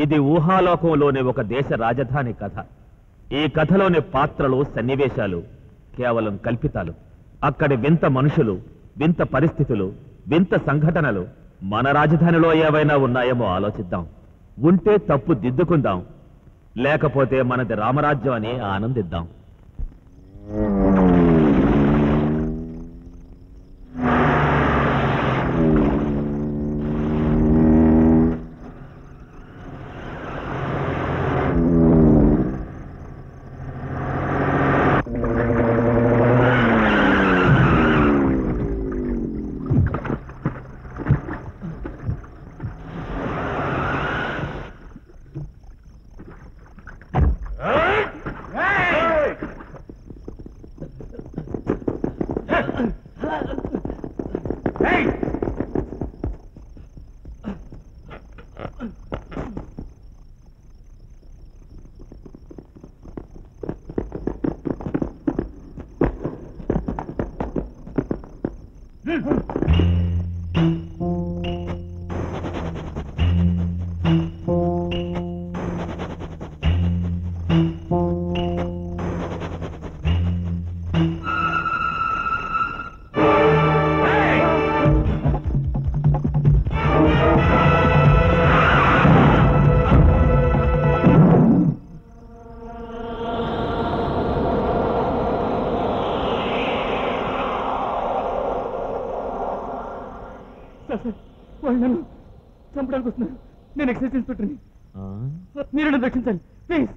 ఇది ఊహాలోకంలోని ఒక దేశ రాజధాని కథ ఈ కథలోని పాత్రలు సన్నివేశాలు కేవలం కల్పితాలు అక్కడి వింత మనుషులు వింత పరిస్థితులు వింత సంఘటనలు మన రాజధానిలో ఏవైనా ఉన్నాయేమో ఆలోచిద్దాం ఉంటే తప్పు దిద్దుకుందాం లేకపోతే మనది రామరాజ్యం అని ఆనందిద్దాం సార్ సార్ వాళ్ళు నన్ను చంపడానికి వస్తున్నారు నేను ఎక్సైజ్ ఇన్స్పెక్టర్ని మీరు నన్ను రక్షించాలి ప్లీజ్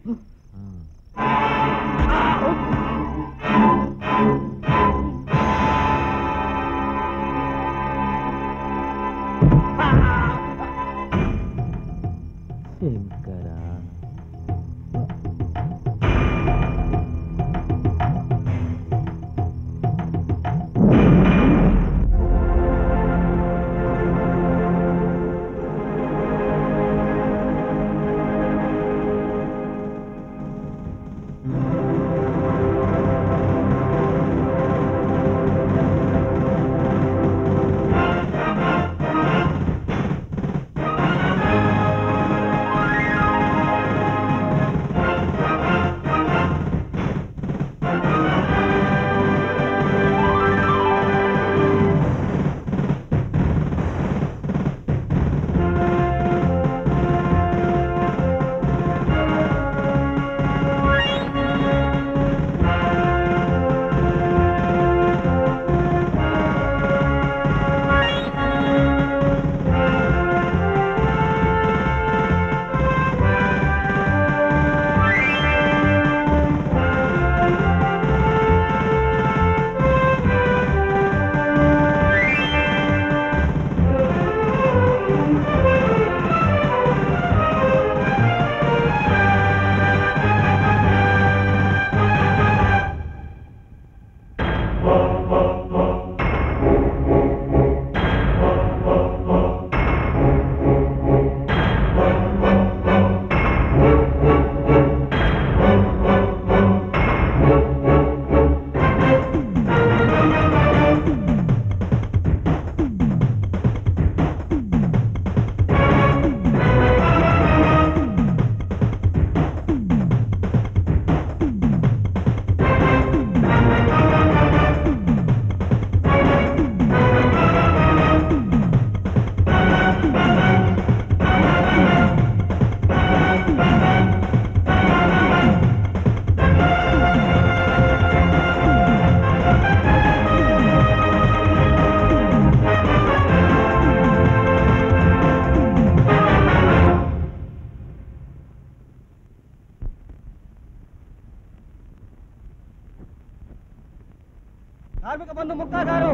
కార్మిక బంధు ముక్తా గారు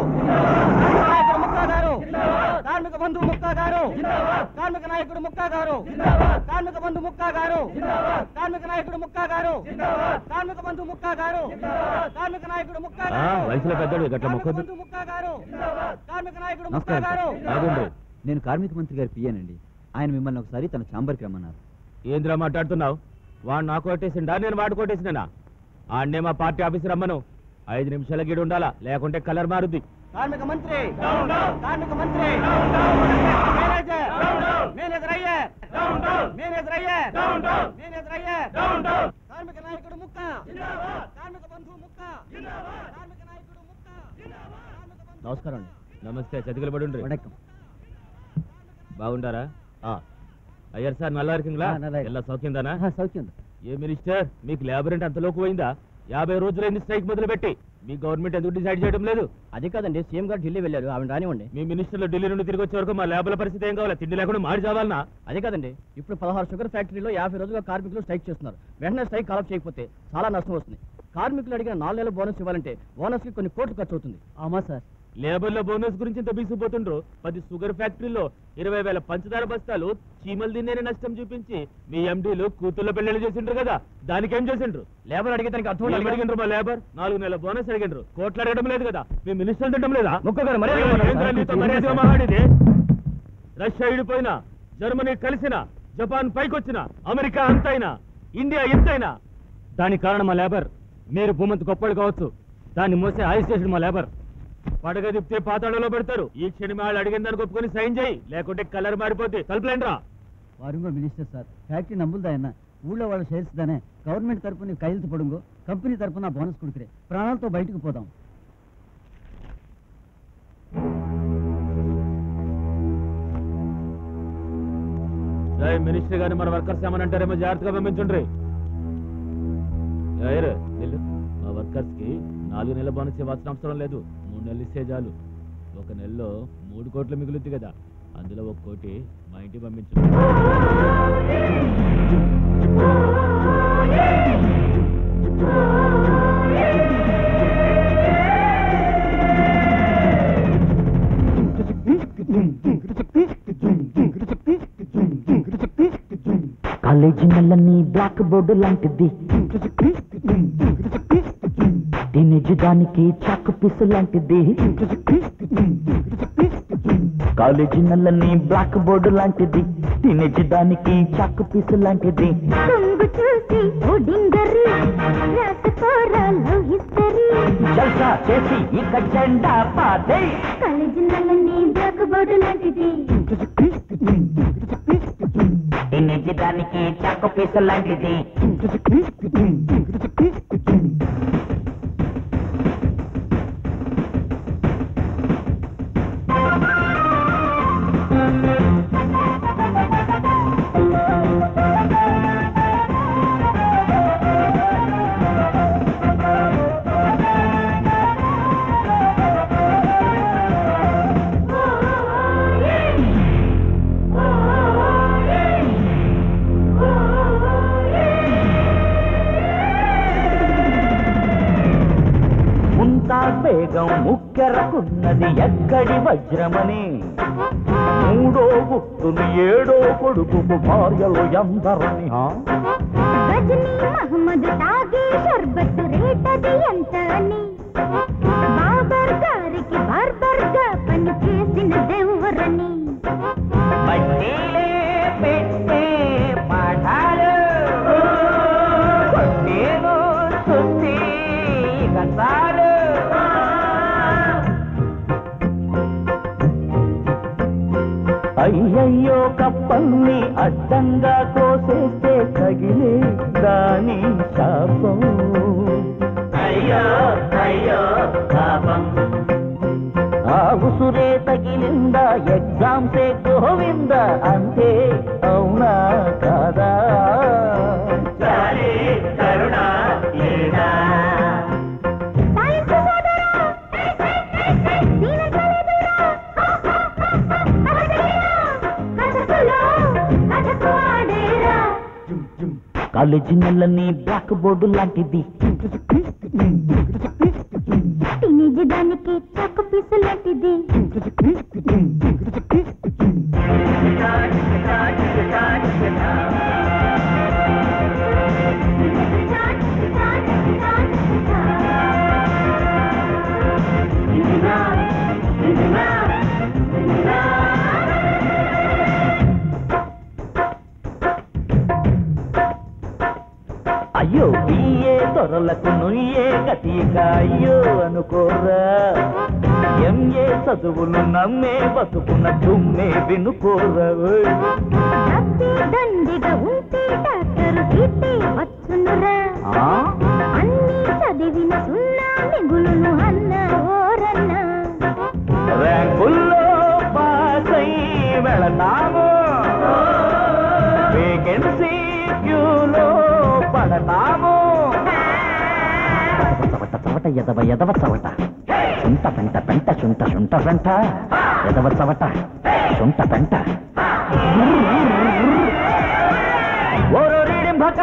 నాయకుడు ముక్తా గారు కార్మిక బంధు ముక్తా గారు కార్మిక నాయకుడు ముక్తా గారు కార్మిక బంధు ముక్తా గారు కార్మిక నాయకుడు ముక్తా గారు కార్మిక బంధు ముక్తా గారు కార్మిక నాయకుడు ముక్తా ఆ, గారు వయసులో పెద్దోడు, గట్ల కార్మిక మొక్కొద్దు. బంధు ముక్తా గారు కార్మిక నాయకుడు ముక్తా నమస్కారం గారు సార్. ఆగండి నేను కార్మిక మంత్రి గారి పియ్యానండి ఆయన మిమ్మల్ని ఒకసారి తన ఛాంబర్కి రమ్మన్నారు ఏంద్రా మాట్లాడుతున్నావు వాడు నాకు కొట్టేసిండా నేను వాడు కొట్టేసినా ఆడనే మా పార్టీ ఆఫీస్ రమ్మను ఐదు నిమిషాల గీడు ఉండాలా లేకుంటే కలర్ మారుద్ది కార్మిక మంత్రి కార్మిక మంత్రి మేనేజర్ మేనేజర్ అయ్యే మేనేజర్ అయ్యర్ మేనేజర్ అయ్యర్ కార్మిక నాయకుడు ముక్క కార్మిక బంధువు ముక్క కార్మిక నాయకుడు ముక్క కార్మిక బంధువు నమస్కారం అండి నమస్తే చతికిల పడుండ్రి వణకం బాగుండారా అయ్యారు సార్ నల్లా இருக்குங்களா ఆ, நல்லா இருக்கு. ಎಲ್ಲ సౌఖ్యందానా సౌఖ్యం ఏ మినిస్టర్ మీకు లేబర్ అంటే అంతలోకి పోయిందా యాభై రోజులైంది స్ట్రైక్ మొదలు పెట్టి మీ గవర్నమెంట్ ఎందుకు డిసైడ్ చేయడం లేదు అదే కాదండి సీఎం గారు ఢిల్లీ వెళ్ళారు ఆవిడ రానివ్వండి మీ మినిస్టర్లు ఢిల్లీ నుండి తిరిగి వచ్చే వరకు మా లేబర్ల పరిస్థితి ఏం కావాలి తిండి లేకుండా మాడి చావాలనా అదే కాదండి ఇప్పుడు పదహారు షుగర్ ఫ్యాక్టరీలో యాభై రోజులుగా కార్మికులు స్ట్రైక్ చేస్తున్నారు వెంటనే స్ట్రైక్ కాలప్ చేయకపోతే చాలా నష్టం వస్తుంది కార్మికులు అడిగిన నాలుగు నెలల బోనస్ ఇవ్వాలంటే బోనస్ కి కొన్ని కోట్లు ఖర్చు అవుతుంది అవునా సార్ లేబర్ల బోనస్ గురించి ఇంత బీసిపోతుండ్రు పది షుగర్ ఫ్యాక్టరీలో ఇరవై వేల పంచదార బస్తాలు చీమలు తిన్నే నష్టం చూపించి మీ ఎండీలు కూతుళ్ళ పెళ్లి చేసిండ్రు కదా దానికి ఏం చేసిండ్రు లేబర్ అడిగే దానికి అర్థం ఏం ఉండాలి కదా? అడిగిండ్రు మా లేబర్ నాలుగు నెలల బోనస్ అడిగిండ్రు కోట్లు అడగడం లేదు కదా మీ మినిస్టర్ తింటం లేదా ముక్క గారు మర్యాదగా మాట్లాడండి. ఏంద్రా నీతో మర్యాదగా మాట్లాడేది రష్యా ఇడిపోయినా జర్మనీ కలిసిన జపాన్ పైకొచ్చిన అమెరికా అంతైనా ఇండియా ఎంతైనా దానికి కారణం మా లేబర్ మీరు భూమంత గొప్పలు కావచ్చు దాన్ని మోసే ఆయుష్ చేసిన మా లేబర్ పడగ తిప్పితే పాతాళంలో పెడతారు ఈ క్షణం వాళ్ళు అడిగిన దానికి ఒప్పుకొని సైన్ చేయి లేకుంటే కలర్ మారిపోతే తలుపులేండ్రా వారు కూడా మినిస్టర్ సార్ ఫ్యాక్టరీ నమ్ములదా என்ன ఊళ్ళో వాళ్ళ షేర్స్ దానే గవర్నమెంట్ తరపున కైలుతు పడుంగో కంపెనీ తరపున బోనస్ కొడుకురే ప్రాణాలతో బయటకు పోదాం జై మినిస్టర్ గారిని మన వర్కర్స్ ఏమనంటారేమో జాగ్రత్తగా పంపించండి ఎవరు నిల్లు. మా వర్కర్స్ కి నాలుగు నెలల బోనస్ ఇవ్వాల్సిన అవసరం లేదు మూడు నెలలు ఇస్తే చాలు ఒక నెలలో మూడు కోట్లు మిగులుద్ది కదా అందులో ఒక కోటి మా ఇంటికి పంపించు కాలేజీ నల్లని బ్లాక్ బోర్డు లాంటిది టీనేజ్ దానికి చాకు పీసు లాంటిది కాలేజీ నల్లని బ్లాక్ బోర్డు లాంటిది టీనేజ్ దానికి చాకు పీసు లాంటిది కొంగు చూసి ఒడింగరి రాసుకోరా లవ్ హిస్టరీ జల్సా చేసి ఇక జెండా పాదే కాలేజీ నల్లని బ్లాక్ బోర్డు లాంటిది టీనేజ్ దానికి చాకు పీసు లాంటిది ముంతా బేగం ముక్కెరకున్నది ఎక్కడి వజ్రమని మూడో గుట్టుని ఏడో కొడుకు భార్యలు ఎందరని హా? రజనీ మహమ్మద్ తాగే షర్బత్ రేటది ఎంత అని బాబర్ గారికి బార్బర్ గా పని చేసిన దేవరని బట్టీలే పెట్టే పాఠాలు నేను సుత్తి కసాలు అయ్యయ్యో కప్పల్ని అడ్డంగా కోసేస్తే తగిలే దాని శాపం అయ్యో అయ్యో పాపం ఆ ఉసురే తగిలిందా ఎగ్జామ్సే గోవింద అంతే అవునా కాదా కరుణ లేదా సాయంత్ర సోదరా దీన కలదురా కథకులో కథకు ఆడేరా కాలేజీ నెలని బ్లాక్ బోర్డు లాంటిది టీనేజ్ దానికి చక్క పీసు లాంటిది అయ్యో ఈయే దొరలకు నుయ్యే గతిక అయ్యో అనుకోరా ఎంఏ చదువులు నమ్మే బతుకున్న తుమ్మే వినుకోరా ఓయ్. డబ్బు ఉంటే దండిగా ఉంటే డాక్టర్ సీటే వచ్చునురా ఆ? అన్ని చదివిన సున్నా మిగులును అన్న ఓరన్నా ర్యాంకుల్లో పాస్ అయి వెళతాము వేకెన్సీ క్యూలో పడతాము చవట చవట ఎదవ ఎదవ చవట శుంట పెంట పెంట శుంట శుంట పెంట ఎదవ చవట శుంట పెంట ఓరో రీడింభక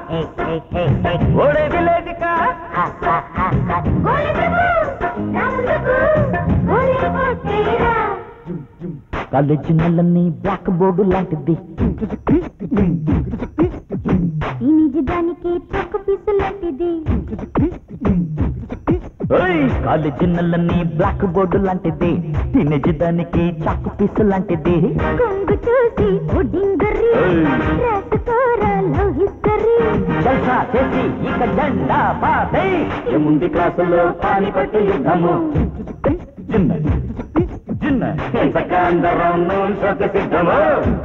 ఓడే విలేజిక గోలి ప్రభు రాములకు గోలి కొట్టేరా కాలేజీ నెలన్నీ బ్లాక్ బోర్డు లాంటిది ఈ నిజానికి చొక్కు పీసులాంటిది ఓయ్ కాలేజీ నెలన్నీ బ్లాక్ బోర్డు లాంటిది టీనేజ్ దానికి చాకు పీసు లాంటిది కొంగు చూసి ఉడింగరి ఏయ్. రాసుకోరా లవ్ హిస్టరీ జల్సా చేసి ఇక జెండా పాతై ఏముంది క్లాసులో పానిపట్టు యుద్ధము చిన్న చిన్న అందరం సొక్క సిద్ధము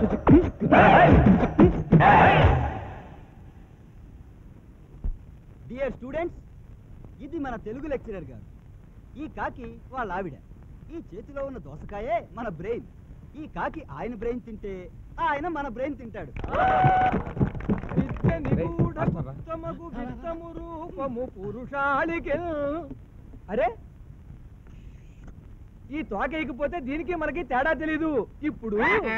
డియర్ స్టూడెంట్స్ ఇది మన తెలుగు లెక్చరర్ గారు ఈ కాకి వాళ్ళ ఆవిడ ఈ చేతిలో ఉన్న దోసకాయే మన బ్రెయిన్ ఈ కాకి ఆయన బ్రెయిన్ తింటే ఆయన మన బ్రెయిన్ తింటాడు అరే ఈ తోక ఎగిపోతే దీనికి మనకి తేడా తెలీదు ఇప్పుడు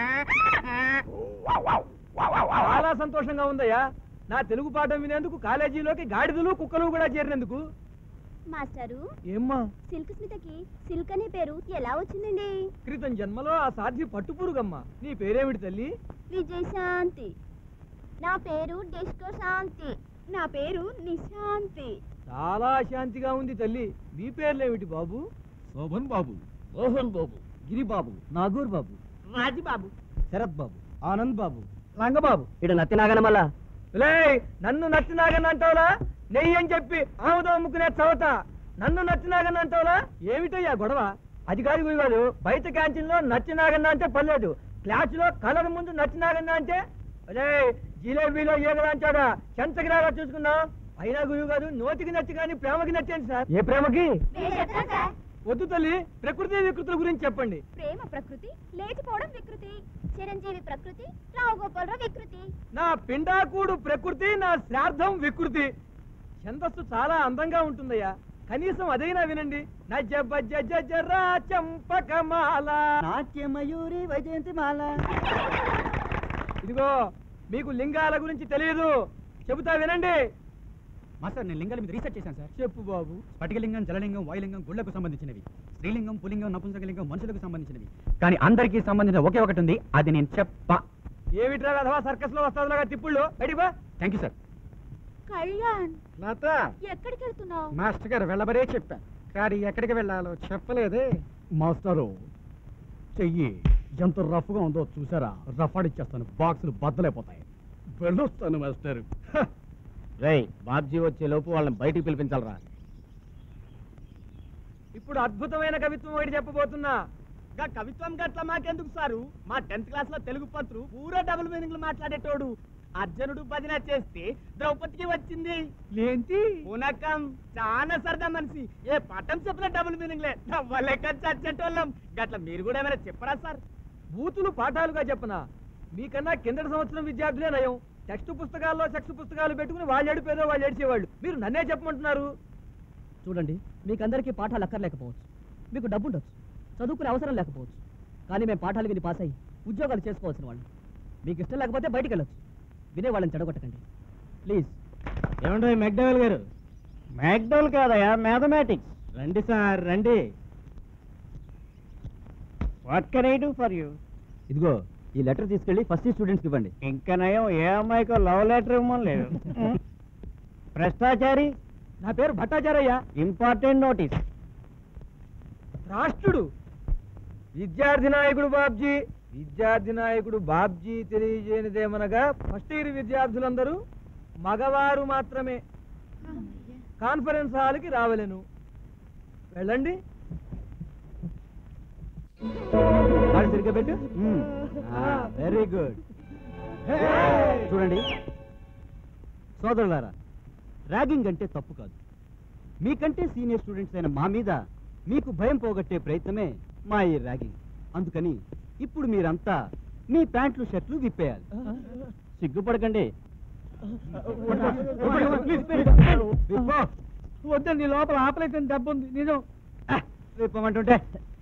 చాలా సంతోషంగా ఉందయ్యా నా తెలుగు పాఠం వినేందుకు కాలేజీలోకి గాడిదలు కుక్కలు కూడా చేరినందుకు మాస్టరు ఏమ్మా సిల్క్ స్మితకి సిల్క్ అనే పేరు ఎలా వచ్చిందండి క్రితం జన్మలో ఆ సాధ్వి పట్టుపురుగమ్మ నీ పేరేమిటి తల్లి విజయశాంతి నా పేరు డిస్కో శాంతి నా పేరు నిశాంతి చాలా శాంతిగా ఉంది తల్లి మీ పేర్లేమిటి బాబు శోభన్ బాబు మోహన్ బాబు గిరిబాబు నాగూర్ బాబు రాజీబాబు శరత్ బాబు ఆనంద్ బాబు రంగబాబు ఇడ నత్తినాగన మళ్ళా లే నన్ను నచ్చినాగని అంటావులా నెయ్యి అని చెప్పి ఆముదం అమ్ముకునే చవత నన్ను నచ్చినాగని అంటావులా ఏమిటయ్యా గొడవ అది కాదు గురి కాదు బయట క్యాంటీన్ లో నచ్చినాగన్న అంటే పర్లేదు క్లాస్ లో కలర్ ముందు నచ్చినాగన్న అంటే అదే జిలేబీలో ఏగలంటాడా చెంతకిరాగా చూసుకుందాం అయినా గురువు కాదు నోటికి నచ్చి కానీ ప్రేమకి నచ్చేది సార్ ఏ ప్రేమకి వద్దు తల్లి ప్రకృతి వికృతుల గురించి చెప్పండి ప్రేమ ప్రకృతి లేచిపోవడం వికృతి చిరంజీవి ప్రకృతి రావు గోపాలరావు వికృతి నా పిండాకూడు ప్రకృతి నా శ్రాద్ధం వికృతి ఛందస్సు చాలా అందంగా ఉంటుందయ్యా కనీసం అదైనా వినండి నజ బజ జజ రా చంపకమాల నాట్య మయూరి వైజయంతి మాల ఇదిగో మీకు లింగాల గురించి తెలియదు చెబుతా వినండి మాస్టర్ నేను లింగాల మీద రీసెర్చ్ చేశాను సార్ చెప్పు బాబు స్ఫటికలింగం జలలింగం వాయులింగం గుళ్ళకు సంబంధించినవి స్త్రీలింగం పులింగం నపుంసకలింగం మనుషులకు సంబంధించినవి కానీ అందరికీ సంబంధించిన ఒకే ఒకటి ఉంది అది నేను చెప్పా ఏమిట్రా అథవా సర్కస్ లో వస్తాదులాగా తిప్పుళ్ళు బయటికి బా thank you sir Kalyan Latha ఎక్కడికి వెళ్తున్నావు మాస్టర్ గారు వెళ్ళబరే చెప్పాను కానీ ఎక్కడికి వెళ్ళాలో చెప్పలేదే మాస్టరు చెయ్యి ఎంత రఫ్గా ఉందో చూసారా రఫ్ ఆడిచ్చేస్తాను బాక్సులు బద్దలైపోతాయి వెళ్ళొస్తాను మాస్టర్ రేయ్ బాబ్జీ వచ్చే లోపు వాళ్ళని బయటికి పిలిపించాలరా ఇప్పుడు అద్భుతమైన కవిత్వం ఒకటి చెప్పబోతున్నా గా కవిత్వం గట్ల మాకెందుకు సారు మా టెన్త్ క్లాస్ లో తెలుగు పంతులు పూరా డబుల్ మీనింగ్లు మాట్లాడేటోడు అర్జునుడు భజన చేస్తే ద్రౌపదికి వచ్చింది ఏంటి పూనకం చాలా సరదా మనిషి ఏ పాఠం చెప్పిన డబుల్ మీనింగ్లే నవ్వలేక చచ్చేటోళ్ళం గట్ల మీరు కూడా ఏమైనా చెప్పరా సార్ బూతులు పాఠాలుగా చెప్పనా మీకన్నా కిందటి సంవత్సరం విద్యార్థులే నయం టెక్స్ట్ పుస్తకాల్లో సెక్స్ పుస్తకాలు పెట్టుకుని వాళ్ళు ఏడిపోయేదో వాళ్ళు ఏడిచేవాళ్ళు మీరు నన్నే చెప్పమంటున్నారు చూడండి మీకందరికీ పాఠాలు అక్కర్లేకపోవచ్చు మీకు డబ్బు ఉండొచ్చు చదువుకునే అవసరం లేకపోవచ్చు కానీ మేము పాఠాలు విని పాస్ అయ్యి ఉద్యోగాలు చేసుకోవాల్సిన వాళ్ళు మీకు ఇష్టం లేకపోతే బయటికి వెళ్ళొచ్చు వినే వాళ్ళని చెడగొట్టకండి ప్లీజ్ ఏమంటే మెక్డవల్ గారు మెక్డవల్ కాదయా మ్యాథమెటిక్స్ రండి సార్ రండి what can I do for you ఇదిగో ఈ లెటర్ తీసుకెళ్ళి ఫస్ట్ స్టూడెంట్స్కి ఇవ్వండి ఇంకా నయం ఏ అమ్మాయికో లవ్ లెటర్ ఇవ్వమని లేదు భ్రష్టాచారి నా పేరు భట్టాచారయ్య ఇంపార్టెంట్ నోటీస్ రాష్ట్రుడు విద్యార్థి నాయకుడు బాబ్జీ విద్యార్థి నాయకుడు బాబ్జీ తెలియజేయనిదేమనగా ఫస్ట్ ఇయర్ విద్యార్థులందరూ మగవారు మాత్రమే కాన్ఫరెన్స్ హాల్కి రావలేను వెళ్ళండి కాళ్ళు సరిగ్గా పెట్టు వెరీ గుడ్ చూడండి సోదరులారా ర్యాగింగ్ అంటే తప్పు కాదు మీకంటే సీనియర్ స్టూడెంట్స్ అయిన మా మీద మీకు భయం పోగొట్టే ప్రయత్నమే మా ఈ ర్యాగింగ్ అందుకని ఇప్పుడు మీరంతా మీ ప్యాంట్లు షర్ట్లు విప్పేయాలి సిగ్గుపడకండి విప్పో. వద్దండి లోపల ఆపలైతే దెబ్బ ఉంది నిజం ఆ, విప్పమంటుంటే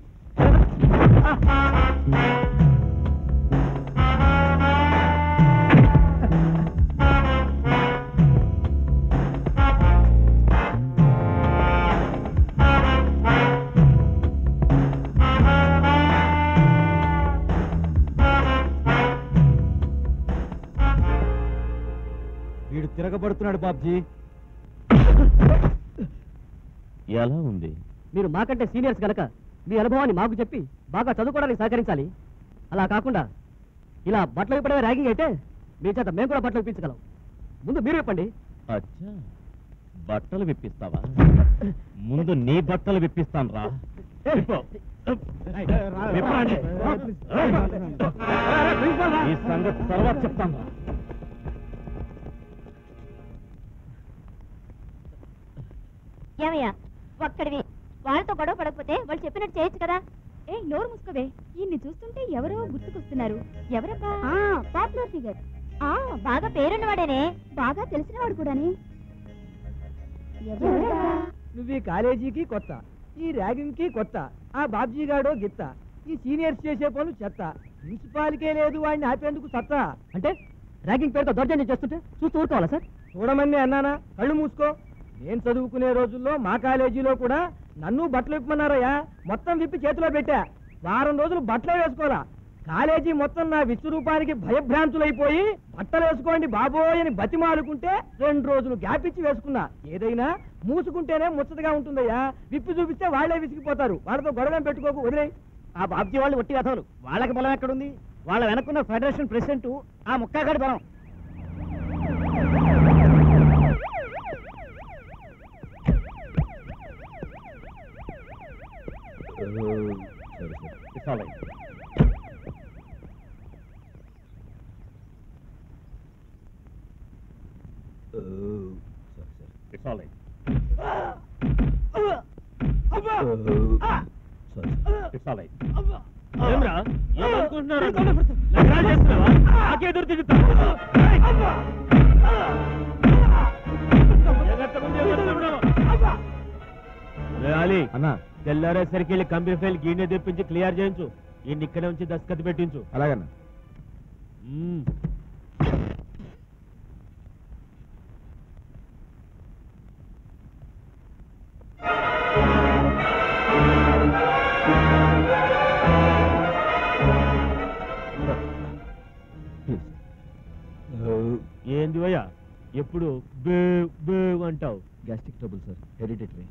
వీడు తిరగబడుతున్నాడు బాబ్జీ ఎలా ఉంది మీరు మాకంటే సీనియర్స్ గనక మీ అనుభవాన్ని మాకు చెప్పి బాగా చదువుకోవడానికి సహకరించాలి అలా కాకుండా ఇలా బట్టలు విప్పడమే ర్యాగింగ్ అయితే మీ చేత మేము కూడా బట్టలు విప్పించగలం ముందు మీరు చెప్పండి అచ్చా బట్టలు విప్పిస్తావా ముందు నీ బట్టలు విప్పిస్తాను రా ఈ సంగతి తర్వాత చెప్తాను రా ఏమయ్యా ఒక్కడివి వాళ్ళతో గొడవ పడకపోతే వాళ్ళు చెప్పినట్టు చేయొచ్చు కదా ఏ నోరు మూసుకోవే ఈయన్ని చూస్తుంటే ఎవరో గుర్తుకొస్తున్నారు ఎవరబ్బా పాపులర్ ఫిగర్ ఆ బాగా పేరున్నవాడేనే బాగా తెలిసినవాడు కూడాని ఎవరబ్బా? నువ్వు ఈ కాలేజీకి కొత్త ఈ ర్యాగింగ్ కి కొత్త ఆ బాబ్జీ గాడో గిత్త ఈ సీనియర్స్ చేసే పనులు చెత్త ప్రిన్సిపాల్కే లేదు వాడిని ఆపేందుకు సత్తా అంటే ర్యాగింగ్ పేరుతో దౌర్జన్యం చేస్తుంటే చూస్తూ ఊరుకోవాలా సార్ చూడమని అన్నానా కళ్ళు మూసుకో నేను చదువుకునే రోజుల్లో మా కాలేజీలో కూడా నన్ను బట్టలు విప్పమన్నారయ్యా మొత్తం విప్పి చేతిలో పెట్టా వారం రోజులు బట్టలే వేసుకోరా కాలేజీ మొత్తం నా విశ్వరూపానికి భయభ్రాంతులైపోయి బట్టలు వేసుకోండి బాబోయ్ అని బతిమాలుకుంటే రెండు రోజులు గ్యాప్ ఇచ్చి వేసుకున్నా ఏదైనా మూసుకుంటేనే ముచ్చటగా ఉంటుందయ్యా విప్పి చూపిస్తే వాళ్ళే విసిగిపోతారు వాళ్ళతో గొడవ పెట్టుకోకు వదిలేయ్ ఆ బాబ్జీ వాళ్ళు ఒట్టి కథలు వాళ్ళకి బలం ఎక్కడుంది వాళ్ళ వెనక్కున్న ఫెడరేషన్ ప్రెసిడెంట్ ఆ ముక్కాగాడి బలం ఏమ్రా? ఏమనుకుంటున్నారు? నగరాలు చేస్తున్నావా? నాకే ఎదురు తిరుగుతావు. జాగ్రత్త ముందు ఎవరు రే అలీ అన్న తెల్లారేసరికి వెళ్ళి కంపెనీ ఫైల్ గీనే తెప్పించి క్లియర్ చేయించు ఈ ఇక్కడే ఉంచి దస్కత్ పెట్టించు అలాగన్నా మ్మ్. ఏంది భయ్యా ఎప్పుడు బే బే అంటావు గ్యాస్ట్రిక్ ట్రబుల్ సార్ హెరిడిటరీ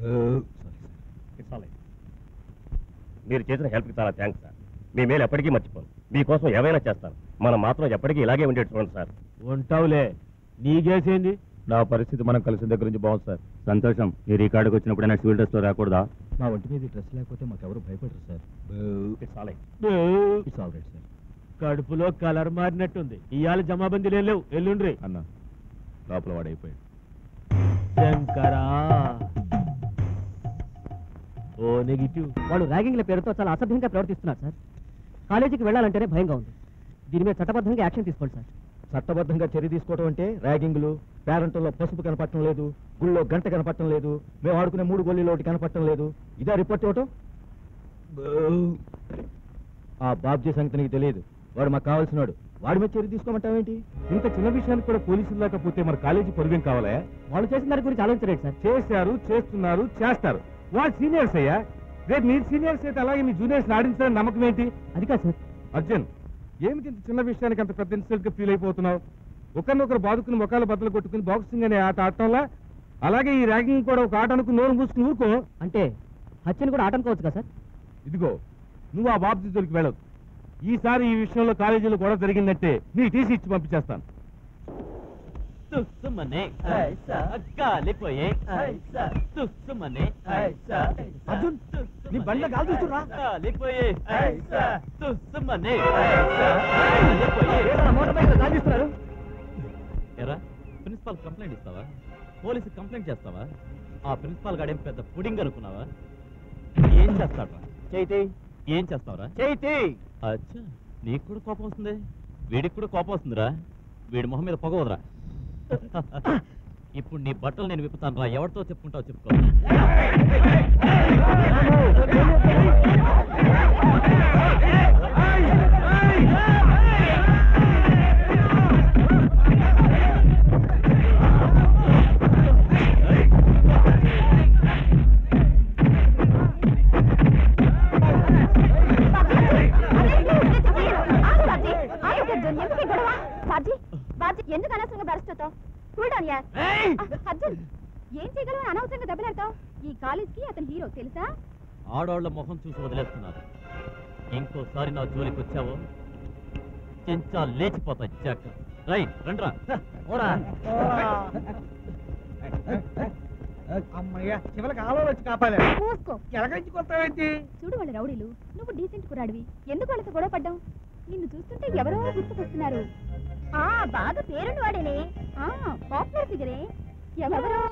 మీరు చేసిన హెల్ప్కి చాలా థ్యాంక్స్ సార్ మీ మేలు ఎప్పటికీ మర్చిపోను మీకోసం ఏమైనా చేస్తాను మనం మాత్రం ఎప్పటికీ ఇలాగే ఉండేది చూడండి సార్ ఉంటావులే నీకేసేంది నా పరిస్థితి మనం కలిసిన దగ్గర నుంచి బాగుంది సార్ సంతోషం మీరు ఈ కాడికి వచ్చినప్పుడైనా సివిల్ డ్రెస్ లో రాకూడదా మా ఒంటి మీద డ్రెస్ లేకపోతే మాకు ఎవరు భయపడరు సార్ ఇట్స్ ఆల్ రైట్. బే. ఇట్స్ ఆల్ రైట్ సార్ కడుపులో కలర్ మారినట్టుంది ఇవాళ జమాబందీలు లేవు ఎల్లుండ్రి అన్న లోపల వాడైపోయాడు శంకరా ఓ నెగిటివ్ వాళ్ళు ర్యాగింగ్ల పేరుతో చాలా అసభ్యంగా ప్రవర్తిస్తున్నారు సార్ కాలేజీకి వెళ్ళాలంటేనే భయంగా ఉంది దీని మీద చట్టబద్ధంగా యాక్షన్ తీసుకోండి సార్ చట్టబద్ధంగా చర్య తీసుకోవడం అంటే ర్యాగింగ్లు పేరంటంలో పసుపు కనపడటం లేదు గుళ్ళో గంట కనపడటం లేదు మేము ఆడుకునే మూడు గొల్లీలో ఒకటి కనపడటం లేదు ఇదా రిపోర్ట్ ఇవ్వటం ఆ బాబ్జీ సంగతి నీకు తెలియదు వాడు మాకు కావాల్సినాడు వాడి మీద చర్య తీసుకోమంటావేంటి ఇంత చిన్న విషయానికి కూడా పోలీసులు లేకపోతే మన కాలేజీ పొరుగేం కావాలా వాళ్ళు చేసిన దాని గురించి ఆలోచించలేదు సార్ చేశారు చేస్తున్నారు చేస్తారు వాళ్ళు సీనియర్స్ అయ్యా రేపు మీరు సీనియర్స్ అయితే అలాగే మీ జూనియర్స్ ఆడించాలని నమ్మకం ఏంటి అది కాదు సార్ అర్జున్ ఏమిటి ఇంత చిన్న విషయానికి అంత పెద్ద ఇన్సిడెంట్ గా ఫీల్ అయిపోతున్నావు ఒకరినొకరు బాదుకుని మొక్కలు బద్దలు కొట్టుకుని బాక్సింగ్ అనే ఆట ఆడటంలా అలాగే ఈ ర్యాగింగ్ కూడా ఒక ఆట అనుకుని నోరు మూసుకుని ఊరుకో అంటే హత్యను కూడా ఆటంకోవచ్చు కదా సార్ ఇదిగో నువ్వు ఆ బాబు జోలికి వెళ్ళదు ఈసారి ఈ విషయంలో కాలేజీలో గొడవ జరిగిందంటే నీ టీసీ ఇచ్చి పంపించేస్తాను తుస్సుమనే కాలిపోయే తుస్సుమనే అర్జున్, నీ బండిలో గాలి తీస్తుర్రా? కాలిపోయే తుస్సుమనే ఏరా, మోటార్ బైక్ గాలి తీస్తున్నారు ఎరా ప్రిన్సిపాల్ కంప్లైంట్ ఇస్తావా పోలీసు కంప్లైంట్ చేస్తావా ఆ ప్రిన్సిపాల్ గాడేం పెద్ద పుడింగ్ అనుకున్నావా ఏం చేస్తాడ్రా చైతి ఏం చేస్తావురా చైతి అచ్చా నీకు కూడా కోపం వస్తుంది వీడికి కూడా కోపం వస్తుందిరా వీడి మొహం మీద పొగ వదరా ఇప్పుడు నీ బట్టలు నేను విప్పుతాను రా ఎవరితో చెప్పుకుంటావు చెప్పుకో ఎందుకు అనవసరంగా బరుస్తావు కూల్ డౌన్ యార్ అర్జున్ ఏం చేయగలవు అనవసరంగా దెబ్బలాడతావు ఈ కాలేజ్ కి అతను హీరో తెలుసా ఆడవాళ్ల మొహం చూసి వదిలేస్తున్నారు ఇంకోసారి నా జోలికి వచ్చావో చెంచా లేచిపోతాయి జాక రైట్ రండ్రా ఓరా అమ్మయ్య చివరికి ఆలో వచ్చి కాపాడా మూసుకో ఎలాగంచి కొత్తావేంటి చూడు వాళ్ళ రౌడీలు నువ్వు డీసెంట్ కురాడివి ఎందుకు వాళ్ళతో గొడవ పడ్డావు నిన్ను చూస్తుంటే ఎవరో గుర్తుకొస్తున్నారు ఆ బాగా పేరుండి వాడేనే ఆ పాపులర్ ఫిగరే ఎవరో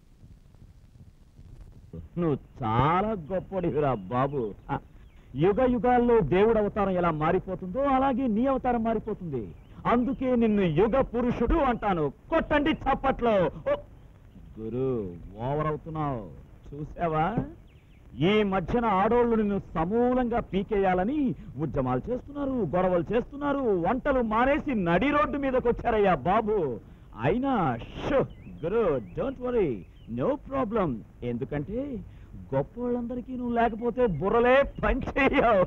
నువ్వు చాలా గొప్పడివిరా బాబు ఆ, యుగ యుగాల్లో దేవుడు అవతారం ఎలా మారిపోతుందో అలాగే నీ అవతారం మారిపోతుంది అందుకే నిన్ను యుగ పురుషుడు అంటాను కొట్టండి చప్పట్లో ఓ, గురు ఓవర్ అవుతున్నావు చూసావా ఈ మధ్యన ఆడోళ్ళు నిన్ను సమూలంగా పీకేయాలని ఉద్యమాలు చేస్తున్నారు గొడవలు చేస్తున్నారు వంటలు మానేసి నడి రోడ్డు మీదకి వచ్చారయ్యా బాబు అయినా షో గురు డోంట్ వరీ నో ప్రాబ్లం ఎందుకంటే గొప్పోళ్ళందరికీ నువ్వు లేకపోతే బుర్రలే పనిచేయవు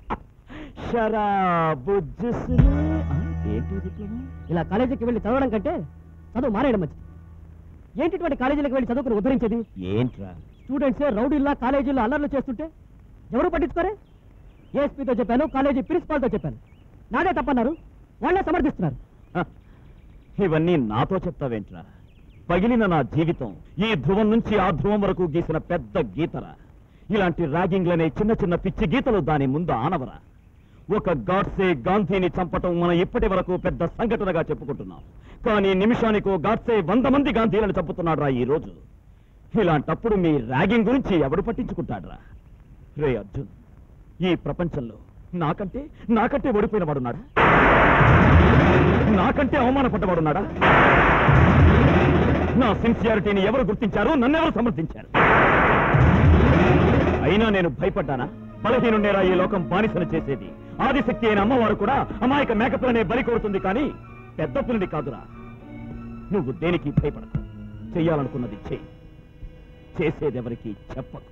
షరాబు జిస్సులు. ఆ, ఏంటి డిప్లొమా ఇలా కాలేజీకి వెళ్ళి చదవడం కంటే చదువు మానేయడం మంచిది ఏంటిటువంటి కాలేజీలకు వెళ్ళి చదువుకుని ఉద్ధరించేది ఏంట్రా స్టూడెంట్సే రౌడీల్లా కాలేజీలో అల్లర్లు చేస్తుంటే ఎవరు పట్టించుకోరే ఏఎస్పీతో చెప్పాను కాలేజీ ప్రిన్సిపాల్తో చెప్పాను నాదే తప్పన్నారు వాళ్ళే సమర్థిస్తున్నారు హ, ఇవన్నీ నాతో చెప్తావేంట్రా పగిలిన నా జీవితం ఈ ధ్రువం నుంచి ఆ ధ్రువం వరకు గీసిన పెద్ద గీతరా ఇలాంటి ర్యాగింగ్లనే చిన్న చిన్న పిచ్చి గీతలు దాని ముందు ఆనవరా ఒక గాడ్సే గాంధీని చంపటం మనం ఇప్పటి వరకు పెద్ద సంఘటనగా చెప్పుకుంటున్నాం కానీ నిమిషానికో గాడ్సే వంద మంది గాంధీలను చంపుతున్నాడురా ఈ రోజు ఇలాంటప్పుడు మీ ర్యాగింగ్ గురించి ఎవడు పట్టించుకుంటాడ్రా రే అర్జున్ ఈ ప్రపంచంలో నాకంటే నాకంటే ఓడిపోయిన వాడున్నాడా నాకంటే అవమానపడ్డవాడున్నాడా నా సిన్సియారిటీని ఎవరు గుర్తించారు నన్నెవరు సమర్థించారు అయినా నేను భయపడ్డానా బలహీనుండేరా ఈ లోకం బానిసను చేసేది ఆదిశక్తి అయిన అమ్మవారు కూడా అమాయక మేకపులనే బలి కోరుతుంది కానీ పెద్ద పులిని కాదురా నువ్వు దేనికి భయపడకు చెయ్యాలనుకున్నది చెయ్యి చేసేదెవరికి చెప్పకు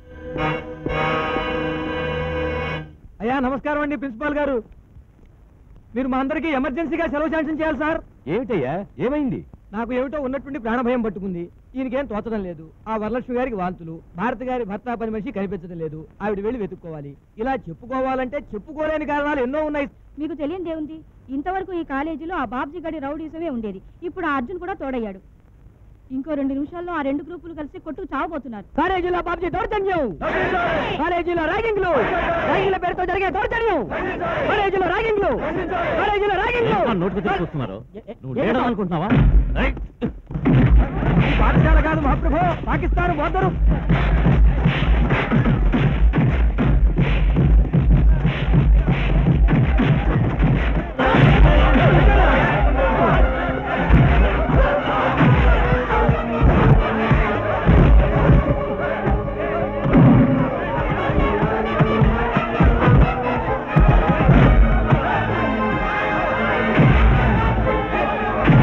అయ్యా నమస్కారం అండి ప్రిన్సిపాల్ గారు మీరు మా అందరికీ ఎమర్జెన్సీగా సెలవు శాంక్షన్ చేయాలి సార్ ఏమిటయ్యా ఏమైంది నాకు ఏమిటో ఉన్నట్టుండి ప్రాణభయం పట్టుకుంది ఈయనకేం తోచడం లేదు ఆ వరలక్ష్మి గారికి వాంతులు భారత గారి భర్త పని మనిషి కనిపించడం లేదు ఆవిడ వెళ్ళి వెతుక్కోవాలి ఇలా చెప్పుకోవాలంటే చెప్పుకోలేని కారణాలు ఎన్నో ఉన్నాయి మీకు తెలియనిదే ఉంది ఇంతవరకు ఈ కాలేజీలో ఆ బాబ్జీ గడి రౌడీసమే ఉండేది ఇప్పుడు ఆ అర్జున్ కూడా తోడయ్యాడు ఇంకో రెండు నిమిషాల్లో ఆ రెండు గ్రూపులు కలిసి కొట్టుకు చావబోతున్నారు కాలేజీలో బాబుజీ దౌర్జన్యం కాలేజీలో ర్యాగింగ్లు ర్యాగింగ్ల పేరుతో జరిగే దౌర్జన్యం కాలేజీలో ర్యాగింగ్లు కాలేజీలో ర్యాగింగ్లు నోటికి చూస్తున్నారు నువ్వు ఏ- లేడం అనుకుంటున్నావా రైట్ ఈ పాఠశాల కాదు మహాప్రభు పాకిస్తాన్ బోర్డరు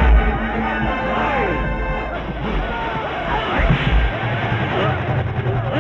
ఆ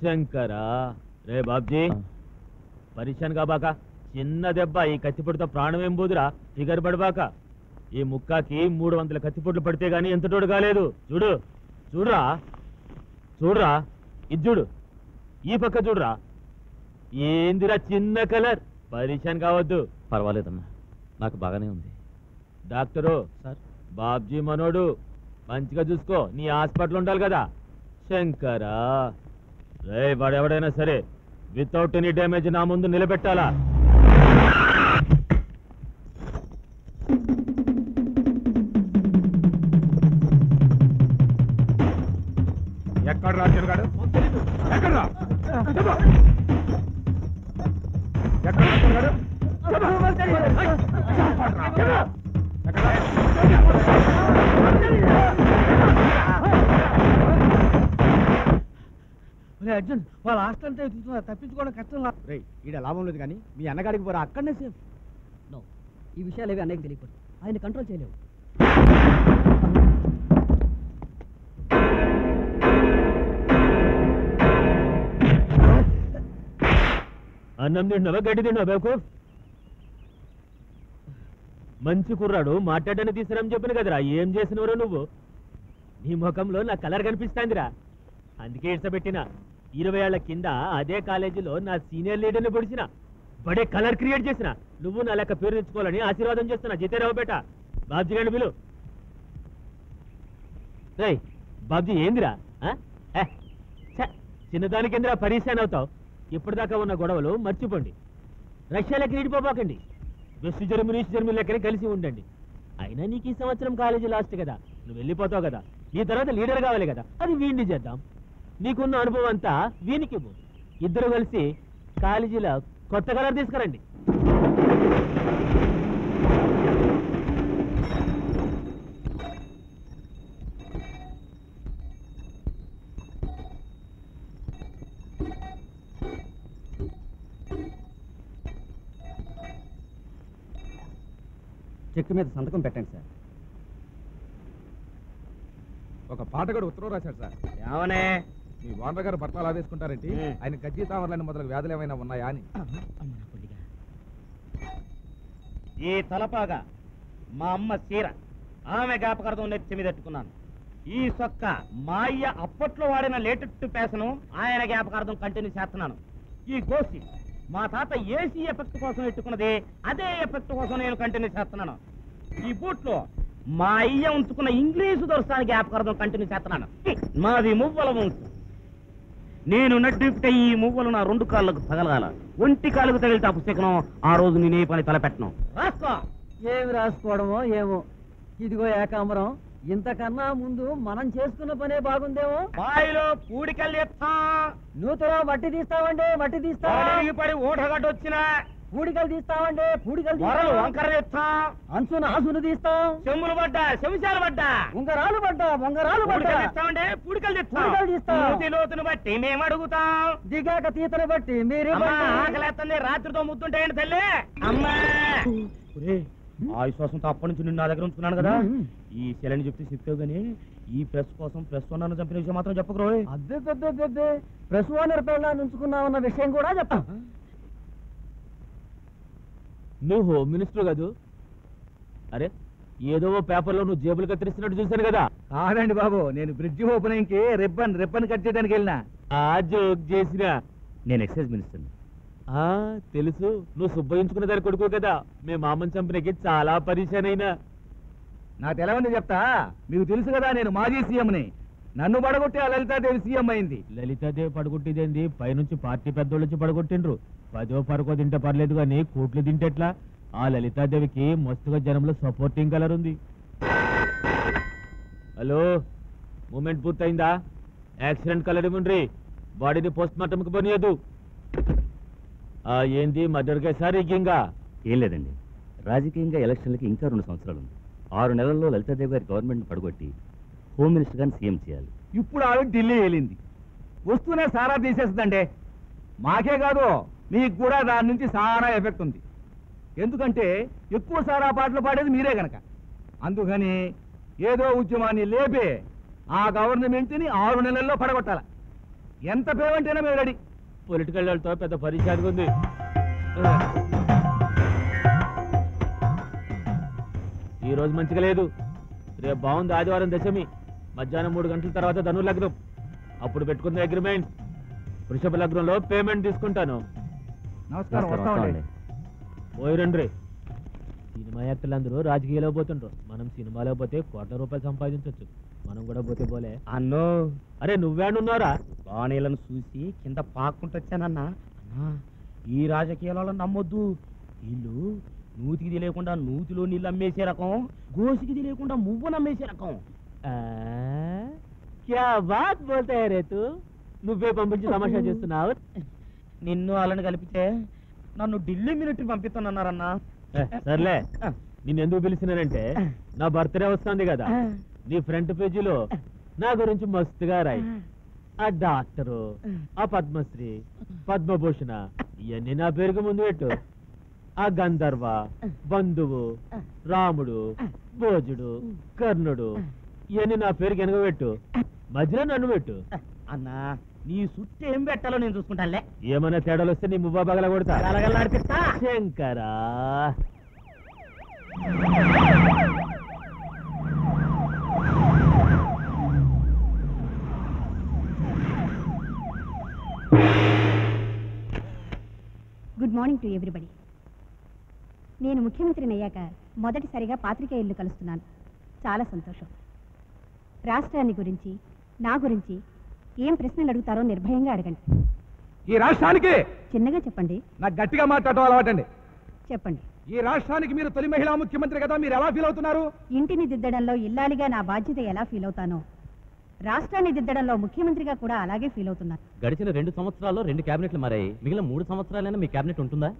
శంకరా రే బాబ్జీ పరిశాన్ కాబాక చిన్న దెబ్బ ఈ కత్తిపొడితో ప్రాణం ఏం పోదురా ఫిగర్ పడబాక ఈ ముక్కాకి మూడు వందల కత్తిపొట్లు పడితే గానీ ఎంత తోడు కాలేదు చూడు చూడురా చూడురా ఇది చూడు ఈ పక్క చూడురా ఏందిరా చిన్న కలర్ పరిశాన్ కావద్దు పర్వాలేదమ్మా నాకు బాగానే ఉంది డాక్టరు సార్ బాబ్జీ మనోడు మంచిగా చూసుకో నీ హాస్పిటల్ ఉండాలి కదా శంకరా రే వాడెవడైనా సరే వితౌట్ ఎనీ డ్యామేజ్ నా ముందు నిలబెట్టాలా ఎక్కడ రా తిరగాడు ఎక్కడ రా చెప్పు. ఎక్కడ రా తిరగాడు అర్జున్ వాళ్ళ హాస్టల్ అంతా ఎత్తుతున్నారు తప్పించుకోవడం కష్టం లా రేయ్ ఈడ లాభం లేదు కానీ మీ అన్నగాడికి పోరా అక్కడనే సేఫ్ నో ఈ విషయాలు ఏవి అన్నయ్యకి తెలియకూడదు ఆయన కంట్రోల్ చేయలేవు అన్నం తిన్నావా గడ్డి తిన్నావా బేకు మంచి కుర్రాడు మాట్లాడని తీసుకురని చెప్పిన కదరా ఏం చేసినవరో నువ్వు నీ ముఖంలో నా కలర్ కనిపిస్తాందిరా అందుకే ఇడ్సబెట్టిన ఇరవై ఏళ్ల కింద అదే కాలేజీలో నా సీనియర్ లీడర్ని పొడిచిన బడే కలర్ క్రియేట్ చేసిన నువ్వు నా లెక్క పేరు తెచ్చుకోవాలని ఆశీర్వాదం చేస్తున్నా జితేరావు బేట బాబ్జీ గండి పిలు రేయ్ బాబ్జీ ఏందిరా ఆ? ఏ, ఛ, చిన్నదానికి ఎందురా పరీశాన్ అవుతావు ఇప్పటిదాకా ఉన్న గొడవలు మర్చిపోండి రష్యాలకి నీడిపోబాకండి వెస్ట్ జర్మనీ ఈస్ట్ జర్మనీ లెక్కనే కలిసి ఉండండి అయినా నీకు ఈ సంవత్సరం కాలేజీ లాస్ట్ కదా నువ్వు వెళ్ళిపోతావు కదా నీ తర్వాత లీడర్ కావాలి కదా అది వీడిని చేద్దాం నీకున్న అనుభవం అంతా వీనికి ఇవ్వు. ఇద్దరు కలిసి కాలేజీలో కొత్త కలర్ తీసుకురండి చెక్ మీద సంతకం పెట్టండి సార్ ఒక పాటగాడు ఉత్తరం రాశాడు సార్ ఏమనే మీ వానర్ గారు బట్టలు అలా వేసుకుంటారేంటి ఉమ్. ఆయన గజ్జి తామరలని మొదలగు వ్యాధులు ఏమైనా ఉన్నాయా అని ఈ తలపాగా మా అమ్మ చీర ఆమె జ్ఞాపకార్థం నెత్తి మీద పెట్టుకున్నాను ఈ సొక్క మా అయ్య అప్పట్లో వాడిన లేటెస్ట్ పేసను ఆయన జ్ఞాపకార్థం కంటిన్యూ చేస్తున్నాను ఈ గోసి మా తాత ఏసీ ఎఫెక్ట్ కోసం పెట్టుకున్నది అదే ఎఫెక్ట్ కోసం నేను కంటిన్యూ చేస్తున్నాను ఈ బూట్లో మా అయ్య ఉంచుకున్న ఇంగ్లీషు దొరసాని జ్ఞాపకార్థం కంటిన్యూ చేస్తున్నాను మాది మువ్వల వంశం నేను నడ్డిపితే ఈ మువ్వలు నా రెండు కాళ్ళకు తగలగాల ఒంటి కాళ్ళకు తగిలితే పుస్తకం ఆ రోజు నేనే పని తలపెట్టను రాసుకో ఏమి రాసుకోవడమో ఏమో ఇదిగో ఏకాంబరం ఇంతకన్నా ముందు మనం చేసుకున్న పనే బాగుందేమో బాయిలో పూడికల్లి ఎత్తా నూతలో మట్టి తీస్తామండి మట్టి తీస్తా పడి పడి ఊటగడ్డ వచ్చిన పూడికలు తీస్తామండి పూడికలు వరలు తీస్తాం వంకర ఎత్తా అంచున ఆసును తీస్తాం చెమ్ములు పడ్డా చెంచాలు పడ్డా ఉంగరాలు పడ్డా ఉంగరాలు పడ్డా పూడికలు ఎత్తామంటే పూడికలు తెస్తాం పూడికలు తీస్తాం. మూతి లోతును బట్టి మేము అడుగుతాం దిగాక తీతను బట్టి మీరే అమ్మా ఆకలేస్తుంది రాత్రితో ముద్దుంటాయండి తల్లి అమ్మా ఆ విశ్వాసంతో అప్పటి నుంచి నిన్ను నా దగ్గర ఉంచుకున్నాను కదా ఈ శిలని చెప్తే చెప్పావు గానీ ఈ ప్రెస్ కోసం ప్రెస్ వన్నాను చంపిన విషయం మాత్రం చెప్పకరోయ్ అబ్బే పెద్ద పెద్ద ప్రెస్ ఓనర్ పెళ్ళాన్ని ఉంచుకున్నామన్న విషయం కూడా చెప్తాం నువ్వు హోమ్ మినిస్టర్ కాదు అరే ఏదో ఓ పేపర్లో నువ్వు జేబులు కత్తిరిస్తున్నట్టు చూశాను కదా కాదండి బాబు నేను బ్రిడ్జి ఓపెనింగ్ కి రిబ్బన్ రిబ్బన్ కట్ చేయడానికి వెళ్ళినా ఆ జోక్ చేసిన నేను ఎక్సైజ్ మినిస్టర్ ఆ తెలుసు నువ్వు సుబ్బయించుకున్న దాని కొడుకు కదా మీ మామని చంపినకి చాలా పరిశాన్ అయినా నాకు తెలవని చెప్తా మీకు తెలుసు కదా నేను మాజీ సీఎంని నన్ను పడగొట్టి ఆ లలితాదేవి సీఎం అయింది లలితాదేవి పడగొట్టేదేంది పైనుంచి పార్టీ పెద్దోళ్ళు వచ్చి పడగొట్టిండ్రు పదో పరకో తింటే పర్లేదు కానీ కోట్లు తింటెట్లా ఆ లలితాదేవికి మస్తుగా జనంలో సపోర్టింగ్ కలర్ ఉంది హలో మూమెంట్ పూర్తయిందా యాక్సిడెంట్ కలర్ ఇవ్వండి బాడీని పోస్ట్ మార్టంకి పోనీయదు ఆ ఏంది మర్డర్ కేసా రిగ్గింగా ఏం లేదండి రాజకీయంగా ఎలక్షన్లకి ఇంకా రెండు సంవత్సరాలు ఉంది ఆరు నెలల్లో లలితాదేవి గారి గవర్నమెంట్ పడగొట్టి హోమ్ మినిస్టర్ గారిని సీఎం చేయాలి ఇప్పుడు ఆవిడ ఢిల్లీ వెళ్ళింది వస్తూనే సారా తీసేస్తుందండి మాకే కాదు మీకు కూడా దాని నుంచి సారా ఎఫెక్ట్ ఉంది ఎందుకంటే ఎక్కువ సారా పాటలు పాడేది మీరే గనక అందుకని ఏదో ఉద్యమాన్ని లేపి ఆ గవర్నమెంట్ని ఆరు నెలల్లో పడగొట్టాల ఎంత పేమెంటైనా మేము రెడీ పొలిటికల్ వాళ్ళతో పెద్ద పరిచయానికి ఉంది ఈ రోజు మంచిగా లేదు రేపు బాగుంది ఆదివారం దశమి మధ్యాహ్నం మూడు గంటల తర్వాత ధను లగ్నం అప్పుడు పెట్టుకుంది అగ్రిమెంట్ వృషభ లగ్నంలో పేమెంట్ తీసుకుంటాను నమస్కారం వస్తామండి పోయి రండి సినిమా యాక్టర్లు అందరూ రాజకీయాలో పోతుండ్రు మనం సినిమాలో పోతే కోట్ల రూపాయలు సంపాదించవచ్చు మనం కూడా పోతే పోలే అన్నో అరే నువ్వేడున్నారా బాణీలను చూసి కింద పాక్కుంటొచ్చానన్నా అన్నా ఈ రాజకీయాలలో నమ్మొద్దు వీళ్ళు నూతికి తెలియకుండా నూతిలో నీళ్ళు అమ్మేసే రకం గోసికి తెలియకుండా మువ్వను అమ్మేసే రకం క్యా బాత్ బోల్తా హై రే తూ నువ్వే పంపించి తమాషా చేస్తున్నావు నిన్ను వాళ్ళని కలిపితే నన్ను ఢిల్లీ మిలిటరీ పంపిస్తానన్నారన్నా ఏ, సర్లే నిన్నెందుకు పిలిచినానంటే నా బర్త్డే వస్తుంది కదా నీ ఫ్రంట్ పేజీలో నా గురించి మస్తుగా రాయి ఆ డాక్టరు ఆ పద్మశ్రీ పద్మభూషణ ఇవన్నీ నా పేరుకు ముందు పెట్టు ఆ గంధర్వ బంధువు రాముడు భోజుడు కర్ణుడు ఇవన్నీ నా పేరుకి వెనక పెట్టు మధ్యలో నన్ను పెట్టు అన్నా నీ సుత్తి ఏం పెట్టాలో నేను చూసుకుంటానులే ఏమైనా తేడాలు వస్తే నీ మువ్వ బగల కొడతా గలగలలాడిపిస్తా. శంకరా గుడ్ మార్నింగ్ టు ఎవ్రీబడి నేను ముఖ్యమంత్రిని అయ్యాక మొదటిసారిగా పాత్రికేయులను కలుస్తున్నాను చాలా సంతోషం రాష్ట్రాన్ని గురించి నా గురించి ఏం ప్రశ్నలు అడుగుతారో నిర్భయంగా అడగండి ఈ రాష్ట్రానికి చిన్నగా చెప్పండి నాకు గట్టిగా మాట్లాడటం అలవాటండి చెప్పండి ఈ రాష్ట్రానికి మీరు తొలి మహిళా ముఖ్యమంత్రి కదా మీరు ఎలా ఫీల్ అవుతున్నారు ఇంటిని దిద్దడంలో ఇల్లాలిగా నా బాధ్యత ఎలా ఫీల్ అవుతానో రాష్ట్రాన్ని దిద్దడంలో ముఖ్యమంత్రిగా కూడా అలాగే ఫీల్ అవుతున్నాను గడిచిన రెండు సంవత్సరాల్లో రెండు క్యాబినెట్లు మారాయి మిగిలిన మూడు సంవత్సరాలైనా మీ క్యాబినెట్ ఉంటుందా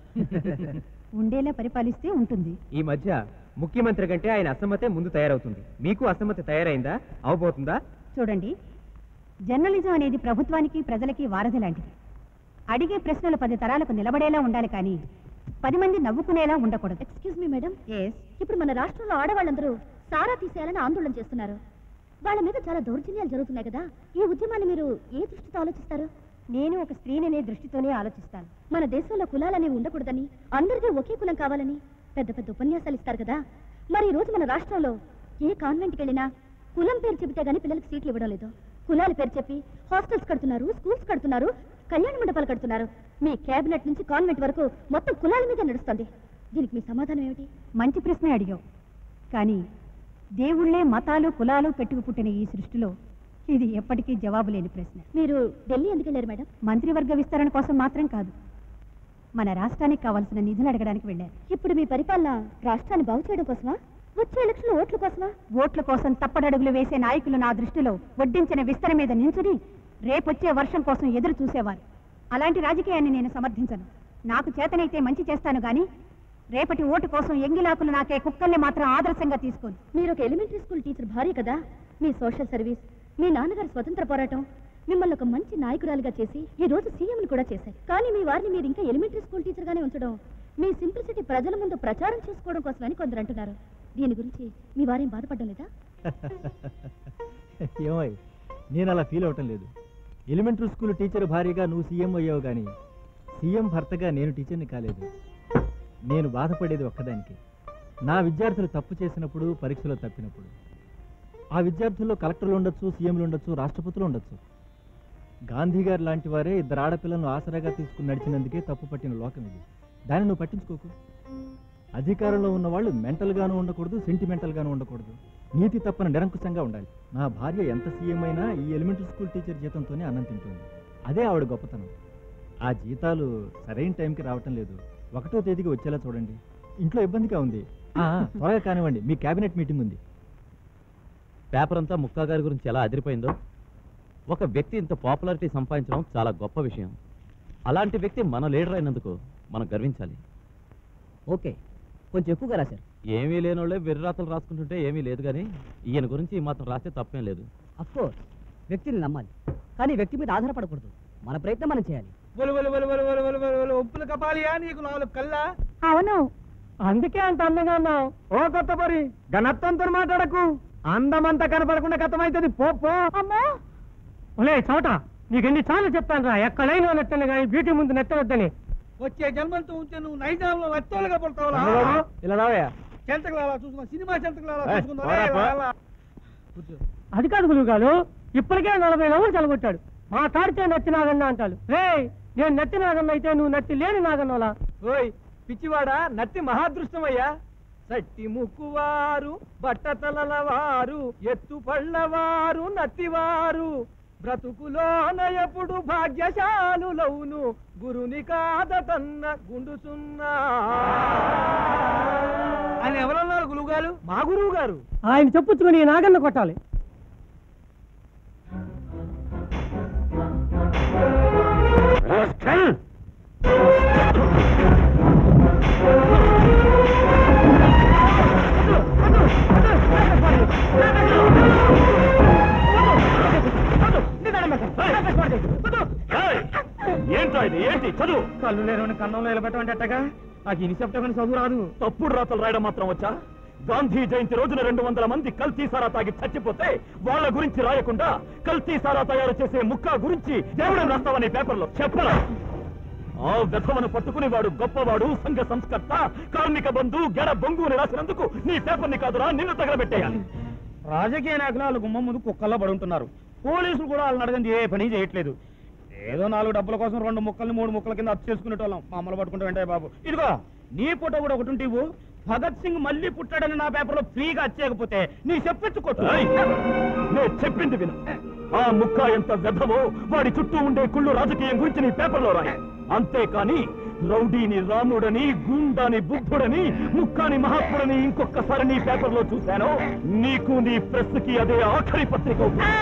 ఉండేలా పరిపాలిస్తే ఉంటుంది ఈ మధ్య ముఖ్యమంత్రి కంటే ఆయన అసమ్మతే ముందు తయారవుతుంది మీకు అసమ్మతి తయారైందా అవబోతుందా చూడండి జర్నలిజం అనేది ప్రభుత్వానికి ప్రజలకి వారధి లాంటిది అడిగే ప్రశ్నలు పది తరాలకు నిలబడేలా ఉండాలి కానీ పది మంది నవ్వుకునేలా ఉండకూడదు ఎక్స్క్యూజ్ మీ మేడం ఇప్పుడు మన రాష్ట్రంలో ఆడవాళ్ళందరూ సారా తీసేయాలని ఆందోళన చేస్తున్నారు వాళ్ళ మీద చాలా దౌర్జన్యాలు జరుగుతున్నాయి కదా ఈ ఉద్యమాన్ని మీరు ఏ దృష్టితో ఆలోచిస్తారు నేను ఒక స్త్రీననే దృష్టితోనే ఆలోచిస్తాను మన దేశంలో కులాలనేవి ఉండకూడదని అందరికీ ఒకే కులం కావాలని పెద్ద పెద్ద ఉపన్యాసాలు ఇస్తారు కదా మరి ఈ రోజు మన రాష్ట్రంలో ఏ కాన్వెంట్కి వెళ్ళినా కులం పేరు చెబితే గానీ పిల్లలకి సీట్లు ఇవ్వడం లేదు కులాల పేరు చెప్పి హాస్టల్స్ కడుతున్నారు స్కూల్స్ కడుతున్నారు కళ్యాణ మండపాలు కడుతున్నారు మీ కేబినెట్ నుంచి కాన్వెంట్ వరకు మొత్తం కులాల మీద నడుస్తుంది దీనికి మీ సమాధానం ఏమిటి మంచి ప్రశ్నే అడిగావు కానీ దేవుళ్ళే మతాలు కులాలు పెట్టుకు పుట్టిన ఈ సృష్టిలో ఇది ఎప్పటికీ జవాబు లేని ప్రశ్న మీరు ఢిల్లీ ఎందుకు వెళ్ళారు మేడం మంత్రివర్గ విస్తరణ కోసం మాత్రం కాదు మన రాష్ట్రానికి కావాల్సిన నిధులు అడగడానికి వెళ్ళారు ఇప్పుడు మీ పరిపాలన రాష్ట్రాన్ని బాగు చేయడం కోసమా వచ్చే ఎలక్షన్ ఓట్ల కోసమా ఓట్ల కోసం తప్పడడుగులు వేసే నాయకులు నా దృష్టిలో వడ్డించిన విస్తర మీద నించుని రేపొచ్చే వర్షం కోసం ఎదురు చూసేవారు అలాంటి రాజకీయాన్ని నేను సమర్థించను నాకు చేతనైతే మంచి చేస్తాను గాని రేపటి ఓటు కోసం ఎంగిలాకులు నాకే కుక్కల్ని మాత్రం ఆదర్శంగా తీసుకోను మీరు ఒక ఎలిమెంటరీ స్కూల్ టీచర్ భార్య కదా మీ సోషల్ సర్వీస్ మీ నాన్నగారి స్వతంత్ర పోరాటం మిమ్మల్ని ఒక మంచి నాయకురాలిగా చేసి ఈ రోజు సీఎంని కూడా చేశారు కానీ మీ వారిని మీరు ఇంకా ఎలిమెంటరీ స్కూల్ టీచర్ గానే ఉంచడం మీ సింప్లిసిటీ ప్రజల ముందు ప్రచారం చేసుకోవడం కోసమని కొందరు అంటున్నారు దీని గురించి మీ వారేం బాధపడడం లేదా ఏమోయ్ నేను అలా ఫీల్ అవటం లేదు ఎలిమెంటరీ స్కూల్ టీచర్ భార్యగా నువ్వు సీఎం అయ్యావు కానీ సీఎం భర్తగా నేను టీచర్ని కాలేదు నేను బాధపడేది ఒక్కదానికి నా విద్యార్థులు తప్పు చేసినప్పుడు పరీక్షలో తప్పినప్పుడు ఆ విద్యార్థుల్లో కలెక్టర్లు ఉండొచ్చు సీఎంలు ఉండొచ్చు రాష్ట్రపతులు ఉండొచ్చు గాంధీ గారు లాంటి వారే ఇద్దరు ఆడపిల్లలను ఆసరాగా తీసుకుని నడిచినందుకే తప్పు పట్టిన లోకం ఇది దాన్ని నువ్వు పట్టించుకోకు అధికారంలో ఉన్న వాళ్ళు మెంటల్గాను ఉండకూడదు సెంటిమెంటల్గాను ఉండకూడదు నీతి తప్పన నిరంకుశంగా ఉండాలి నా భార్య ఎంత సీఎం అయినా ఈ ఎలిమెంటరీ స్కూల్ టీచర్ జీతంతోనే అన్నం తింటుంది అదే ఆవిడ గొప్పతనం ఆ జీతాలు సరైన టైంకి రావటం లేదు ఒకటో తేదీకి వచ్చేలా చూడండి ఇంట్లో ఇబ్బందిగా ఉంది ఆ, త్వరగా కానివ్వండి మీ కేబినెట్ మీటింగ్ ఉంది పేపర్ అంతా ముక్కా గారి గురించి ఎలా అదిరిపోయిందో ఒక వ్యక్తి ఇంత పాపులారిటీ సంపాదించడం చాలా గొప్ప విషయం అలాంటి వ్యక్తి మన లీడర్ అయినందుకు మనం గర్వించాలి ఓకే కొంచెం ఎక్కువగా రాశారు ఏమీ లేనోళ్ళే వెర్రాతలు రాసుకుంటుంటే ఏమీ లేదు కానీ ఈయన గురించి ఈ మాత్రం రాస్తే తప్పేం లేదు అఫ్కోర్స్ వ్యక్తిని నమ్మాలి కానీ వ్యక్తి మీద ఆధారపడకూడదు మన ప్రయత్నం మనం చేయాలి ఒలు ఒలు ఒలు ఒలు ఒలు ఒలు ఒలు ఒలు ఒప్పులు కపాలియా నీకు నాలుగు కల్లా అవును అందుకే అంత అందంగా ఉన్నావు ఓ కొత్త పరి ఘనత్వంతో మాట్లాడకు అందమంతా కనపడకుండా కథమైతుంది పో పో అమ్మా ఒలే చోట నీకు ఎన్ని సార్లు చెప్పాను రా ఎక్కడైనా నెట్టను కానీ బ్యూటీ ముందు నెట్టవద్దని వచ్చే జన్మంతో ఉంటే నువ్వు నైజాంలో నచ్చోలుగా పడతావులా ఇలా రావయ్యా చెంతకలాలా చూసుకున్నా సినిమా చెంతకలాలా ఏయ్, చూసుకుందా పోరా, పో. అది కాదు గురువు గారు ఇప్పటికే నలభై నవ్వులు చలగొట్టాడు మా తాడితే నత్తి నాగన్న అంటాడు రే నేను నత్తి నాగన్న అయితే నువ్వు నత్తి లేని నాగన్నోలా ఓయ్ పిచ్చివాడా నత్తి మహాదృష్టమయ్యా సట్టి ముక్కువారు బట్టతలల వారు ఎత్తు పళ్ళవారు నత్తివారు బ్రతుకులోన ఎప్పుడు భాగ్యశాలులవును గురుని కాద తన్న గుండు సున్నా అని ఎవరన్నారు గురువుగారు మా గురువు గారు ఆయన చెప్పుచ్చుకుని ఈ నాగన్న కొట్టాలి ఏంటో ఇది ఏంటి చదువు కళ్ళు లేని కన్నంలో నిలబెట్టమంటే అట్టగా నాకు ఇనిసెప్టమని చదువు రాదు తప్పుడు రాతలు రాయడం మాత్రం వచ్చా గాంధీ జయంతి రోజున రెండు వందల మంది కల్తీ సారా తాగి చచ్చిపోతే వాళ్ళ గురించి రాయకుండా కల్తీ సారా తయారు చేసే ముక్క గురించి దేవుడు రాస్తావని పేపర్లో చెప్పరా ఆ వ్యధవను పట్టుకుని వాడు గొప్పవాడు సంఘ సంస్కర్త కార్మిక బంధు గెడ బొంగు అని రాసినందుకు నీ పేపర్ని కాదురా నిన్ను తగలబెట్టేయాలి రాజకీయ నాయకులు వాళ్ళ గుమ్మం ముందు కుక్కల్లో పడి ఉంటున్నారు పోలీసులు కూడా వాళ్ళని అడగంది ఏ పని చేయట్లేదు ఏదో నాలుగు డబ్బుల కోసం రెండు ముక్కల్ని మూడు ముక్కల కింద అప్పు చేసుకునేటోళ్ళం మా అమ్మలు పట్టుకుంటూ వెంటాయి బాబు ఇదిగో నీ ఫోటో కూడా ఒకటి ఉంటే ఇవ్వు. భగత్ సింగ్ మళ్ళీ పుట్టాడని నా పేపర్లో ఫ్రీగా వచ్చేయకపోతే నీ చెప్పెచ్చుకోవచ్చు ఏయ్! నేను చెప్పింది విను ఆ ముక్క ఎంత వ్యధవో వాడి చుట్టూ ఉండే కుళ్ళు రాజకీయం గురించి నీ పేపర్లో రాయి అంతేకాని రౌడీని రాముడని గుండాని బుద్ధుడని ముక్కాని మహాత్ముడని ఇంకొకసారి నీ పేపర్లో చూశాను నీకు నీ ప్రెస్ కి అదే ఆఖరి పత్రిక అవుతుంది.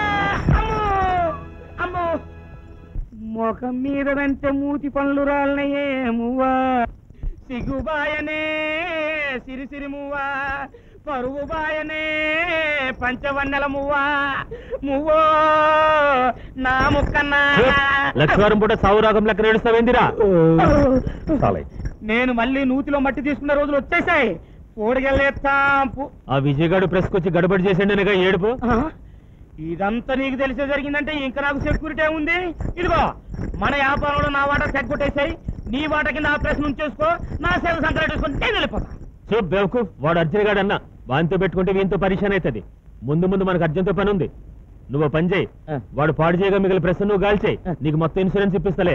అమ్మో ముఖం మీదంటే మూతి పనులు రాలనయే మువ్వా సిగుబాయనే సిరిసిరి మువ్వా పరువు బాయనే పంచవన్నెల మువ్వా మువ్వో నా ముక్కన్నా లక్ష్మీవారం పూట సావురాగం లెక్క ఏడుస్తావేందిరా చాలే నేను మళ్ళీ నూతిలో మట్టి తీసుకున్న రోజులు వచ్చేసాయి ఓడిగెళ్ళేస్తాంపు ఆ విజయగాడు ప్రెస్ వచ్చి గడబడి చేసిండేనగా ఏడుపు ఇదంతా నీకు తెలిసే జరిగిందంటే ఇంకా నాకు సెక్యూరిటీ ఉంది ఇదిగో మన వ్యాపారంలో నా వాటా సెక్యూరిటేసాయి నీ వాట కింద ఆ ప్రెస్ ఉంచేసుకో నా సేవ సంకలెట్ చేసుకొని నేను వెళ్ళిపోతా చూప్ బేవకు వాడు అర్జున్ గాడు అన్న వానితో పెట్టుకుంటే వీంతో పరిశాన్ అవుతుంది ముందు ముందు మనకు అర్జున్తో పని ఉంది నువ్వు ఓ పని చేయి వాడు పాడు చేయగా మిగిలిన ప్రెస్ నువ్వు గాల్చేయి నీకు మొత్తం ఇన్సూరెన్స్ ఇప్పిస్తలే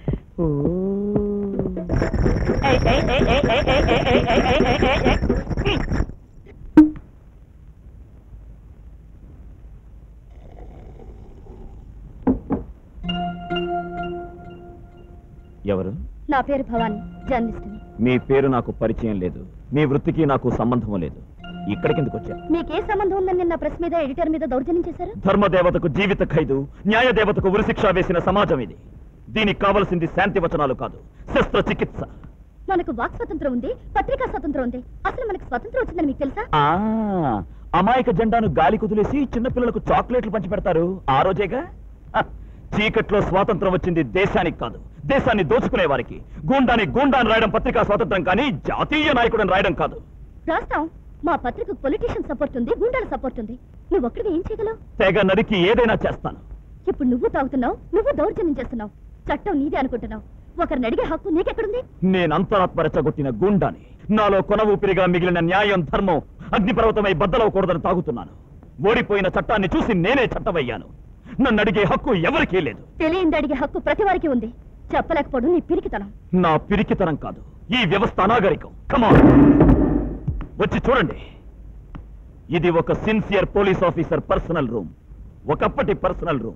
ఎవరు నా పేరు భవాని జర్నలిస్ట్ని మీ పేరు నాకు పరిచయం లేదు మీ వృత్తికి నాకు సంబంధం లేదు ఇక్కడికి ఎందుకు వచ్చారు మీకే సంబంధం ఉందని నిన్న ప్రెస్ మీద ఎడిటర్ మీద దౌర్జన్యం చేశారు ధర్మదేవతకు జీవిత ఖైదు న్యాయదేవతకు ఉరిశిక్ష వేసిన సమాజం ఇది దీనికి కావలసింది శాంతి వచనాలు కాదు శస్త్రచికిత్స మనకు వాక్ స్వతంత్రం ఉంది పత్రికా స్వతంత్రం ఉంది అసలు మనకు స్వతంత్రం వచ్చిందని మీకు తెలుసా ఆ అమాయక జెండాను గాలి కుదిలేసి చిన్నపిల్లలకు చాక్లెట్లు పంచి పెడతారు ఆ రోజేగా హ, చీకట్లో స్వాతంత్రం వచ్చింది దేశానికి కాదు దేశాన్ని దోచుకునే వారికి గూండాని గూండాని రాయడం పత్రికా స్వాతంత్రం కానీ జాతీయ నాయకుడిని రాయడం కాదు రాస్తాం మా పత్రికకు పొలిటీషియన్ సపోర్ట్ ఉంది గుండాల సపోర్ట్ ఉంది నువ్వు ఒక్కడివి ఏం చేయగలవు తెగ నరికి ఏదైనా చేస్తాను ఇప్పుడు నువ్వు తాగుతున్నావు నువ్వు దౌర్జన్యం చేస్తున్నావు చట్టం నీదే అనుకుంటున్నావు ఒకరిని అడిగే హక్కు నీకెక్కడుంది నేను అంతరాత్మ రెచ్చగొట్టిన గుండాని నాలో కొన ఊపిరిగా మిగిలిన న్యాయం ధర్మం అగ్నిపర్వతమై బద్దలవకూడదని తాగుతున్నాను ఓడిపోయిన చట్టాన్ని చూసి నేనే చట్టమయ్యాను నన్ను అడిగే హక్కు ఎవరికీ లేదు తెలియంది అడిగే హక్కు ప్రతి వారికి ఉంది చెప్పలేకపోవడం నీ పిరికితనం నా పిరికితనం కాదు ఈ వ్యవస్థ అనాగరికం కమాన్ వచ్చి చూడండి ఇది ఒక sincere police officer personal room ఒకప్పటి పర్సనల్ రూమ్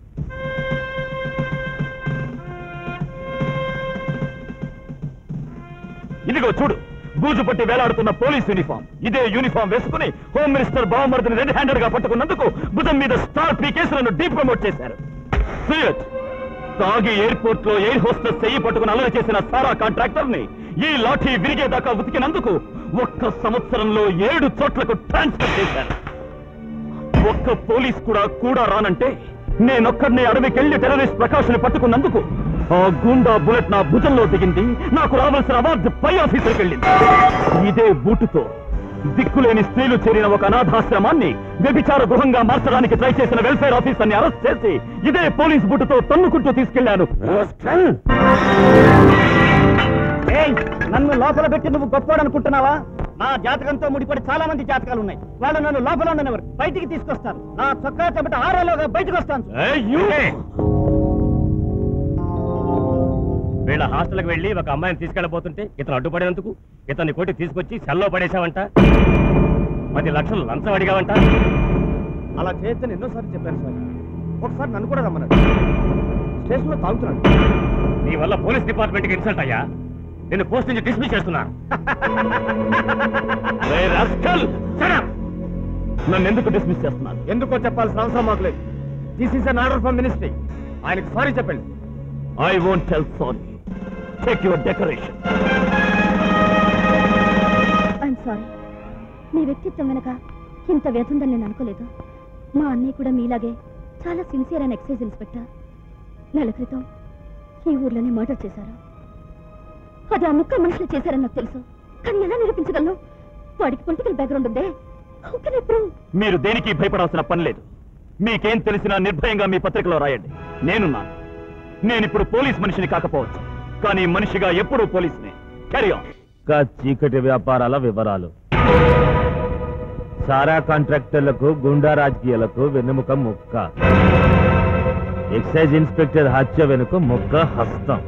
ఇదిగో చూడు బూజు పట్టి వేలాడుతున్న పోలీస్ యూనిఫామ్ ఇదే యూనిఫామ్ వేసుకుని హోమ్ మినిస్టర్ బావమర్దిని రెడ్ హ్యాండెడ్ గా పట్టుకున్నందుకు భుజం మీద స్టార్ పీ కేసులను డీ ప్రమోట్ చేశారు See it? తాగి ఎయిర్పోర్ట్ లో ఎయిర్ హోస్టెస్ చెయ్యి పట్టుకుని అల్లరి చేసిన సారా కాంట్రాక్టర్ ని ఈ లాఠీ విరిగేదాకా ఉతికినందుకు ఒక్క సంవత్సరంలో ఏడు చోట్లకు ట్రాన్స్ఫర్ చేశారు ఒక్క పోలీస్ కూడా కూడా రానంటే నేనొక్కడిని అడవికెళ్లి టెర్రరిస్ట్ ప్రకాష్ ని పట్టుకున్నందుకు ఆ గుండా బుల్లెట్ నా భుజంలో దిగింది నాకు రావాల్సిన అవార్డు పై ఆఫీసర్కి వెళ్ళింది ఇదే బూటుతో దిక్కులేని స్త్రీలు చేరిన ఒక అనాథాశ్రమాన్ని వ్యభిచార గృహంగా మార్చడానికి ట్రై చేసిన వెల్ఫేర్ ఆఫీసర్ని అరెస్ట్ చేసి ఇదే పోలీస్ బుట్టుతో తన్నుకుంటూ తీసుకెళ్లాను ఏయ్, నన్ను లోపల పెట్టి నువ్వు గొప్పవాడు అనుకుంటున్నావా నా జాతకంతో ముడిపడి చాలా మంది జాతకాలు ఉన్నాయి వాళ్ళు నన్ను లోపల ఉండనివ్వరు బయటికి తీసుకొస్తారు నా చొక్కా చెమట ఆరేలోగా బయటకు వస్తాను వీళ్ళ హాస్టల్కి వెళ్ళి ఒక అమ్మాయిని తీసుకెళ్ళబోతుంటే ఇతను అడ్డుపడేందుకు ఇతన్ని కొట్టి తీసుకొచ్చి సెల్లో పడేశావంట పది లక్షలు లంచం అడిగావంట అలా చేస్తే ఎన్నోసార్లు చెప్పాను సార్ ఒకసారి నన్ను కూడా రమ్మన్నాడు స్టేషన్లో తాగుతున్నాడు నీ వల్ల పోలీస్ డిపార్ట్మెంట్కి ఇన్సల్ట్ అయ్యా నేను పోస్ట్ నుంచి డిస్మిస్ చేస్తున్నా రే rascal! Shut up! నన్ను ఎందుకు డిస్మిస్ చేస్తున్నారు ఎందుకో చెప్పాల్సిన అవసరం మాకు లేదు this is an order from ministry ఆయనకి సారీ చెప్పండి I won't tell sorry check your decoration I'm sorry మీ వ్యక్తిత్వం వెనక ఇంత వ్యధ ఉందని నేను అనుకోలేదు మా అన్నయ్య కూడా మీలాగే చాలా సిన్సియర్ అయిన ఎక్సైజ్ ఇన్స్పెక్టర్ నెల క్రితం ఈ ఊర్లోనే మర్డర్ చేశారు అది ఆ ముక్క మనుషులు చేశారని నాకు తెలుసు కానీ ఎలా నిరూపించగలను వాడికి పొలిటికల్ బ్యాక్గ్రౌండ్ ఉందే How can I prove? మీరు దేనికి భయపడాల్సిన పని లేదు మీకేం తెలిసినా నిర్భయంగా మీ పత్రికలో రాయండి నేనున్నాను నేనిప్పుడు పోలీస్ మనిషిని కాకపోవచ్చు కానీ మనిషిగా ఎప్పుడూ పోలీసునే క్యారీ ఆన్ చీకటి వ్యాపారాల వివరాలు సారా కాంట్రాక్టర్లకు గుండా రాజకీయాలకు వెన్నెముక ముక్క ఎక్సైజ్ ఇన్స్పెక్టర్ హత్య వెనుక ముక్క హస్తం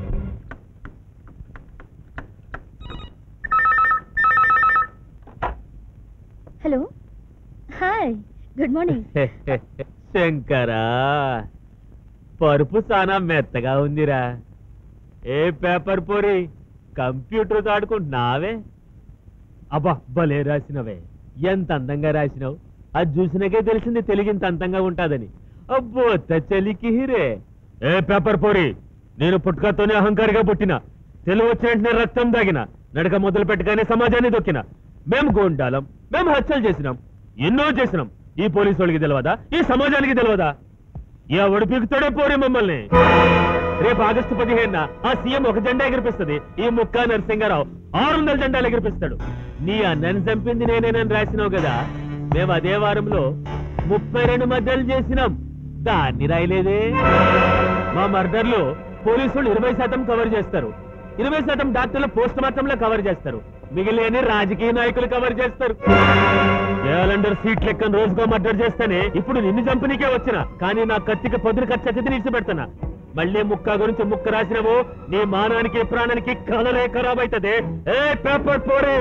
హలో హాయ్ గుడ్ మార్నింగ్ శంకరా పరుపు చాలా మెత్తగా ఉందిరా ఏ పేపర్ పొరి కంప్యూటర్ ఆడుకుంటున్నావే అబ్బా భలే రాసినవే ఎంత అందంగా రాసినావు అది చూసినాకే తెలిసింది తెలుగింత అందంగా ఉంటాదని అబ్బో చలికి హిరే ఏ పేపర్ పొరి నేను పుట్టుకతోనే అహంకారిగా పుట్టిన తెలుగు వచ్చిన వెంటనే రక్తం దాగిన నడక మొదలు పెట్టగానే సమాజాన్ని దొక్కిన మేము గోండాలం మేము హత్యలు చేసినాం ఎన్నో చేసినాం ఈ పోలీసు వాళ్ళకి తెలియదా ఈ సమాజానికి తెలియదా ఎవడు పీకుతాడే పోరే మమ్మల్ని రేపు ఆగస్టు పదిహేనున ఆ సీఎం ఒక జెండా ఎగిరిపిస్తుంది ఈ ముక్కా నరసింగారావు ఆరు వందల జెండాలు ఎగిరిపిస్తాడు నీ అన్నని చంపింది నేనేనని రాసినావు కదా మేము అదే వారంలో ముప్పై రెండు మధ్యలు చేసినాం దాన్ని రాయలేదే మా మర్డర్లో పోలీసులు ఇరవై శాతం కవర్ చేస్తారు ఇరవై శాతం డాక్టర్లు పోస్ట్ మార్టంలో కవర్ చేస్తారు మిగిలిన రాజకీయ నాయకులు కవర్ చేస్తారు క్యాలెండర్ సీట్ లెక్కన రోజుకో మర్డర్ చేస్తేనే ఇప్పుడు నిన్ను చంపనీకే వచ్చిన కానీ నా కత్తికి పొద్దున ఖర్చు అతిథి నిలిచిపెడతానా మళ్ళీ ముక్క గురించి ముక్క రాసినవు నీ మానానికి ప్రాణానికి కలలే ఖరాబ్ అవుతుంది ఏ పేపర్ పోరే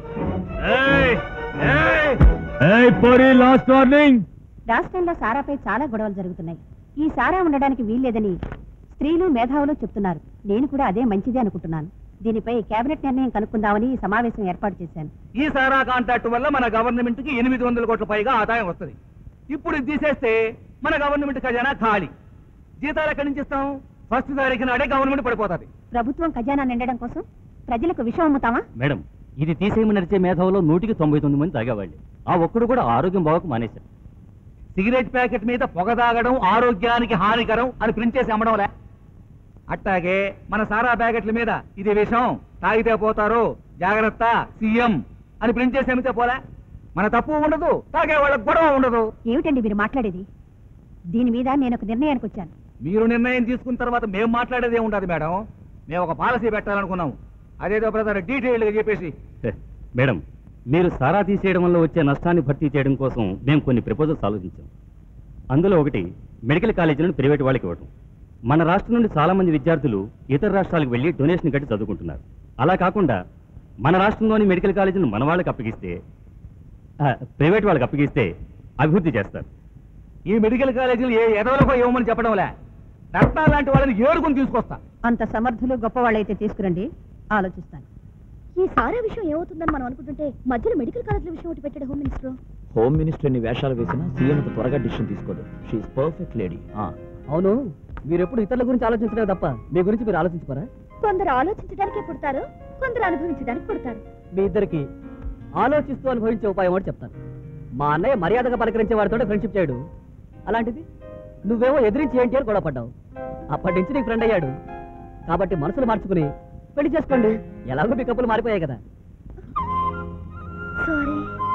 పోరీ లాస్ట్ వార్నింగ్ రాష్ట్రంలో సారాపై చాలా గొడవలు జరుగుతున్నాయి ఈ సారా ఉండడానికి వీల్లేదని స్త్రీలు మేధావులు చెప్తున్నారు నేను కూడా అదే మంచిదే అనుకుంటున్నాను దీనిపై కేబినెట్ నిర్ణయం కనుక్కుందామని ఈ సమావేశం ఏర్పాటు చేశాను ఈ సారా కాంట్రాక్ట్ వల్ల మన గవర్నమెంట్ కి ఎనిమిది వందల కోట్ల పైగా ఆదాయం వస్తుంది ఇప్పుడు ఇది తీసేస్తే మన గవర్నమెంట్ ఖజానా ఖాళీ జీతాలు ఎక్కడి నుంచి ఇస్తాం ఫస్ట్ తారీఖు నాడే గవర్నమెంట్ పడిపోతుంది ప్రభుత్వం ఖజానా నిండడం కోసం ప్రజలకు విషం అమ్ముతామా మేడం ఇది తీసేయమని నడిచే మేధావులో నూటికి తొంభై తొమ్మిది మంది తాగేవాళ్ళు ఆ ఒక్కడు కూడా ఆరోగ్యం బాగోక మానేశారు సిగరెట్ ప్యాకెట్ మీద పొగ తాగడం ఆరోగ్యానికి హానికరం అని ప్రింట్ చేసి అమ్మడంలే అట్టాగే మన సారా ప్యాకెట్ల మీద ఇది విషం తాగితే పోతారు జాగ్రత్త సీఎం అని ప్రింట్ చేసి అమ్మితే పోలే మన తప్పు ఉండదు తాగే వాళ్ళకి గొడవ ఉండదు ఏమిటండి మీరు మాట్లాడేది దీని మీద నేను ఒక నిర్ణయానికి వచ్చాను మీరు నిర్ణయం తీసుకున్న తర్వాత మేము మాట్లాడేదే ఉండదు మేడం మేము ఒక పాలసీ పెట్టాలనుకున్నాం అదేదో బ్రదర్ డీటెయిల్గా చెప్పేసి మేడం మీరు సారా తీసేయడం వల్ల వచ్చే నష్టాన్ని భర్తీ చేయడం కోసం మేము కొన్ని ప్రపోజల్స్ ఆలోచించాం అందులో ఒకటి మెడికల్ కాలేజీలను ప్రైవేట్ వాళ్ళకి ఇవ్వడం మన రాష్ట్రం నుండి చాలా మంది విద్యార్థులు ఇతర రాష్ట్రాలకు వెళ్ళి డొనేషన్ కట్టి చదువుకుంటున్నారు అలా కాకుండా మన రాష్ట్రంలోని మెడికల్ కాలేజీలను మన వాళ్ళకి అప్పగిస్తే ఆ, ప్రైవేట్ వాళ్ళకి అప్పగిస్తే అభివృద్ధి చేస్తారు ఈ మెడికల్ కాలేజీలు ఏ ఎదవలకో ఇవ్వమని చెప్పడంలే రత్నాలు లాంటి వాళ్ళని ఏడుకుని తీసుకొస్తా అంత సమర్థులు గొప్పవాళ్ళైతే తీసుకురండి ఆలోచిస్తాను ఈ సారా విషయం ఏమవుతుందని మనం అనుకుంటుంటే మధ్యలో మెడికల్ కాలేజీల విషయం ఒకటి పెట్టాడు హోమ్ మినిస్టర్ హోమ్ మినిస్టర్ ని వేషాలు వేసినా సీఎం త్వరగా డిసిషన్ తీసుకోదు షీఈ్ పర్ఫెక్ట్ లేడీ అవును మీరు ఎప్పుడు ఇతరుల గురించి ఆలోచించలేదు తప్ప మీ గురించి మీరు ఆలోచించుకోరా కొందరు ఆలోచించడానికే పుడతారు కొందరు అనుభవించడానికి పుడతారు మీ ఇద్దరికి ఆలోచిస్తూ అనుభవించే ఉపాయం ఒకటి చెప్తాను మా అన్నయ్య మర్యాదగా పలకరించే వాడితో ఫ్రెండ్షిప్ చేయడు అలాంటిది నువ్వేమో ఎదిరించి ఏంటి అని గొడవ పడ్డావు అప్పటి నుంచి నీకు ఫ్రెండ్ అయ్యాడు కాబట్టి మనసులు మార్చుకుని పెళ్లి చేసుకోండి ఎలాగో మీ కప్పులు మారిపోయాయి కదా sorry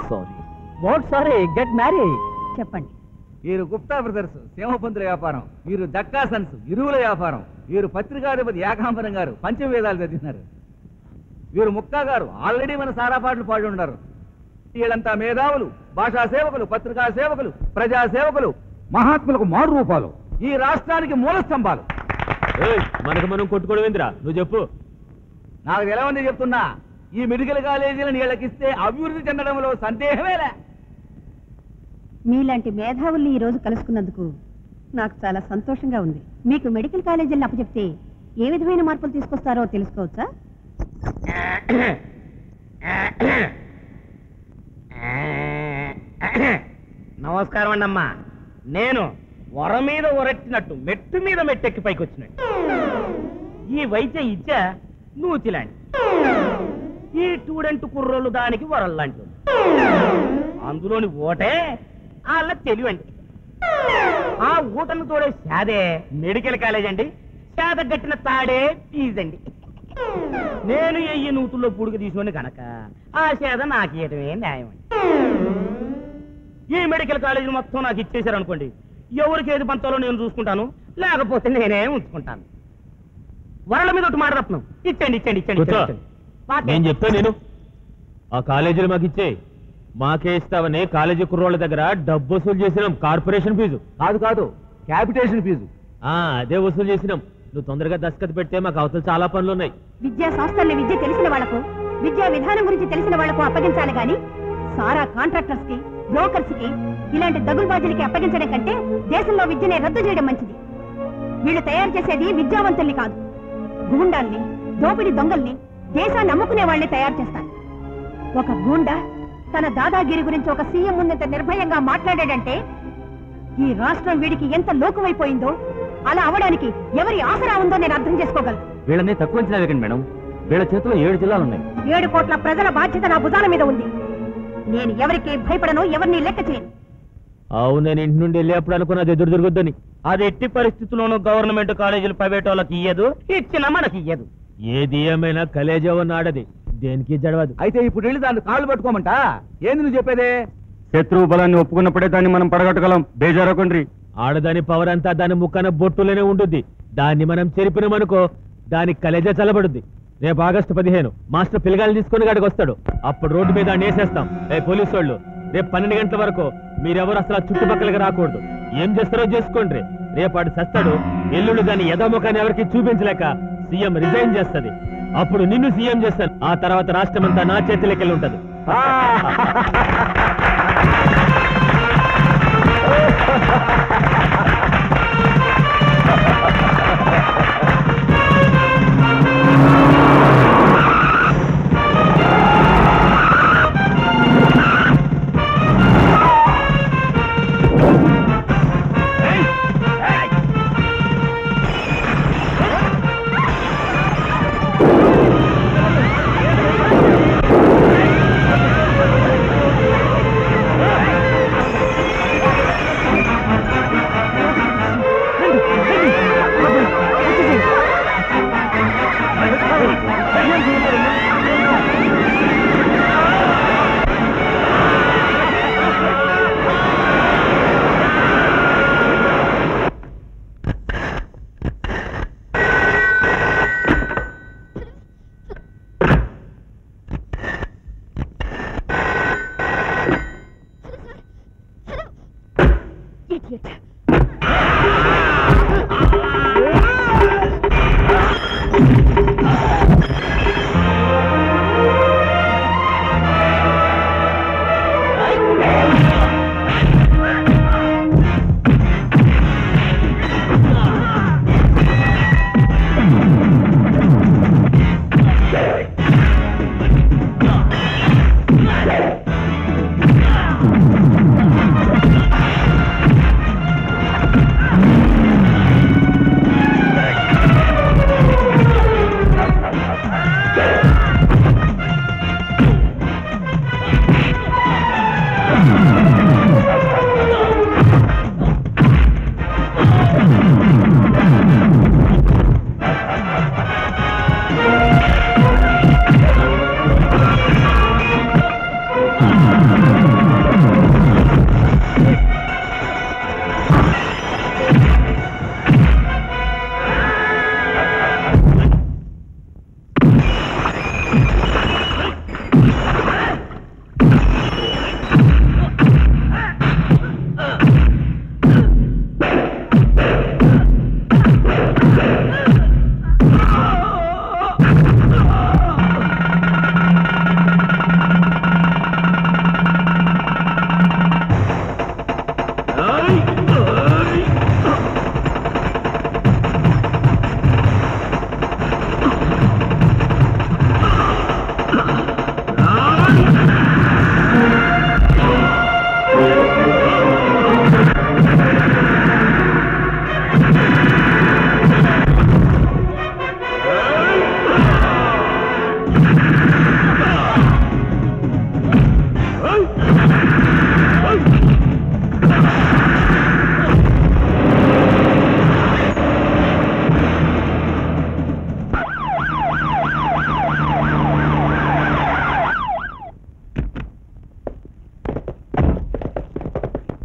sorry what sorry get marry చెప్పండి వీరు గుప్తా బ్రదర్స్ సింహపంతుల వ్యాపారం వీరు దక్కా సన్స్ ఇరువుల వ్యాపారం వీరు పత్రికాధిపతి ఏకాంబరం గారు పంచవేదాలు చదివినారు వీరు ముక్కా గారు ఆల్రెడీ మన సారా పాటలు పాడి ఉన్నారు వీళ్ళంతా మేధావులు భాషా సేవకులు పత్రికా సేవకులు ప్రజా సేవకులు మహాత్ములకు మారు రూపాలు ఈ రాష్ట్రానికి మూల స్తంభాలు ఏయ్, మనకు మనం కొట్టుకోవడం ఏందిరా నువ్వు చెప్పు నాకు ఎలా ఉంది చెప్తున్నా ఈ మెడికల్ కాలేజీలను వీళ్ళకిస్తే అభివృద్ధి చెందడంలో సందేహమేలే మీలాంటి మేధావుల్ని ఈ రోజు కలుసుకున్నందుకు నాకు చాలా సంతోషంగా ఉంది మీకు మెడికల్ కాలేజీలను అప్పచెప్తే ఏ విధమైన మార్పులు తీసుకొస్తారో తెలుసుకోవచ్చా నమస్కారం అండి అమ్మా నేను వర మీద ఒరట్టినట్టు మెట్టు మీద మెట్టెక్కి పైకి వచ్చినట్టు ఈ వైద్య ఇచ్చ నూతిలాంటి ఈ స్టూడెంట్ కుర్రోళ్ళు దానికి వరల్లాంటి అందులోని ఓటే వాళ్ళ తెలివండి ఆ ఊటను తోడే శాదే మెడికల్ కాలేజ్ అండి శాద గట్టిన తాడే ఫీజండి నేను ఎయ్యి నూతుల్లో పుడుగు తీసుకుని కనుక ఆ సేద నాకు ఇయటమే న్యాయం అండి ఈ మెడికల్ కాలేజీ మొత్తం నాకు ఇచ్చేశారు అనుకోండి ఎవరికి ఏది పంచాలో నేను చూసుకుంటాను లేకపోతే నేనే ఉంచుకుంటాను వరల మీద ఒకటి మాట తప్పను ఇచ్చండి ఇచ్చండి ఇచ్చండి కూర్చో. ఇచ్చండి, ఇచ్చండి. నేను చెప్తా నేను ఆ కాలేజీలు మాకు ఇచ్చే మాకే ఇస్తావని కాలేజీ కుర్రోళ్ళ దగ్గర డబ్బు వసూలు చేసినాం కార్పొరేషన్ ఫీజు కాదు కాదు క్యాపిటేషన్ ఫీజు ఆ అదే వసూలు చేసినాం నువ్వు తొందరగా దస్కత్ పెడితే మాకు అవతల చాలా పనులు ఉన్నాయి విద్యా సంస్థల్ని విద్య తెలిసిన వాళ్లకు విద్యా విధానం గురించి తెలిసిన వాళ్లకు అప్పగించాలి గాని సారా కాంట్రాక్టర్స్ కి బ్రోకర్స్ కి ఇలాంటి దగులుబాజీలకి అప్పగించడం కంటే దేశంలో విద్యనే రద్దు చేయడం మంచిది వీళ్ళు తయారు చేసేది విద్యావంతుల్ని కాదు గూండాల్ని దోపిడి దొంగల్ని దేశాన్ని అమ్ముకునే వాళ్ళని తయారు చేస్తారు ఒక గూండా తన దాదాగిరి గురించి ఒక సీఎం ముందంత నిర్భయంగా మాట్లాడాడంటే ఈ రాష్ట్రం వీడికి ఎంత లోకువైపోయిందో అలా అవడానికి ఎవరి ఆసరా ఉందో నేను అర్థం చేసుకోగలను వీళ్ళని తక్కువ అంచనా వేయకండి మేడం వీళ్ళ చేతిలో ఏడు జిల్లాలు ఉన్నాయి ఏడు కోట్ల ప్రజల బాధ్యత నా భుజాల మీద ఉంది నేను ఎవరికి భయపడను ఎవరిని లెక్క చేయను అవును నేను ఇంటి నుండి వెళ్ళేప్పుడు అనుకున్నది ఎదురు తిరగొద్దని అది ఎట్టి పరిస్థితుల్లోనూ గవర్నమెంట్ కాలేజీలు ప్రైవేట్ వాళ్ళకి ఇయ్యదు ఇచ్చిన మనకి ఇయ్యదు ఏది ఏమైనా కలేజావ నాడది దేనికి జడవదు అయితే ఇప్పుడు వెళ్ళి దాన్ని కాళ్ళు పట్టుకోమంట ఏంది నువ్వు చెప్పేదే శత్రువు బలాన్ని ఒప్పుకున్నప్పుడే దాన్ని మనం పడగొట్టగలం బేజారకుండ్రి ఆడదాని పవర్ అంతా దాని ముక్కన బొట్టులోనే ఉంటుంది దాన్ని మనం చెరిపినామనుకో దాని కలేజా చల్లబడుద్ది రేపు ఆగస్టు పదిహేను మాస్టర్ పిల్లగాలు తీసుకుని గాడికి వస్తాడు అప్పుడు రోడ్డు మీద వాడిని వేసేస్తాం ఏ పోలీసు వాళ్ళు రేపు పన్నెండు గంటల వరకు మీరెవరు అసలు ఆ చుట్టుపక్కలకి రాకూడదు ఏం చేస్తారో చేసుకోండి రేపు ఆడు సస్తాడు ఎల్లుండి దాని యథాముఖాన్ని ఎవరికి చూపించలేక సీఎం రిజైన్ చేస్తది అప్పుడు నిన్ను సీఎం చేస్తాను ఆ తర్వాత రాష్ట్రం అంతా నా చేతిలోకి వెళ్ళి ఉంటది ఏయ్!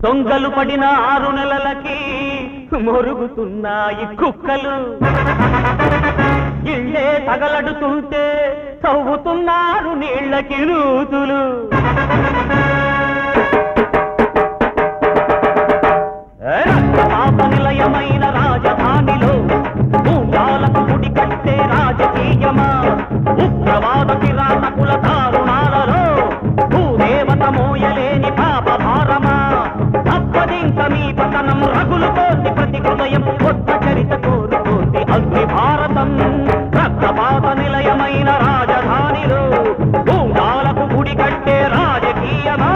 దొంగలు పడిన ఆరు నెలలకి మొరుగుతున్నాయి కుక్కలు ఇళ్ళే తగలడుతుంటే తవ్వుతున్నారు నీళ్ళకి నూతులు రక్తపాత నిలయమైన రాజధానిలో మూలాలకు గుడి కట్టే రాజకీయమా ఉగ్రవాద కిరాతకుల దారుణాలలో భూదేవత మోయలేని పాప భారమా తప్పదింక మీ పతనం రగులుతోంది ప్రతి హృదయం కొత్త చరిత కోరుతోంది అగ్ని భారతం రక్తపాత నిలయమైన రాజధానిలో మూలాలకు గుడి కట్టే రాజకీయమా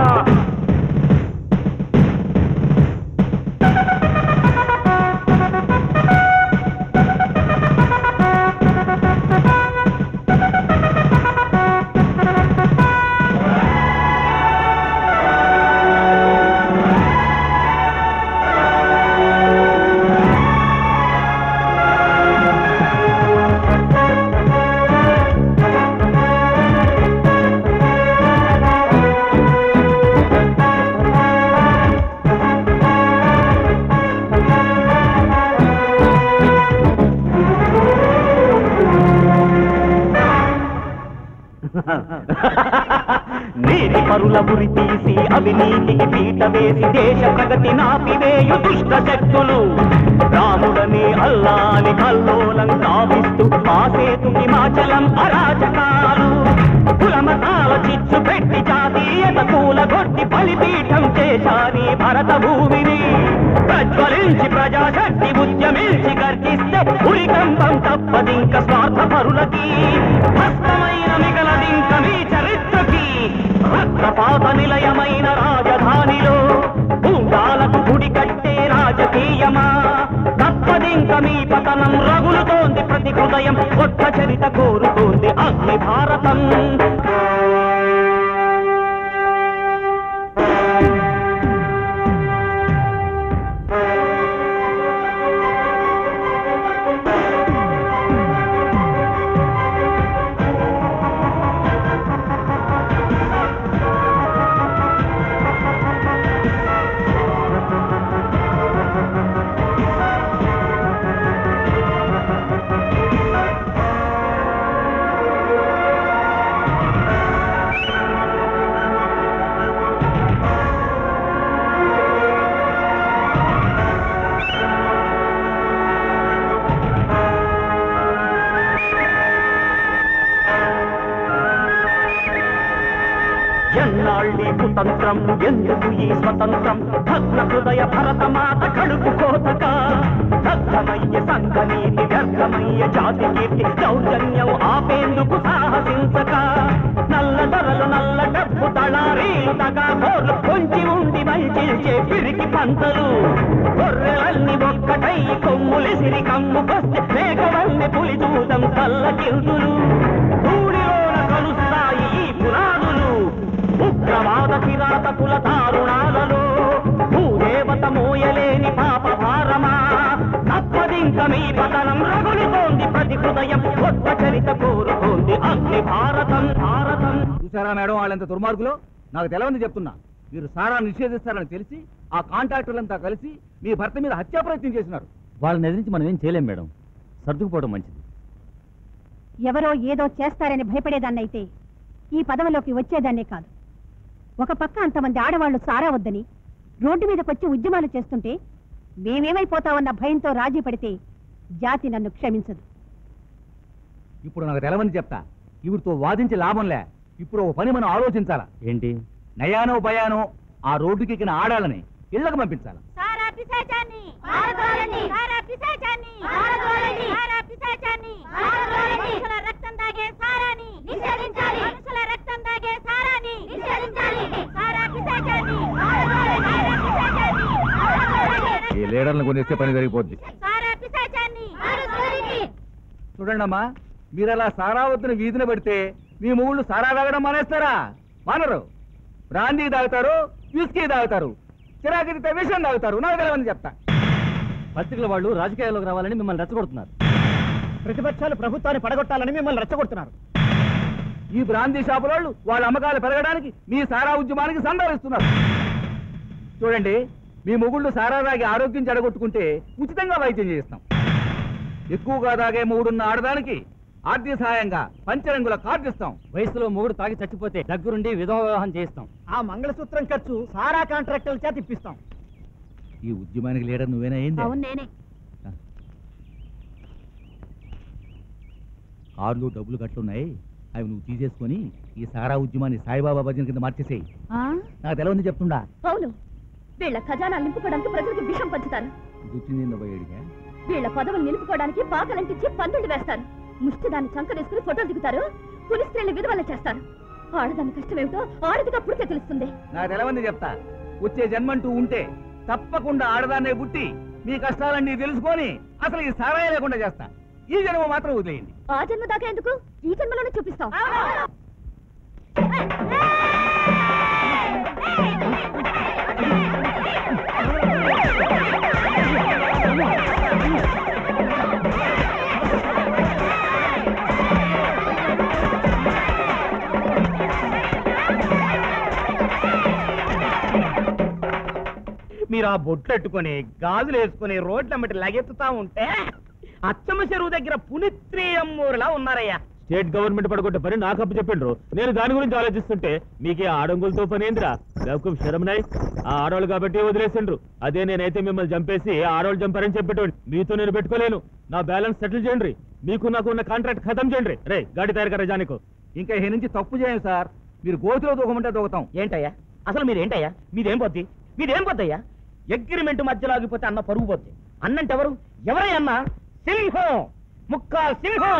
నీటి పరుల గురి తీసి అవినీతికి పీట వేసి దేశ ప్రగతి నాపివేయు దుష్ట శక్తులు రాముడని అల్లాని కల్లోలం కావిస్తూ ఆ సేతుకి మాచలం అరాచకాలు కులమతాల చిచ్చు పెట్టి జాతీయత కూలగొట్టి బలిపీఠం చేశాని భరత భూమిని ప్రజ్వలించి ప్రజాశక్తి ఉద్యమించి గర్జిస్తే ఉరికంబం తప్పదింక స్వార్థ పరులకి భస్మమైన మిగలదింక మీ చరిత్రకి రక్తపాత నిలయమైన రాజధానిలో భూతాలకు గుడి కట్టే రాజకీయమా తప్పదింక మీ పతనం రగులుతోంది ప్రతి హృదయం కొత్త చరిత కోరుతోంది అగ్ని భారతం ఎన్నాళ్ళీ కుతంత్రం ఎందుకు ఈ స్వతంత్రం భగ్న హృదయ భరతమాత కడుపు కోతక దగ్ధమయ్య సంఘనీతి వ్యర్థమయ్య జాతి కీర్తి దౌర్జన్యం ఆపేందుకు సాహసించక నల్ల ధరలు నల్ల డబ్బు తళారీలు తగా బోర్లు కొంచి ఉండి మంచిల్చే పిరికి పంతలు గొర్రెలన్నీ ఒక్కటై కొమ్ములిసిరి కమ్ముకొస్తే మేఘవల్ని పులి చూదం కల్ల కిందులు ధూళిలోన కలుస్తాయి ఈ పురాణులు ఉగ్రవాద కిరాతకుల దారుణాలలో భూదేవత మోయలేని పాప భారమా తప్పదింక మీ పతనం రగులుతోంది ప్రతి హృదయం కొత్త చరిత కోరుతోంది అగ్ని భారతం భారతం చూసారా మేడం వాళ్ళంత దుర్మార్గులు నాకు తెలవని చెప్తున్నా మీరు సారా నిషేధిస్తారని తెలిసి ఆ కాంట్రాక్టర్లంతా కలిసి మీ భర్త మీద హత్యా ప్రయత్నం చేసినారు వాళ్ళని ఎదిరించి మనం ఏం చేయలేం మేడం సర్దుకుపోవడం మంచిది ఎవరో ఏదో చేస్తారని భయపడేదాన్నైతే ఈ పదవిలోకి వచ్చేదాన్నే కాదు ఒక పక్క అంతమంది ఆడవాళ్లు సారా వద్దని రోడ్డు మీదకొచ్చి ఉద్యమాలు చేస్తుంటే మేమేమైపోతామన్న భయంతో రాజీ పడితే జాతి నన్ను క్షమించదు ఇప్పుడు నాకు తెలవని చెప్తా ఇవిడితో వాదించి లాభంలే ఇప్పుడు ఒక పని మనం ఆలోచించాలా ఏంటి నయానో భయానో ఆ రోడ్డుకి ఎక్కిన ఆడాలని ఇళ్లకు పంపించాలా సారా పిశాచాన్ని పారదోలండి సారా పిశాచాన్ని పారదోలండి సారా పిశాచాన్ని పారదోలండి మనుషుల రక్తం దాగే సారాని నిషేధించాలి మనుషుల రక్తం దాగే సారాని నిషేధించాలి సారా పిశాచాన్ని పారదోలండి సారా పిశాచాన్ని పారదోలండి ఈ లీడర్లను కొనిస్తే పని జరిగిపోద్ది సారా పిశాచాన్ని పారదోలండి చూడండి అమ్మా మీరు అలా సారా వద్దున వీధిన పడితే మీ మొగుళ్ళు సారా తాగడం మానేస్తారా మానరు బ్రాందీ తాగుతారు విస్కీ తాగుతారు చిరాకితే విషయం తాగుతారు నాకు తెలవని చెప్తా పత్రికల వాళ్ళు రాజకీయాల్లోకి రావాలని మిమ్మల్ని రెచ్చగొడుతున్నారు ప్రతిపక్షాలు ప్రభుత్వాన్ని పడగొట్టాలని మిమ్మల్ని రెచ్చగొడుతున్నారు ఈ బ్రాందీ షాపుల వాళ్ళు వాళ్ళ అమ్మకాలు పెరగడానికి మీ సారా ఉద్యమానికి సందాలిస్తున్నారు చూడండి మీ మొగుళ్ళు సారా తాగి ఆరోగ్యం చెడగొట్టుకుంటే ఉచితంగా వైద్యం చేయిస్తాం ఎక్కువగా తాగే మూడున్న ఆడదానికి ఆర్థిక సహాయంగా పంచరంగుల కార్డు ఇస్తాం వయసులో మొగుడు తాగి చచ్చిపోతే దగ్గరుండి విధవ వివాహం చేయిస్తాం ఆ మంగళసూత్రం ఖర్చు సారా కాంట్రాక్టుల చేత ఇప్పిస్తాం ఈ ఉద్యమానికి లీడర్ నువ్వేనా ఏంది అవును నేనే కార్లు డబ్బులు కట్లున్నాయి అవి నువ్వు తీసేసుకొని ఈ సారా ఉద్యమాన్ని సాయిబాబా భజన కింద మార్చేసేయి ఆ? నాకు తెలవని చెప్తుండా అవును వీళ్ళ ఖజానా నింపుకోవడానికి ప్రజలకు విషం పంచుతారు గుర్తుంది పోయాడిగా వీళ్ళ పదవులు నిలుపుకోవడానికి పాకలంటించి పందులు వేస్తారు ముష్టి దాన్ని చంకనేసుకుని ఫోటోలు దిగుతారు పులి స్త్రీలు విధవల చేస్తారు ఆడదాని కష్టం ఏమిటో ఆడదిగా పుడితే తెలుస్తుంది నాకు తెలవని చెప్తా వచ్చే జన్మంటూ ఉంటే తప్పకుండా ఆడదాన్నే పుట్టి మీ కష్టాలన్నీ తెలుసుకొని అసలు ఈ సారాయి లేకుండా చేస్తా ఈ జన్మ మాత్రం వదిలేయండి ఆ జన్మ దాకా ఎందుకు ఈ జన్మలోనే చూపిస్తాం మీరు ఆ బొట్లు ఎట్టుకొని గాజులు వేసుకొని రోడ్లమ్మటి లగెత్తుతా ఉంటే అచ్చమ్మ చెరువు దగ్గర పునిత్రి అమ్మూరులా ఉన్నారయ్యా స్టేట్ గవర్నమెంట్ పడుకుంటే పని నాకు అప్పు చెప్పిండ్రు నేను దాని గురించి ఆలోచిస్తుంటే మీకే ఆడంగులతో పని ఏందిరా లేకపోతే శరమనాయ్ ఆ ఆడవాళ్ళు కాబట్టి వదిలేసిండ్రు అదే నేనైతే మిమ్మల్ని చంపేసి ఆ ఆడవాళ్ళు చంపారని చెప్పేటోండి మీతో నేను పెట్టుకోలేను నా బ్యాలెన్స్ సెటిల్ చేయండి మీకు నాకు ఉన్న కాంట్రాక్ట్ ఖతం చేయండి రే గాడి తయారు కదా జానికో ఇంకా ఈ నుంచి తప్పు చేయం సార్ మీరు గోతులో దూకమంటే దూకుతాం ఏంటయ్యా అసలు మీరేంటయ్యా మీదేం పోద్ది మీదేం పోద్దయ్యా అగ్రిమెంట్ మధ్యలో ఆగిపోతే అన్న పరుగు పోద్ది అన్నంటే ఎవరు ఎవరయ్యా అన్న సింహం ముక్కా సింహం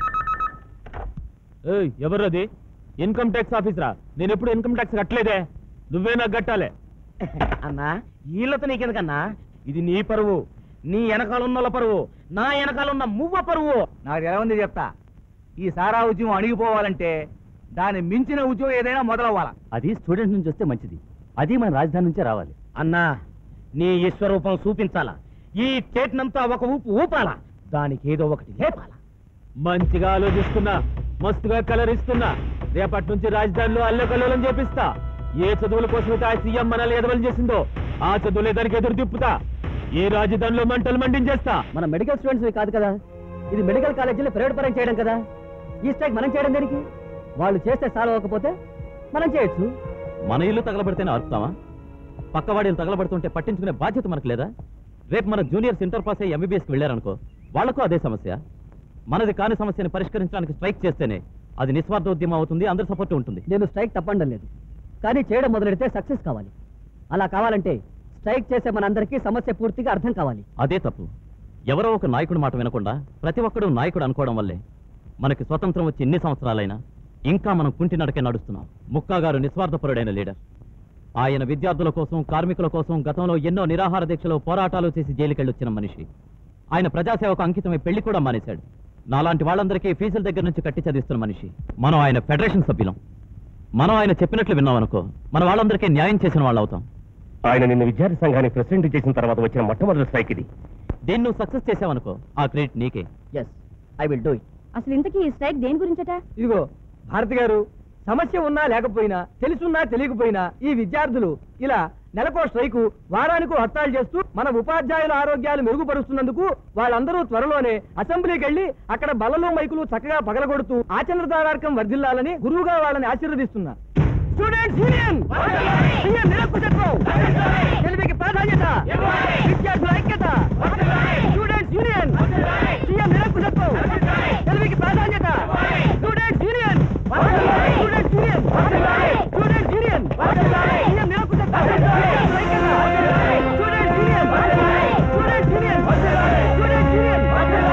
ఏయ్ ఎవరది ఇన్కమ్ ట్యాక్స్ ఆఫీసరా నేను ఎప్పుడు ఇన్కమ్ ట్యాక్స్ కట్టలేదే నువ్వే నాకు కట్టాలి అన్నా వీళ్ళతో నీకెందుకన్నా ఇది నీ పరువు నీ వెనకాలన్న పరువు నా వెనకాలన్న మువ్వ పరువు నాకు తెలవంది చెప్తా ఈ సారా ఉద్యమం అణిగిపోవాలంటే దాన్ని మించిన ఉద్యోగం ఏదైనా మొదలవ్వాలా అది స్టూడెంట్ నుంచి వస్తే మంచిది అది మన రాజధాని నుంచే రావాలి అన్నా నీ ఈశ్వరూపం చూపించాలా ఈ చేతినంతా ఒక ఊపు ఊపాలా దానికి ఏదో ఒకటి లేపాలా మంచిగా ఆలోచిస్తున్నా మస్తుగా కలరిస్తున్నా రేపటి నుంచి రాజధానిలో అల్లకల్లోలం చేపిస్తా ఏ చదువుల కోసమైతే ఆ సీఎం మనల్ని ఎదవలు చేసిందో ఆ చదువులే దానికి ఎదురు తిప్పుతా ఈ రాజధానిలో మంటలు మండించేస్తా మన మెడికల్ స్టూడెంట్స్ కాదు కదా ఇది మెడికల్ కాలేజీలో ప్రైవేట్ పరం చేయడం కదా ఈ స్ట్రైక్ మనం చేయడం దేనికి వాళ్ళు చేస్తే సాల్వ్ అవ్వకపోతే మనం చేయొచ్చు మన ఇల్లు తగలబడితేనే అరుపుతామా పక్కవాడి ఇల్లు తగలబడుతుంటే పట్టించుకునే బాధ్యత మనకు లేదా రేపు మన జూనియర్స్ ఇంటర్ పాస్ అయ్యి ఎంబీబీఎస్కి వెళ్ళారనుకో వాళ్లకు అదే సమస్య మనది కాని సమస్యని పరిష్కరించడానికి స్ట్రైక్ చేస్తేనే అది నిస్వార్థ ఉద్యమం అవుతుంది అందరి సపోర్ట్ ఉంటుంది నేను స్ట్రైక్ తప్పండం లేదు కానీ చేయడం మొదలెడితే సక్సెస్ కావాలి అలా కావాలంటే స్ట్రైక్ చేసే మనందరికీ సమస్య పూర్తిగా అర్థం కావాలి అదే తప్పు ఎవరో ఒక నాయకుడి మాట వినకుండా ప్రతి ఒక్కడు నాయకుడు అనుకోవడం వల్లే మనకి స్వతంత్రం వచ్చి ఎన్ని సంవత్సరాలైనా ఇంకా మనం కుంటి నడకే నడుస్తున్నాం ముక్కా గారు నిస్వార్థపరుడైన లీడర్ ఆయన విద్యార్థుల కోసం కార్మికుల కోసం గతంలో ఎన్నో నిరాహార దీక్షలు పోరాటాలు చేసి జైలుకెళ్ళొచ్చిన మనిషి ఆయన ప్రజాసేవకు అంకితమై పెళ్లి కూడా మానేశాడు నాలాంటి వాళ్ళందరికీ ఫీజుల దగ్గర నుంచి కట్టి చదివిస్తున్న మనిషి మనం ఆయన ఫెడరేషన్ సభ్యులం మనం ఆయన చెప్పినట్లు విన్నామనుకో మన వాళ్ళందరికీ న్యాయం చేసిన వాళ్ళు అవుతాం ఆయన నిన్న విద్యార్థి సంఘాన్ని ప్రెసిడెంట్ చేసిన తర్వాత వచ్చిన మొట్టమొదటి స్ట్రైక్ ఇది దీన్ని నువ్వు సక్సెస్ చేసావనుకో ఆ క్రెడిట్ నీకే yes I will do it అసలు ఇంతకీ ఈ స్ట్రైక్ దేని గురించట ఇదిగో భారతి గారు సమస్య ఉన్నా లేకపోయినా తెలుసున్నా తెలియకపోయినా ఈ విద్యార్థులు ఇలా నెలకో స్ట్రైకు వారానికో హత్యాలు చేస్తూ మన ఉపాధ్యాయుల ఆరోగ్యాలు మెరుగుపరుస్తున్నందుకు వాళ్ళందరూ త్వరలోనే అసెంబ్లీకి వెళ్లి అక్కడ బల్లలు మైకులు చక్కగా పగలగొడుతూ ఆచరణదారార్కం వర్ధిల్లాలని గురువుగా వాళ్ళని ఆశీర్వదిస్తున్నా స్టూడెంట్స్ యూనియన్ సీఎం నిరంకుశత్వం తెలివికి ప్రాధాన్యత విద్యార్థుల ఐక్యత స్టూడెంట్స్ యూనియన్ సీఎం నిరంకుశత్వం తెలివికి ప్రాధాన్యత students union students union students union CM నిరంకుశత్వం విద్యార్థుల ఐక్యత students union students union students union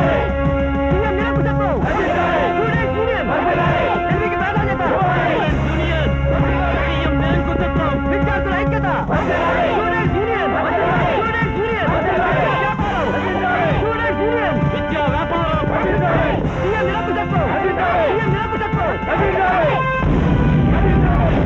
CM నిరంకుశత్వం స్టూడెంట్స్ యూనియన్ తెలివికి ప్రాధాన్యత విద్యార్థుల ఐక్యత స్టూడెంట్స్ యూనియన్ స్టూడెంట్స్ యూనియన్ వ్యాపారం స్టూడెంట్స్ యూనియన్ విద్యా వ్యాపారం సీఎం నిరంకుశత్వం సీఎం నిరంకుశత్వం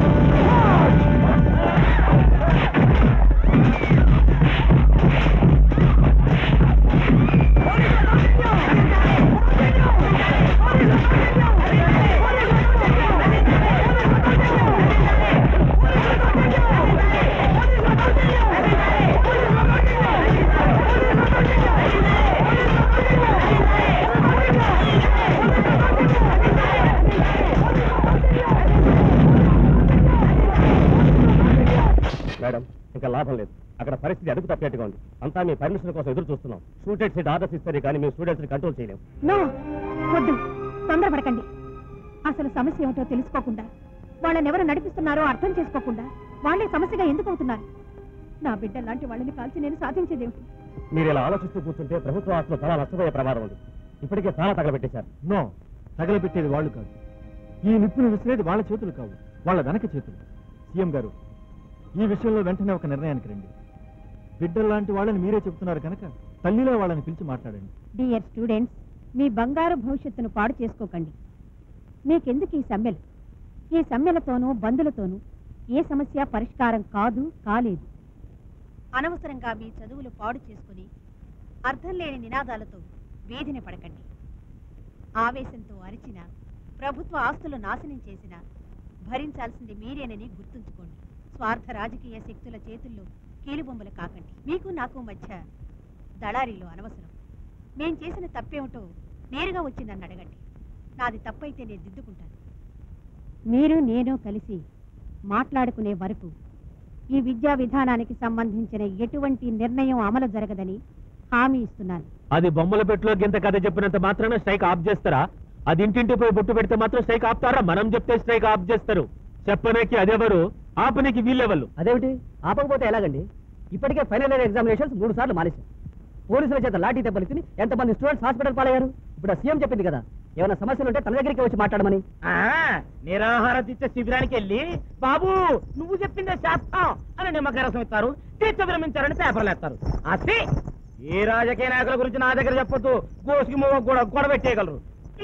ఇంకా లాభం లేదు అక్కడ పరిస్థితి అదుపు తప్పేట్టుగా ఉంది అంతా మీ పర్మిషన్ కోసం ఎదురు చూస్తున్నాం స్టూడెంట్స్ సీట్ ఆర్డర్స్ ఇస్తారు కానీ మేము స్టూడెంట్స్ కంట్రోల్ చేయలేము నో వద్దు తొందరపడకండి అసలు సమస్య ఏమిటో తెలుసుకోకుండా వాళ్ళని ఎవరు నడిపిస్తున్నారో అర్థం చేసుకోకుండా వాళ్ళే సమస్యగా ఎందుకు అవుతున్నారు నా బిడ్డ లాంటి వాళ్ళని కాల్చి నేను సాధించేదేమిటి మీరు ఇలా ఆలోచిస్తూ కూర్చుంటే ప్రభుత్వ ఆస్తులు చాలా నష్టపోయే ప్రమాదం ఉంది ఇప్పటికే చాలా తగలబెట్టేశారు నో తగలబెట్టేది వాళ్ళు కాదు ఈ నిప్పును విసిరేది వాళ్ళ చేతులు కావు వాళ్ళ వెనక చేతులు సీఎం గారు ఈ విషయంలో వెంటనే ఒక నిర్ణయానికి రండి బిడ్డల్లాంటి వాళ్ళని మీరే చెప్తున్నారు కనుక తల్లిలో వాళ్ళని పిలిచి మాట్లాడండి డియర్ స్టూడెంట్స్ మీ బంగారు భవిష్యత్తును పాడు చేసుకోకండి మీకెందుకు ఈ సమ్మెలు ఈ సమ్మెలతోనూ బంధులతోనూ ఏ సమస్య పరిష్కారం కాదు కాలేదు అనవసరంగా మీ చదువులు పాడు చేసుకుని అర్థం లేని నినాదాలతో వీధిని పడకండి ఆవేశంతో అరిచిన ప్రభుత్వ ఆస్తులు నాశనం చేసిన భరించాల్సింది మీరేనని గుర్తుంచుకోండి స్వార్థ రాజకీయ శక్తుల చేతుల్లో కీలుబొమ్మలు కాకండి మీకు నాకు మధ్య దళారీలు అనవసరం మేం చేసిన తప్పేమిటో నేరుగా వచ్చి నన్ను అడగండి నాది తప్పైతే నేను దిద్దుకుంటాను మీరు నేను కలిసి మాట్లాడుకునే వరకు ఈ విద్యా విధానానికి సంబంధించిన ఎటువంటి నిర్ణయం అమలు జరగదని హామీ ఇస్తున్నాను అది బొమ్మల పెట్టులో గింత కథ చెప్పినంత మాత్రాన స్ట్రైక్ ఆఫ్ చేస్తారా అది ఇంటింటి పోయి బొట్టు పెడితే మాత్రం స్ట్రైక్ ఆపుతారా మనం చెప్తే స్ట్రైక్ ఆఫ్ చేస్తారు చెప్పనకి అదెవరు ఆపనికి వీళ్ళెవరు అదేమిటి ఆపకపోతే ఎలాగండి ఇప్పటికే ఫైనల్ ఇయర్ ఎగ్జామినేషన్స్ మూడు సార్లు మానేశారు పోలీసుల చేత లాఠీ దెబ్బలు తిని ఎంతమంది స్టూడెంట్స్ హాస్పిటల్ పాలయ్యారు ఇప్పుడు ఆ సీఎం చెప్పింది కదా ఏమైనా సమస్యలు ఉంటే తన దగ్గరికి వచ్చి మాట్లాడమని నిరాహార దీక్ష శిబిరానికి వెళ్ళి బాబు నువ్వు చెప్పిందే చేస్తాం అని నిమ్మకాయ రసం ఇస్తారు దీక్ష విరమించారని పేపర్లు వేస్తారు అసి ఏ రాజకీయ నాయకుల గురించి నా దగ్గర చెప్పొద్దు గోసుకి మూవ కూడా గొడవ పెట్టేయగలరు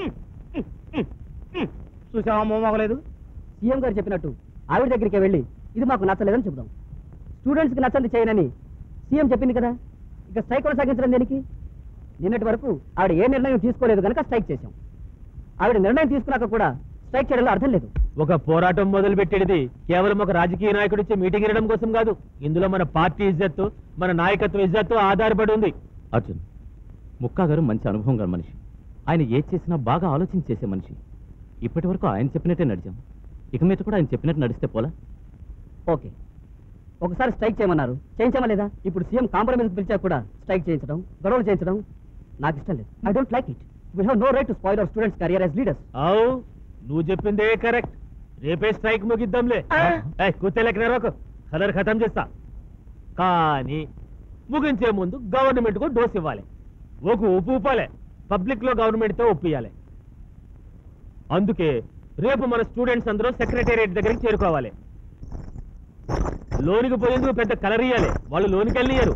చూసావా మూమగలేదు సీఎం గారు చెప్పినట్టు ఆవిడ దగ్గరికి వెళ్ళి ఇది మాకు నచ్చలేదని చెబుదాం స్టూడెంట్స్కి నచ్చంది చేయనని సీఎం చెప్పింది కదా ఇక స్ట్రైక్ కొనసాగించడం దేనికి నిన్నటి వరకు ఆవిడ ఏ నిర్ణయం తీసుకోలేదు కనుక స్ట్రైక్ చేశాం ఆవిడ నిర్ణయం తీసుకున్నాక కూడా స్ట్రైక్ చేయడంలో అర్థం లేదు ఒక పోరాటం మొదలు పెట్టేది కేవలం ఒక రాజకీయ నాయకుడు ఇచ్చే మీటింగ్ వినడం కోసం కాదు ఇందులో మన పార్టీ ఇజ్జత్తు మన నాయకత్వ ఇజ్జత్తు ఆధారపడి ఉంది అర్జున్ ముక్కా గారు మంచి అనుభవం గల మనిషి ఆయన ఏది చేసినా బాగా ఆలోచించి చేసే మనిషి ఇప్పటి వరకు ఆయన చెప్పినట్టే నడిచాం ఇక మీద కూడా ఆయన చెప్పినట్టు నడిస్తే పోలా ఓకే ఒకసారి స్ట్రైక్ చేయమన్నారు చేయించామా లేదా ఇప్పుడు సీఎం కాంప్రమైజ్ పిలిచా కూడా స్ట్రైక్ చేయించడం గొడవలు చేయించడం నాకు ఇష్టం లేదు I don't like it we have no right to spoil our students career as leaders అవు నువ్వు చెప్పిందే కరెక్ట్ రేపే స్ట్రైక్ ముగిద్దాంలే కూర్చోలేక రోకు కలర్ ఖతం చేస్తా కానీ ముగించే ముందు గవర్నమెంట్ కు డోస్ ఇవ్వాలి ఒక ఉప్పు ఉప్పాలే పబ్లిక్ లో గవర్నమెంట్ తో ఒప్పియాలి అందుకే రేపు మన స్టూడెంట్స్ అందరూ సెక్రటేరియట్ దగ్గరికి చేరుకోవాలి లోనికి పోయేందుకు పెద్ద కలర్ ఇయ్యాలి వాళ్ళు లోనికి వెళ్ళియరు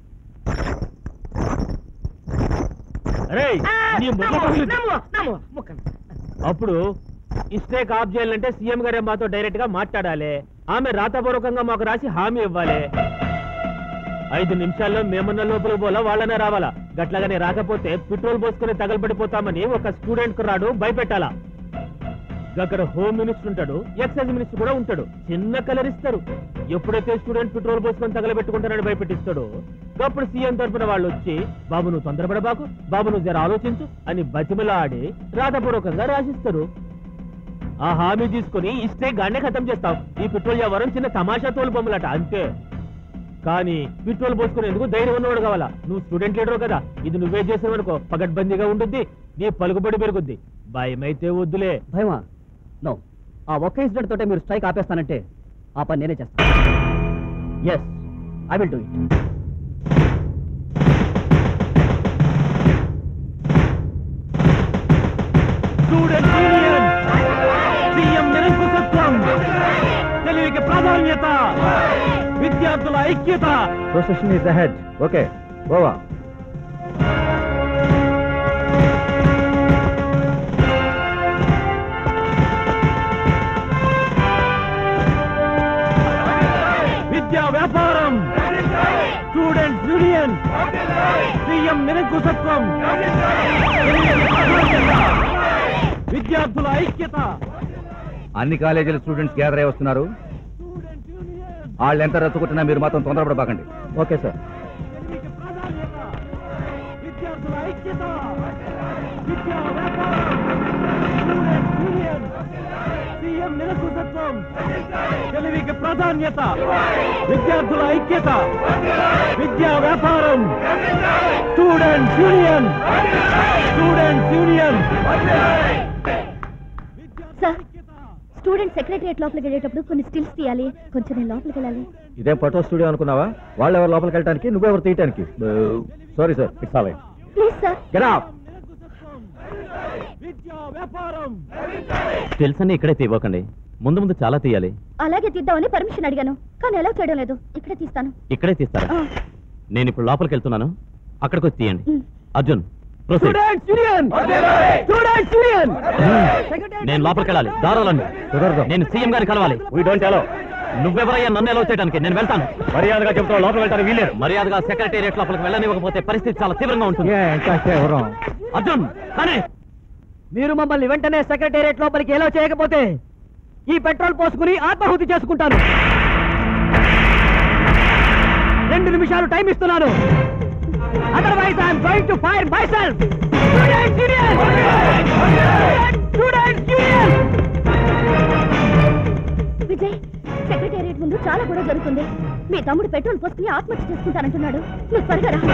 అరే నీ ముఖం పగిలింది. అప్పుడు ఇస్టేక్ ఆఫ్ చేయాలంటే సీఎం గారే మాతో డైరెక్ట్ గా మాట్లాడాలి ఆమె రాతపూర్వకంగా మాకు రాసి హామీ ఇవ్వాలి ఐదు నిమిషాల్లో మేమన్న లోపల పోలా వాళ్ళనే రావాలా గట్లాగానే రాకపోతే పెట్రోల్ పోసుకుని తగలబడిపోతామని ఒక స్టూడెంట్ కుర్రాడు భయపెట్టాలా అక్కడ హోమ్ మినిస్టర్ ఉంటాడు ఎక్సైజ్ మినిస్టర్ కూడా ఉంటాడు చిన్న కలర్ ఇస్తారు ఎప్పుడైతే స్టూడెంట్ పెట్రోల్ పోసుకొని తగలబెట్టుకుంటారని భయపెట్టిస్తాడో అప్పుడు సీఎం తరపున వాళ్ళు వచ్చి బాబు నువ్వు తొందరపడబాకు బాబు నువ్వు జర ఆలోచించు అని బతిమలాడి రాతపూర్వకంగా రాసిస్తారు ఆ హామీ తీసుకుని ఇస్తే గానే ఖతం చేస్తాం ఈ పెట్రోల్ వ్యవహారం చిన్న తమాషా తోలు బొమ్మలట అంతే కానీ పెట్రోల్ పోసుకునేందుకు ధైర్యం ఉన్నవాడు కావాలా నువ్వు స్టూడెంట్ లీడర్ కదా ఇది నువ్వే చేసావనుకో పగడ్బందీగా ఉంటుంది నీ పలుకుబడి పెరుగుద్ది భయమైతే వద్దులే భయమా నో ఆ ఒక్క ఇన్సిడెంట్ తోటే మీరు స్ట్రైక్ ఆపేస్తానంటే ఆ పని నేనే చేస్తాను yes I will do it student union CM నిరంకుశత్వం తెలివికి ప్రాధాన్యత విద్యార్థుల ఐక్యత ప్రొసెషన్ ఇస్ అహెడ్ ఓకే ఓవా విద్యా వ్యాపారం స్టూడెంట్ యూనియన్ సీఎం నిరంకుశత్వం విద్యార్థుల ఐక్యత అన్ని కాలేజీల స్టూడెంట్స్ గ్యాదర్ అయి వస్తున్నారు వాళ్ళు ఎంత రచ్చుకుంటున్నా మీరు మాత్రం తొందరపడబాకండి ఓకే సార్ విద్యార్థుల ఐక్యత విద్యా వ్యాపారం స్టూడెంట్ యూనియన్ సీఎం నిరంకుశత్వం తెలివికి విద్యార్థులకి ప్రాధాన్యత విద్యార్థుల ఐక్యత విద్యా వ్యాపారం students union students union sir student secretariat లోపలికి వెళ్ళేటప్పుడు కొన్ని స్టిల్స్ తీయాలి కొంచెం నేను లోపలికి వెళ్ళాలి ఇదే ఫోటో స్టూడియో అనుకున్నావా వాళ్ళు ఎవరు లోపలికి వెళ్ళడానికి నువ్వెవరు తీయటానికి sorry sir it's all please sir get out stills అన్ని ఇక్కడే తీవ్వకండి ముందు ముందు చాలా తీయాలి అలాగే తీద్దామని పర్మిషన్ అడిగాను కానీ ఎలా చేయడం లేదు ఇక్కడే తీస్తాను ఇక్కడే తీస్తారా ఆ, నేను ఇప్పుడు లోపలికి వెళ్తున్నాను అక్కడికి వచ్చి తీయండి um. Arjun proceed. Students union students union నేను లోపలికి వెళ్ళాలి దారాలండి నేను సీఎం గారిని కలవాలి వీ డోంట్ అలో నువ్వెవరయ్యా నన్ను ఎలా చేయడానికి నేను వెళ్తాను మర్యాదగా చెప్తావు లోపల వెళ్ళడానికి వీలేదు మర్యాదగా సెక్రటేరియట్ లోపలికి వెళ్ళనివ్వకపోతే పరిస్థితి చాలా తీవ్రంగా ఉంటుంది అర్జున్ కానీ మీరు మమ్మల్ని వెంటనే సెక్రటేరియట్ లోపలికి ఎలా చేయకపోతే ఈ పెట్రోల్ పోసుకుని ఆత్మాహుతి చేసుకుంటాను రెండు నిమిషాలు టైం ఇస్తున్నాను otherwise I'm going to fire myself Vijay secretariat ముందు చాలా కూడా జరుగుతుంది మీ తమ్ముడు పెట్రోల్ పోసుకుని ఆత్మహత్య చేసుకుంటానంటున్నాడు నువ్వు త్వరగా రా.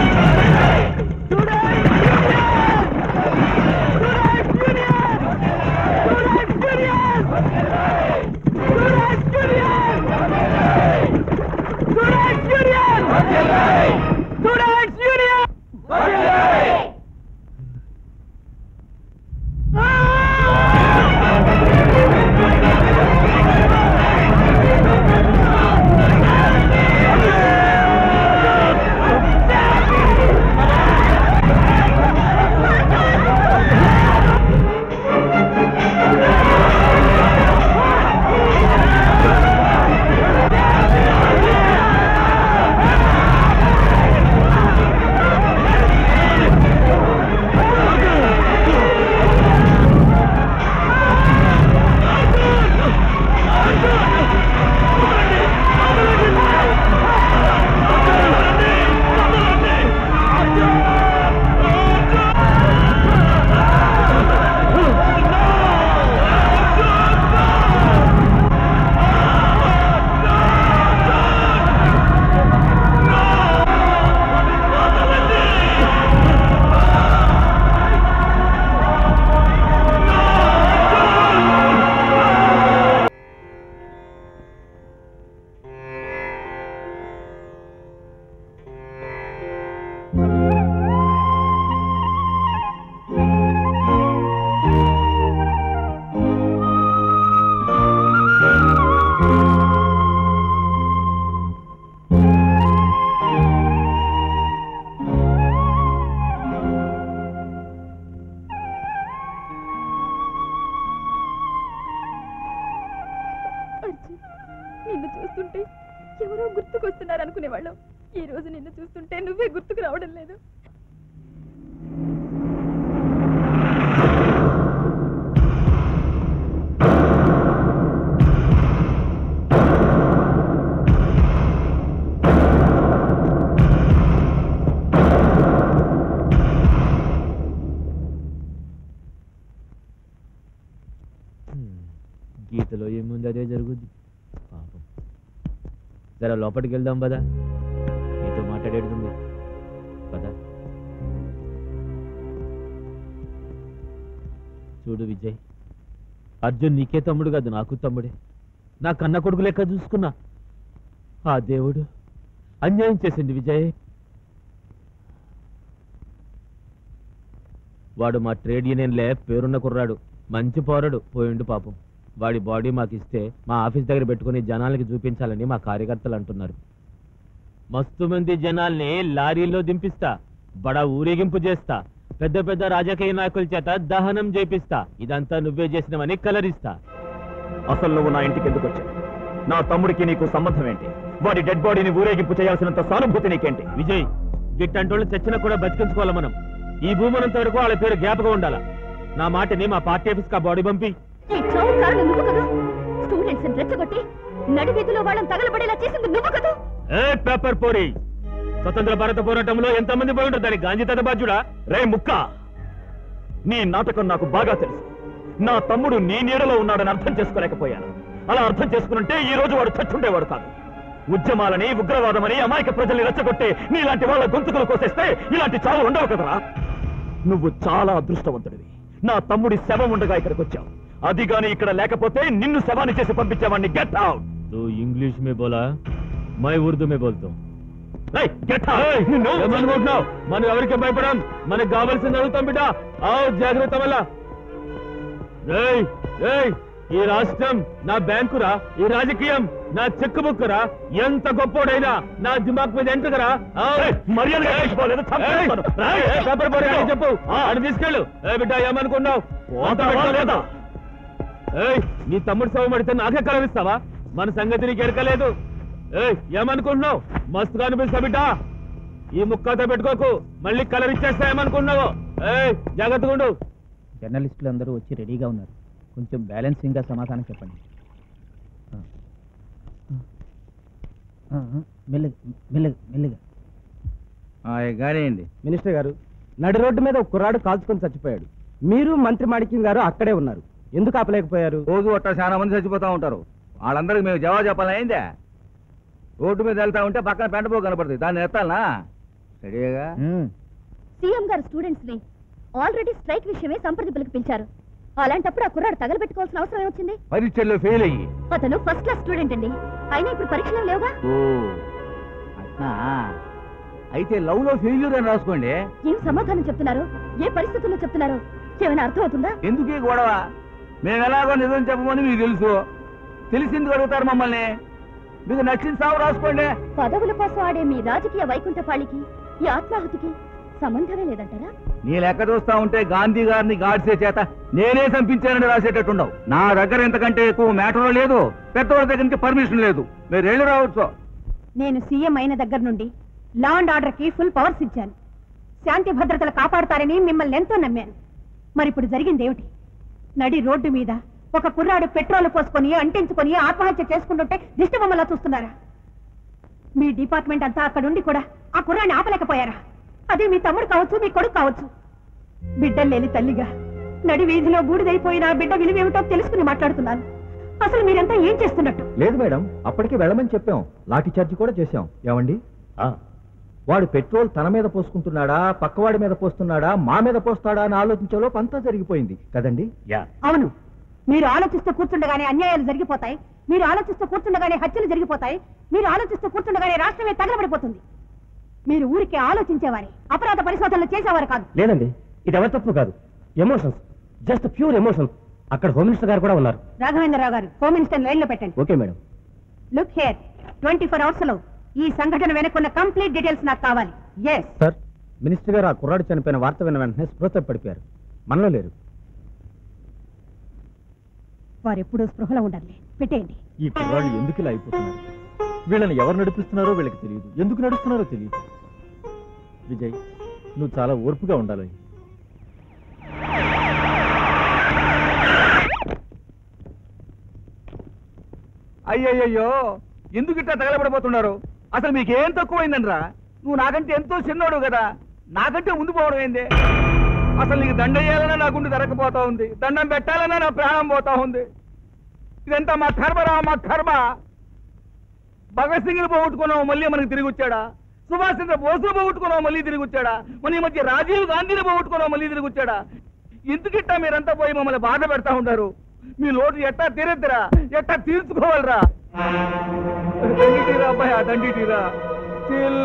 అర్జున్ నిన్ను చూస్తుంటే ఎవరో గుర్తుకొస్తున్నారు అనుకునేవాళ్ళం ఈ రోజు నిన్ను చూస్తుంటే నువ్వే గుర్తుకు రావడం లేదు గీతలో ఏముంది అదే జరుగుద్ది పాపం జర లోపలికి వెళ్దాం పదా నీతో మాట్లాడేది పదా చూడు విజయ్ అర్జున్ నీకే తమ్ముడు కాదు నాకు తమ్ముడే నా కన్న కొడుకు లెక్క చూసుకున్నా ఆ దేవుడు అన్యాయం చేసింది విజయ్ వాడు మా ట్రేడ్ యూనియన్లే పేరున్న కుర్రాడు మంచి పోరడు పోయిండు పాపం వాడి బాడీ మాకు ఇస్తే మా ఆఫీస్ దగ్గర పెట్టుకుని జనాలకి చూపించాలని మా కార్యకర్తలు అంటున్నారు మస్తు మంది జనాల్ని లారీల్లో దింపిస్తా బడా ఊరేగింపు చేస్తా పెద్ద పెద్ద రాజకీయ నాయకుల చేత దహనం చేపిస్తా ఇదంతా నువ్వే చేసినవని కలరిస్తా అసలు నువ్వు నా ఇంటికి ఎందుకు వచ్చావు నా తమ్ముడికి నీకు సంబంధం ఏంటి వాడి డెడ్ బాడీని ఊరేగింపు చేయాల్సినంత సానుభూతి నీకేంటి విజయ్ గిట్టంటోళ్ళు చచ్చినా కూడా బతికించుకోవాలి మనం ఈ భూమనంత వరకు వాళ్ళ పేరు జ్ఞాపకం ఉండాలా నా మాటని మా పార్టీ ఆఫీస్ కా బాడీ పంపి ఈ చావు కారణం నువ్వు కదా స్టూడెంట్స్ రెచ్చగొట్టి నడి వీధిలో వాళ్ళని తగలబడేలా చేసింది నువ్వు కదా ఏ పేపర్ పోరి స్వతంత్ర భారత పోరాటంలో ఎంతమంది పోయి ఉంటారు దానికి గాంధీ తాత బాధ్యుడా రే ముక్క నీ నాటకం నాకు బాగా తెలుసు నా తమ్ముడు నీ నీడలో ఉన్నాడని అర్థం చేసుకోలేకపోయాను అలా అర్థం చేసుకునుంటే ఈ రోజు వాడు చచ్చుండేవాడు కాదు ఉద్యమాలని ఉగ్రవాదమని అమాయక ప్రజల్ని రెచ్చగొట్టి నీలాంటి వాళ్ళ గొంతుకులు కోసేస్తే ఇలాంటి చావు ఉండవు కదరా నువ్వు చాలా అదృష్టవంతుడివి నా తమ్ముడి శవం ఉండగా ఇక్కడికి వచ్చావు అది గాని ఇక్కడ లేకపోతే నిన్ను శవాన్ని చేసి పంపించావాడిని గెట్ అవుట్ तू इंग्लिश में बोला मैं उर्दू में बोलता हूँ గెట్ ఏమనుకుంటున్నావు మనం ఎవరికి భయపడం మనకు కావాల్సింది అడుగుతాం బిడ్డ ఆవు జాగ్రత్త వల్ల రేయ్ రేయ్ ఈ రాష్ట్రం నా బ్యాంకురా ఈ రాజకీయం నా చెక్ బుక్ రా ఎంత గొప్పోడైనా నా దిమాగ్ మీద ఎంటుకరా మర్యాదగా లేచిపోలేదు, చంపేస్తాను. రాయ్, ఏయ్, పేపర్ పోటీ ఏయ్, చెప్పు అని తీసుకెళ్ళు ఏ బిడ్డ ఏమనుకున్నావు పోతావా లేదా? ఏయ్ నీ తమ్ముడు శవం పడితే నాకే కలవిస్తావా మన సంగతి నీకు ఎరకలేదు ఏయ్ ఏమనుకుంటున్నావు మస్తు కనిపిస్తా బిడ్డ ఈ ముక్కతో పెట్టుకోకు మళ్ళీ కలర్ ఇచ్చేస్తా ఏమనుకున్నావు ఏయ్ జాగ్రత్తగా ఉండు జర్నలిస్టులు అందరూ వచ్చి రెడీగా ఉన్నారు కొంచెం బ్యాలెన్సింగ్ గా సమాధానం చెప్పండి ఆ. ఆ, ఆ, మెల్లగా మెల్లగా మెల్లగా కానివ్వండి మినిస్టర్ గారు నడి రోడ్డు మీద ఒక కుర్రాడు కాల్చుకొని చచ్చిపోయాడు మీరు మంత్రి మాణిక్యం గారు అక్కడే ఉన్నారు ఎందుకు ఆపలేకపోయారు రోజు ఒట్ట చాలా మంది చచ్చిపోతా ఉంటారు వాళ్ళందరికీ మేము జవాబు చెప్పాలి అయిందే రోడ్డు మీద వెళ్తా ఉంటే పక్కన పెంటపో కనపడుతుంది దాన్ని ఎత్తాలనా రెడీగా సీఎం గారు స్టూడెంట్స్ ని ఆల్రెడీ స్ట్రైక్ విషయమే సంప్రదింపులకు పిలిచారు అలాంటప్పుడు ఆ కుర్రాడు తగలబెట్టుకోవాల్సిన అవసరం ఏమొచ్చింది పరీక్షల్లో ఫెయిల్ అయ్యి అతను ఫస్ట్ క్లాస్ స్టూడెంట్ అండి అయినా ఇప్పుడు పరీక్షలు లేవుగా ఓ అట్నా అయితే లవ్ లో ఫెయిల్యూర్ అని రాసుకోండి ఏం సమాధానం చెప్తున్నారు ఏ పరిస్థితుల్లో చెప్తున్నారు ఏమైనా అర్థం అవుతుందా ఎందుకు ఈ గొడవ మేము ఎలాగో నిజం చెప్పమని మీకు తెలుసు తెలిసింది అడుగుతారు మమ్మల్ని మీకు నచ్చిన సాగు రాసుకోండి పదవుల కోసం ఆడే మీ రాజకీయ వైకుంఠపాళికి ఈ ఆత్మాహుతికి సంబంధమే లేదంటారా నీ లెక్క చూస్తా ఉంటే గాంధీ గారిని గాడ్సే చేత నేనే చంపించానని రాసేటట్టుండవు నా దగ్గర ఇంతకంటే ఎక్కువ మ్యాటర్ లేదు పెద్దవాళ్ళ దగ్గర నుంచి పర్మిషన్ లేదు మీరు వెళ్ళి రావచ్చు నేను సీఎం అయిన దగ్గర నుండి లా అండ్ ఆర్డర్ కి ఫుల్ పవర్స్ ఇచ్చాను శాంతి భద్రతలు కాపాడుతారని మిమ్మల్ని ఎంతో నమ్మాను మరి ఇప్పుడు జరిగింది ఏమిటి నడి రోడ్డు మీద ఒక కుర్రాడు పెట్రోల్ పోసుకొని అంటించుకొని ఆత్మహత్య చేసుకుంటుంటే దిష్టి బొమ్మలా చూస్తున్నారా మీ డిపార్ట్మెంట్ అంతా అక్కడుండి కూడా ఆ కుర్రాన్ని ఆపలేకపోయారా అది మీ తమ్ముడు కావచ్చు మీ కొడుకు కావచ్చు బిడ్డలు లేని తల్లిగా నడి వీధిలో బూడిదైపోయిన ఆ బిడ్డ విలువేమిటో తెలుసుకుని మాట్లాడుతున్నాను అసలు మీరంతా ఏం చేస్తున్నట్టు లేదు మేడం అప్పటికి వెళ్ళమని చెప్పాం లాఠీ చార్జ్ కూడా చేశాం ఏమండి వాడు పెట్రోల్ తన మీద పోసుకుంటున్నాడా పక్కవాడి మీద పోస్తున్నాడా మా మీద పోస్తాడా అని ఆలోచించేలో పంతా జరిగిపోయింది కదండి అవును మీరు ఆలోచిస్తూ కూర్చుండగానే అన్యాయాలు జరిగిపోతాయి మీరు ఆలోచిస్తూ కూర్చుండగానే హత్యలు జరిగిపోతాయి మీరు ఆలోచిస్తూ కూర్చుండగానే రాష్ట్రమే తగలబడిపోతుంది మీరు ఊరికే ఆలోచించేవారే అపరాధ పరిశోధనలు చేసేవారు కాదు లేదండి ఇది ఎవరి తప్పు కాదు ఎమోషన్స్ జస్ట్ ప్యూర్ ఎమోషన్స్ అక్కడ హోమ్ మినిస్టర్ గారు కూడా ఉన్నారు రాఘవేంద్రరావు గారు హోమ్ మినిస్టర్ లైన్ లో పెట్టండి okay madam look here twenty four hours లో ఈ సంఘటన వెనుకున్న కంప్లీట్ డీటెయిల్స్ నాకు కావాలి ఎస్ సార్ మినిస్టర్ గారు ఆ కుర్రాడు చనిపోయిన వార్త విన్న వెంటనే స్పృహ పడిపోయారు మనలో లేరు వారు ఎప్పుడూ స్పృహలో ఉండాలి పెట్టేయండి ఈ కుర్రాళ్ళు ఎందుకు ఇలా అయిపోతున్నారు వీళ్ళని ఎవరు నడిపిస్తున్నారో వీళ్ళకి తెలియదు ఎందుకు నడుస్తున్నారో తెలియదు విజయ్ నువ్వు చాలా ఓర్పుగా ఉండాలి అయ్యయ్యో ఎందుకు ఇట్లా తగలబడిపోతున్నారు అసలు మీకేం తక్కువైందనరా నువ్వు నాకంటే ఎంతో చిన్నోడు కదా నాకంటే ముందు పోవడం ఏంది అసలు నీకు దండ వేయాలన్నా నా గుండె దొరకపోతా ఉంది దండం పెట్టాలన్నా నా ప్రాణం పోతా ఉంది ఇదంతా మా కర్మరా మా కర్మ భగత్ సింగ్ పోగొట్టుకున్నావు మళ్ళీ మనకి తిరిగి వచ్చాడా సుభాష్ చంద్ర బోస్ను పోగొట్టుకున్నావు మళ్ళీ తిరిగి వచ్చాడా మన ఈ మధ్య రాజీవ్ గాంధీని పోగొట్టుకున్నావు మళ్ళీ తిరిగి వచ్చాడా ఎందుకిట్టా మీరంతా పోయి మమ్మల్ని బాధ పెడతా ఉంటారు మీ లోటు ఎట్టా తీరెద్దరా ఎట్టా తీర్చుకోవాలరా దండి తీరా అబ్బాయి దండి తీరా చిల్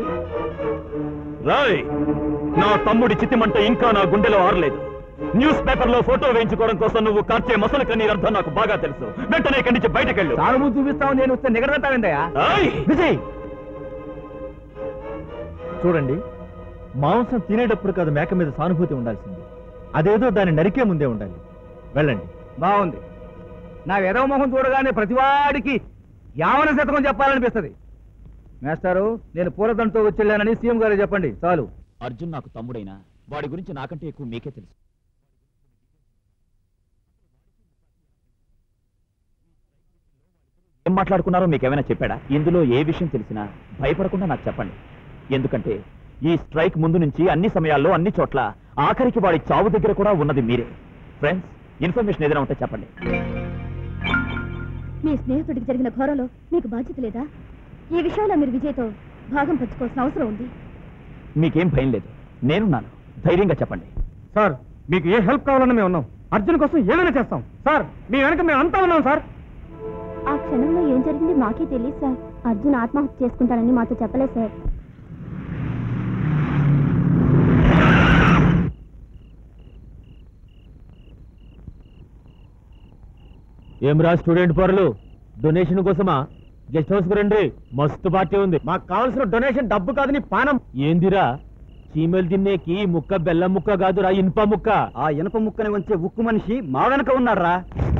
రాయ్ నా తమ్ముడి చితిమంట ఇంకా నా గుండెలో ఆరలేదు న్యూస్ పేపర్ లో ఫోటో వేయించుకోవడం కోసం నువ్వు కార్చే మసలు కన్నీరు అర్థం నాకు బాగా తెలుసు వెంటనే ఇక్కడి నుంచి బయటకెళ్ళు సానుభూతి చూపిస్తావు నేను వస్తే నిగడతావేందయ్యా విజయ్ చూడండి మాంసం తినేటప్పుడు కాదు మేక మీద సానుభూతి ఉండాల్సింది అదేదో దాన్ని నరికే ముందే ఉండాలి వెళ్ళండి బాగుంది నా ఎదవ మొహం చూడగానే ప్రతివాడికి యావన శతకం చెప్పాలనిపిస్తది మేస్టారు నేను పూలదండతో వచ్చి సీఎం గారు చెప్పండి చాలు అర్జున్ నాకు తమ్ముడైనా వాడి గురించి నాకంటే ఎక్కువ మీకే తెలుసు ఏం మాట్లాడుకున్నారో మీకేమైనా చెప్పాడా ఇందులో ఏ విషయం తెలిసినా భయపడకుండా నాకు చెప్పండి ఎందుకంటే ఈ స్ట్రైక్ ముందు నుంచి అన్ని సమయాల్లో అన్ని చోట్ల ఆఖరికి వాడి చావు దగ్గర కూడా ఉన్నది మీరే ఫ్రెండ్స్ ఇన్ఫర్మేషన్ ఏదైనా ఉంటే చెప్పండి మీ స్నేహితుడికి జరిగిన ఘోరంలో మీకు బాధ్యత లేదా ఈ విషయంలో మీరు విజయ్తో భాగం పంచుకోవాల్సిన అవసరం ఉంది మీకేం భయం లేదు నేనున్నాను ధైర్యంగా చెప్పండి సార్ మీకు ఏ హెల్ప్ కావాలన్నా మేము ఉన్నాం అర్జున్ కోసం ఏమైనా చేస్తాం సార్ మీ వెనక మేము అంతా ఉన్నాం సార్ ఆ క్షణంలో ఏం జరిగింది మాకే తెలియదు సార్ అర్జున్ ఆత్మహత్య చేసుకుంటానని మాతో చెప్పలేదు సార్ ఏమ్రా స్టూడెంట్ పొరలు డొనేషన్ కోసమా గెస్ట్ హౌస్ కు రండి మస్తు పార్టీ ఉంది మాకు కావాల్సిన డొనేషన్ డబ్బు కాదు నీ పానం ఏందిరా చీమలు తినేకి ముక్క బెల్లం ముక్క కాదురా ఇనుప ముక్క ఆ ఇనప ముక్కని వంచే ఉక్కు మనిషి మా వెనక ఉన్నారా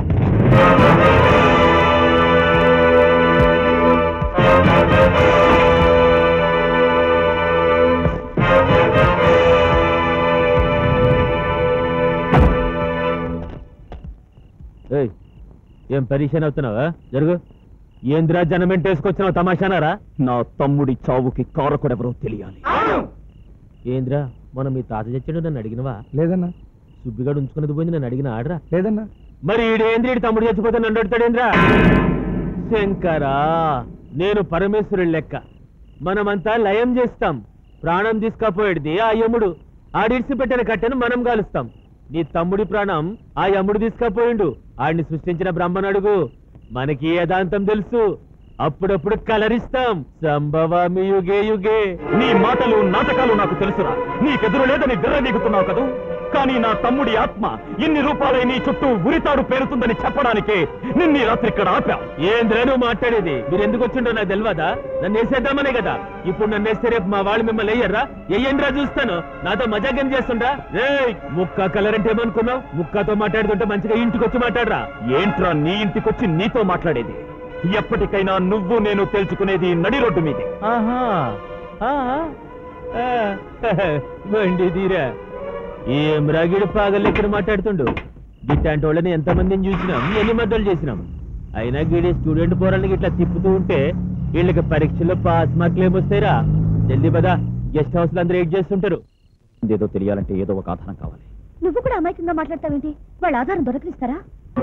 ఏయ్ ఏం పరీక్ష అవుతున్నావా జరుగు ఏందిరా జనమెంట్ వేసుకొచ్చినావు తమాషానారా నా తమ్ముడి చావుకి కారకుడెవరో తెలియాలి ఏంద్రా మనం మీ తాత చచ్చాడు నన్ను అడిగినవా లేదన్నా సుబ్బిగాడు ఉంచుకున్నది పోయింది నన్ను అడిగిన ఆడరా లేదన్నా మరి ఈడేంద్రి ఈడు తమ్ముడు చచ్చిపోతే నన్ను అడుగుతాడేంద్రా శంకరా నేను పరమేశ్వరుడి లెక్క మనమంతా లయం చేస్తాం ప్రాణం తీసుకపోయేది ఆ యముడు ఆడిడిసి పెట్టిన కట్టెను మనం గాలుస్తాం నీ తమ్ముడి ప్రాణం ఆ యముడు తీసుకపోయిండు ఆడిని సృష్టించిన బ్రహ్మను అడుగు మనకి యదాంతం తెలుసు అప్పుడప్పుడు కలరిస్తాం సంభవామి యుగే యుగే నీ మాటలు నాటకాలు నాకు తెలుసురా నీకెదురు లేదని విర్రవీగుతున్నావు కదూ కానీ నా తమ్ముడి ఆత్మ ఇన్ని రూపాయలై నీ చుట్టూ ఉరితాడు పేరుతుందని చెప్పడానికే నిన్న ఈ రాత్రి ఇక్కడ ఆపా ఏంద్రా నువ్వు మాట్లాడేది మీరు ఎందుకు వచ్చిండో నాకు తెలియదా నన్ను వేసేద్దామనే కదా ఇప్పుడు నన్ను వేస్తే రేపు మా వాళ్ళు మిమ్మల్ని వేయర్రా ఎయ్యండ్రా చూస్తాను నాతో మజాగం చేస్తుండ్రా రేయ్ ముక్క కలర్ అంటే ఏమనుకున్నావు ముక్కతో మాట్లాడుతుంటే మంచిగా ఇంటికి వచ్చి మాట్లాడరా ఏంట్రా నీ ఇంటికొచ్చి నీతో మాట్లాడేది ఎప్పటికైనా నువ్వు నేను తెలుసుకునేది నడి రోడ్డు మీదే ఆహా ఆహా. ఆ, బండి తీరా ఏం రాగిడి పాగలు ఇక్కడ మాట్లాడుతుండు గిట్లాంటి వాళ్ళని ఎంతమందిని చూసినాం ఎన్ని మద్దలు చేసినాం అయినా గీడే స్టూడెంట్ పోరాళ్ళకి ఇట్లా తిప్పుతూ ఉంటే వీళ్ళకి పరీక్షల్లో పాస్ మార్కులు ఏమొస్తాయిరా జల్దీ పదా గెస్ట్ హౌస్ లో అందరూ ఏడ్ చేస్తుంటారు ఏదో తెలియాలంటే ఏదో ఒక ఆధారం కావాలి నువ్వు కూడా అమాయకంగా మాట్లాడతావేంటి వాళ్ళ ఆధారం దొరకనిస్తారా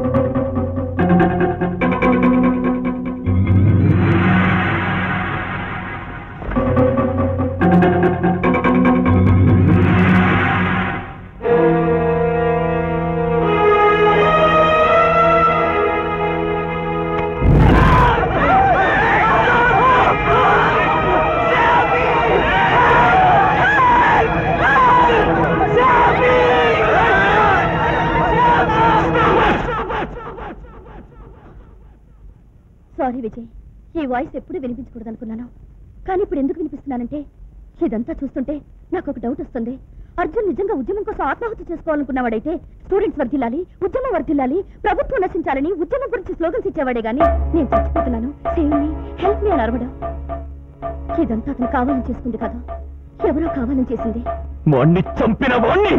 సారీ విజయ్ ఈ వాయిస్ ఎప్పుడు వినిపించకూడదు అనుకున్నాను కానీ ఇప్పుడు ఎందుకు వినిపిస్తున్నానంటే ఇదంతా చూస్తుంటే నాకు ఒక డౌట్ వస్తుంది అర్జున్ నిజంగా ఉద్యమం కోసం ఆత్మహత్య చేసుకోవాలనుకున్నవాడైతే స్టూడెంట్స్ వర్ధిల్లాలి ఉద్యమం వర్ధిల్లాలి ప్రభుత్వం నశించాలని ఉద్యమం గురించి స్లోగన్స్ ఇచ్చేవాడే గానీ నేను చచ్చిపోతున్నాను సేవ్ మీ హెల్ప్ మీ అని అరవడం ఇదంతా అతను కావాలని చేసుకుంది కదా ఎవరో కావాలని చేసింది వాణ్ణి చంపిన వాణ్ణి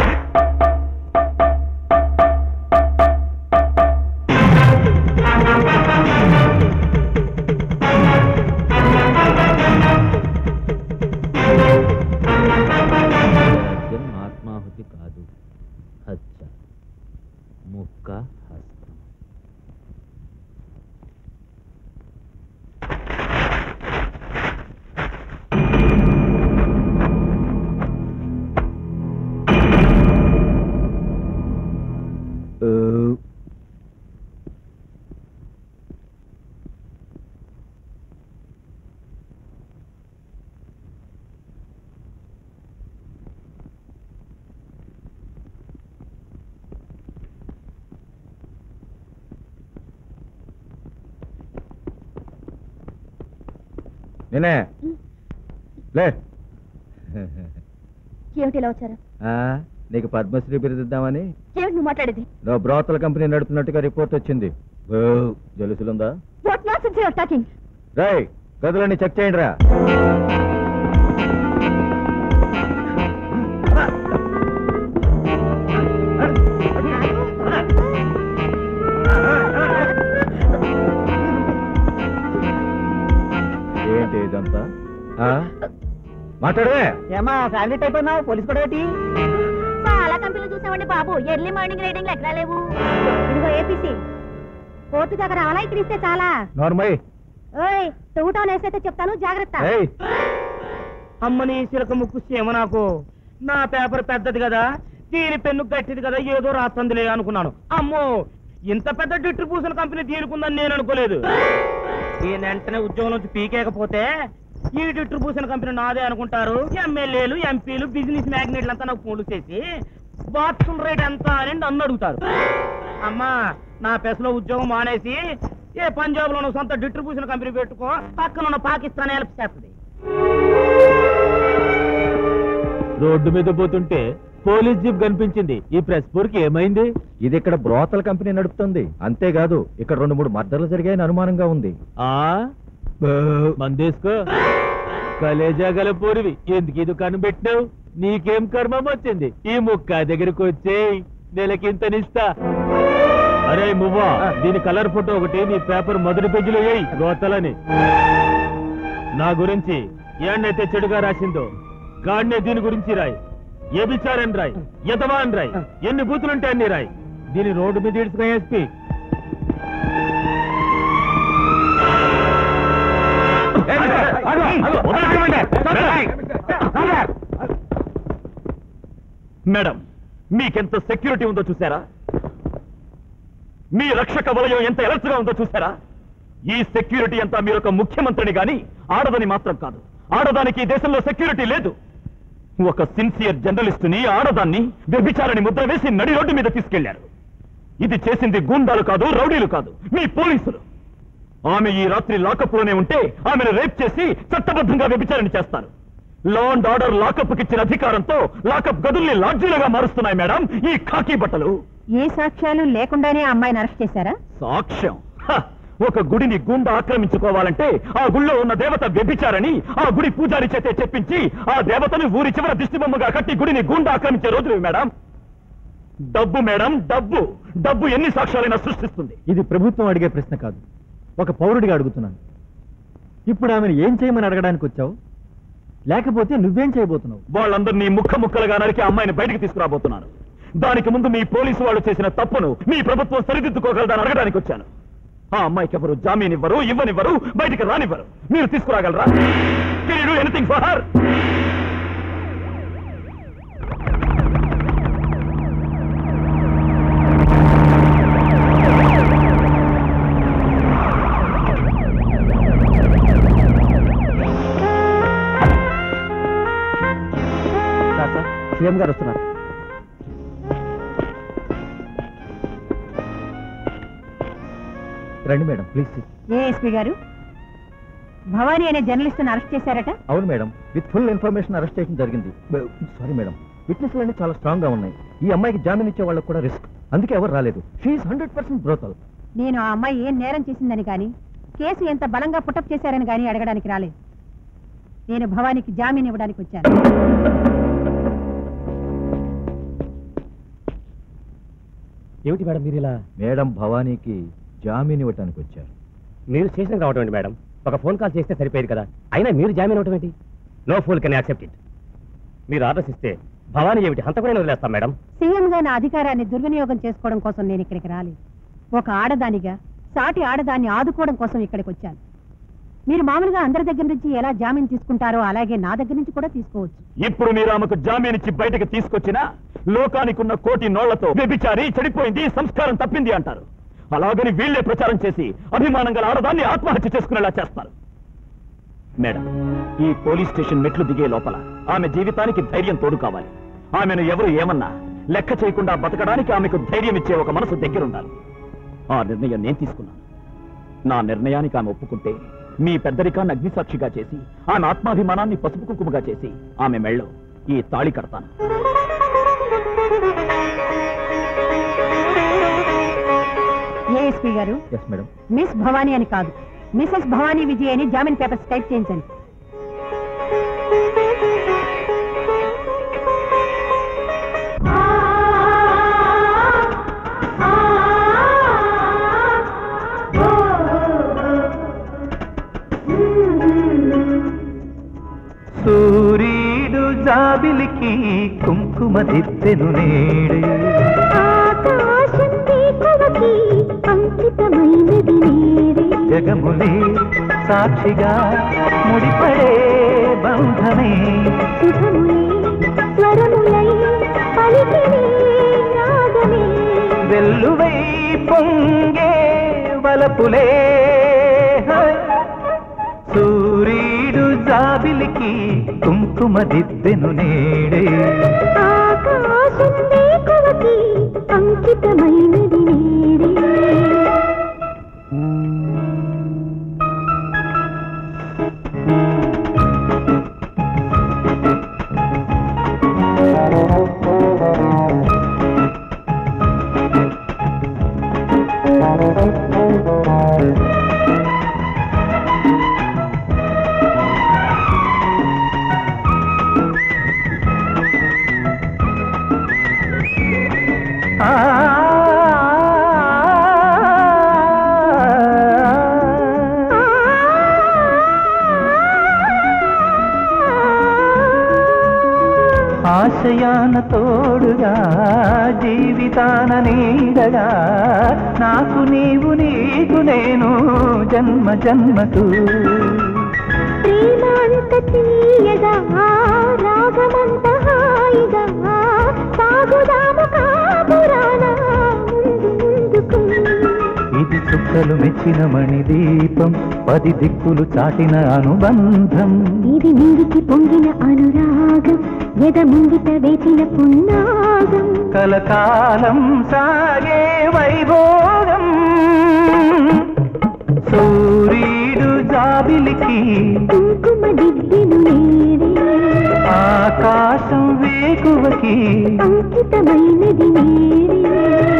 హత్యం ఆత్మాహుతి కాదు హత్య ముక్క హస్తం నేనే లే ఏమిటి ఇలా వచ్చారు ఆ, నీకు పద్మశ్రీ బిరుదిద్దామని ఏమిటి నువ్వు మాట్లాడేది నువ్వు బ్రోతల కంపెనీ నడుపుతున్నట్టుగా రిపోర్ట్ వచ్చింది ఓ, జలుసులుందా వాట్ నాట్ యువర్ టాకింగ్ రై గదులన్నీ చెక్ చేయండి రా ఏంటి ఇదంతా ఆ? మాట్లాడవే ఏమా శాలరీ అయిపోయినావు పోలీస్ కూడా ఏంటి చాలా కంపెనీలు చూసామండి బాబు ఎర్లీ మార్నింగ్ రైడింగ్ ఎక్కడా లేవు ఇదిగో ఏపీసీ కోర్టు దగ్గర అలా ఇస్తే చాలా నార్మల్ ఓయ్ టూటౌన్ వేసైతే చెప్తాను జాగ్రత్త అమ్మని సిలక ముక్కు సీమ నాకు నా పేపర్ పెద్దది కదా దీని పెన్ను గట్టిది కదా ఏదో రాస్తుందిలే అనుకున్నాను అమ్మో ఇంత పెద్ద డిస్ట్రిబ్యూషన్ కంపెనీ తీరుకుందని నేను అనుకోలేదు ఈ వెంటనే ఉద్యోగం నుంచి పీకేకపోతే ఈ డిస్ట్రిబ్యూషన్ కంపెనీ నాదే అనుకుంటారు ఎమ్మెల్యేలు ఎంపీలు బిజినెస్ మ్యాగ్నెట్లు అంతా నాకు ఫోన్లు చేసి బాత్రూమ్ రేట్ ఎంత అని నన్ను అడుగుతారు అమ్మా నా పెసలో ఉద్యోగం మానేసి ఏ పంజాబ్ లోనో సొంత డిస్ట్రిబ్యూషన్ కంపెనీ పెట్టుకో పక్కన ఉన్న పాకిస్తాన్ హెల్ప్ చేస్తుంది రోడ్డు మీద పోతుంటే పోలీస్ జీప్ కనిపించింది ఈ ప్రెస్ పూర్కి ఏమైంది ఇది ఇక్కడ బ్రోతల కంపెనీ నడుపుతుంది అంతేకాదు ఇక్కడ రెండు మూడు మర్డర్లు జరిగాయని అనుమానంగా ఉంది ఆ మందేసుకో కలేజా గల పూరివి ఎందుకు ఈ దుకాణం పెట్టినావు నీకేం కర్మం వచ్చింది ఈ ముక్క దగ్గరికి వచ్చేయ్ నెలకింతనిస్తా అరే మువ్వా దీని కలర్ ఫోటో ఒకటి నీ పేపర్ మొదటి పేజీలో వేయి గోతలని నా గురించి ఏడనైతే చెడుగా రాసిందో గాడినే దీని గురించి రాయి ఏ విచారని రాయి ఎదవా అని రాయి ఎన్ని బూతులుంటే అన్ని రాయి దీని రోడ్డు మీద ఇడుచుకో ఎస్పీ మేడం మీకెంత సెక్యూరిటీ ఉందో చూసారా మీ రక్షక వలయం ఎంత ఎలర్ట్గా ఉందో చూసారా ఈ సెక్యూరిటీ అంతా మీరొక ముఖ్యమంత్రిని గాని ఆడదని మాత్రం కాదు ఆడదానికి ఈ దేశంలో సెక్యూరిటీ లేదు ఒక సిన్సియర్ జర్నలిస్టుని ఆడదాన్ని వ్యభిచారని ముద్ర వేసి నడి రోడ్డు మీద తీసుకెళ్లారు ఇది చేసింది గూండాలు కాదు రౌడీలు కాదు మీ పోలీసులు ఆమె ఈ రాత్రి లాకప్ లోనే ఉంటే ఆమెను రేప్ చేసి చట్టబద్ధంగా వ్యభిచారణ చేస్తారు లా అండ్ ఆర్డర్ లాకప్ ఇచ్చిన అధికారంతో లాకప్ గదుల్ని లాడ్జీలుగా మారుస్తున్నాయి మేడం ఈ ఖాకీ బట్టలు ఏ సాక్ష్యాలు లేకుండానే ఆ అమ్మాయిని అరెస్ట్ చేశారా సాక్ష్యం హ! ఒక గుడిని గుండ ఆక్రమించుకోవాలంటే ఆ గుళ్ళో ఉన్న దేవత వ్యభిచారని ఆ గుడి పూజారి చేతే చెప్పించి ఆ దేవతను ఊరి చివర దిష్టిబొమ్మగా కట్టి గుడిని గుండ ఆక్రమించే రోజులు ఇవి, మేడం డబ్బు మేడం డబ్బు డబ్బు ఎన్ని సాక్ష్యాలైనా సృష్టిస్తుంది ఇది ప్రభుత్వం అడిగే ప్రశ్న కాదు ఒక పౌరుడిగా అడుగుతున్నాను ఇప్పుడు ఆమెను ఏం చేయమని అడగడానికి వచ్చావు లేకపోతే నువ్వేం చేయబోతున్నావు వాళ్ళందరినీ ముక్క ముక్కలుగా నరికి ఆ అమ్మాయిని బయటకు తీసుకురాబోతున్నాను దానికి ముందు మీ పోలీసు వాళ్ళు చేసిన తప్పును మీ ప్రభుత్వం సరిదిద్దుకోగలదని అడగడానికి వచ్చాను ఆ అమ్మాయికి ఎవరు జామీన్ ఇవ్వరు ఇవ్వనివ్వరు బయటికి రానివ్వరు మీరు తీసుకురాగలరా ఎనీథింగ్ ఫర్ హర్ సీఎం గారు వస్తున్నారు రండి మేడం ప్లీజ్ ఏఎస్పీ గారు భవానీ అనే జర్నలిస్ట్ అరెస్ట్ చేశారట అవును madam with full information arrest చేయడం జరిగింది సారీ మేడం విట్నెస్లు అన్ని చాలా స్ట్రాంగ్ గా ఉన్నాయి ఈ అమ్మాయికి జామీన్ ఇచ్చే వాళ్ళకి కూడా రిస్క్ అందుకే ఎవరు రాలేదు షీఈ్ హండ్రెడ్ పర్సెంట్ బ్రోతల్ నేను ఆ అమ్మాయి ఏం నేరం చేసిందని కానీ కేసు ఎంత బలంగా పుటప్ చేశారని కానీ అడగడానికి రాలేదు నేను భవానీకి జామీన్ ఇవ్వడానికి వచ్చాను ఏమిటి మేడం మీరు ఇలా మేడం భవానీకి జామీన్ ఇవ్వటానికి వచ్చారు మీరు స్టేషన్కి రావటం ఏంటి మేడం ఒక ఫోన్ కాల్ చేస్తే సరిపోయేది కదా అయినా మీరు జామీన్ అవటం ఏంటి no fool can accept it మీరు ఆర్డర్స్ ఇస్తే భవానీ ఏమిటి హంతకునే వదిలేస్తాం మేడం సీఎంగా నా అధికారాన్ని దుర్వినియోగం చేసుకోవడం కోసం నేను ఇక్కడికి రాలేదు ఒక ఆడదానిగా సాటి ఆడదాన్ని ఆదుకోవడం కోసం ఇక్కడికి వచ్చాను మీరు మామూలుగా అందరి దగ్గర నుంచి ఎలా జామీన్ తీసుకుంటారో అలాగే నా దగ్గర నుంచి కూడా తీసుకోవచ్చు ఇప్పుడు మీరు ఆమెకు జామీన్ ఇచ్చి బయటకు తీసుకొచ్చినా లోకానికున్న కోటి నోళ్లతో వ్యభిచారి చెడిపోయింది సంస్కారం తప్పింది అంటారు అలాగని వీళ్ళే ప్రచారం చేసి అభిమానం గల ఆడదాన్ని ఆత్మహత్య చేసుకునేలా చేస్తారు మేడం ఈ పోలీస్ స్టేషన్ మెట్లు దిగే లోపల ఆమె జీవితానికి ధైర్యం తోడు కావాలి ఆమెను ఎవరు ఏమన్నా లెక్క చేయకుండా బతకడానికి ఆమెకు ధైర్యం ఇచ్చే ఒక మనసు దగ్గరుండాలి ఆ నిర్ణయం నేను తీసుకున్నాను నా నిర్ణయానికి ఆమె ఒప్పుకుంటే మీ పెద్దరికాన్ని అగ్నిసాక్షిగా చేసి ఆమె ఆత్మాభిమానాన్ని పసుపు కుంకుమగా చేసి ఆమె మెళ్ళో ఈ తాళి కడతాను ఏఎస్పీ గారు ఎస్ మేడం మిస్ భవానీ అని కాదు మిసెస్ భవానీ విజయ్ అని జామీన్ పేపర్స్ టైప్ చేయించండి సూర్యుడు జాబిలికి కుంకుమ దిద్దెను నేడు ఆకాశం దీపవకి అంకితమైన అద్భుతమైనది నేడే జగములే సాక్షిగా ముడిపడే బంధమే శుభములే స్వరములై పలికినే రాగమే వెల్లువై పొంగే వలపులే హై. సూర్యుడు జాబిలికి కుంకుమ దిద్దెను నేడే ఆకాశం వేకువకి అంకితమైనది నేడే ఆశయాన తోడుగా జీవితాన నీడగా నాకు నీవు నీకు నేను జన్మ జన్మకు ప్రేమాంత తీయగా రాగమంత హాయిగా సాగుదాము కాపురాన ముందు ముందుకు ఇది చుక్కలు మెచ్చిన మణి దీపం పది దిక్కులు చాటిన అనుబంధం ఇది నింగికి పొంగిన అనురాగం ఎద ముంగిట వేచిన పున్నాగం కలకాలం సాగే వైభోగం సూర్యుడు జాబిలికి కుంకుమ దిద్దెను నేడే ఆకాశం వేకువకి అంకితమైనది నేడే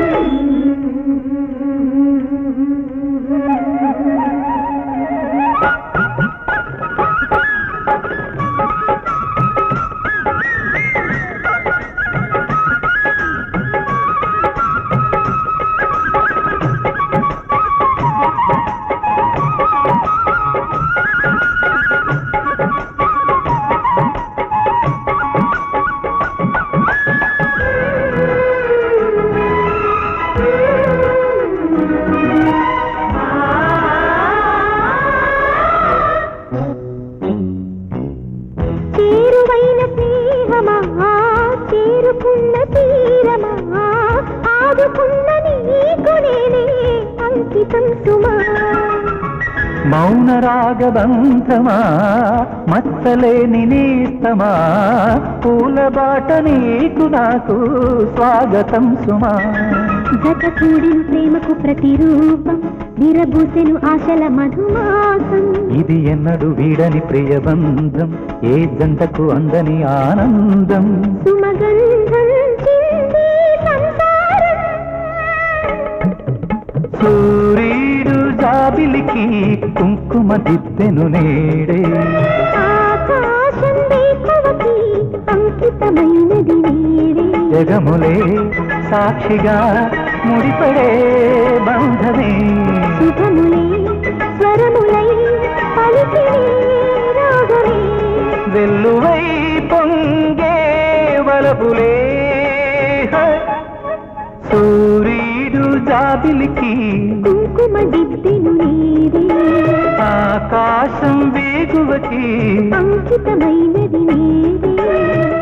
చేరువైన స్నేహమా చేరుకున్న తీరమా ఆదుకున్న నీకు నేనే అంకితం సుమా మౌన రాగబంధమా మచ్చలేని నేస్తమా పూల బాట నీకు నాకు స్వాగతం సుమా జత కూడిన ప్రేమకు ప్రతిరూపం విరబూసెను ఆశల మధుమాసం ఇది ఎన్నడు వీడని ప్రియబంధం ఏ జంటకు అందని ఆనందం సుమగంధం చింది సంసారం సూర్యుడు జాబిలికి కుంకుమ దిద్దెను నేడే ఆకాశం వేకువకి అంకితమైనది నేడే జగములే సాక్షిగా ముడిపడే బంధమే శుభములే స్వరములై పలికినే రాగమే వెల్లువై పొంగే వలపులే హై. సూర్యుడు జాబిలికి కుంకుమ దిద్దెను నేడే ఆకాశం వేగువకి అంకితమైనది నేడే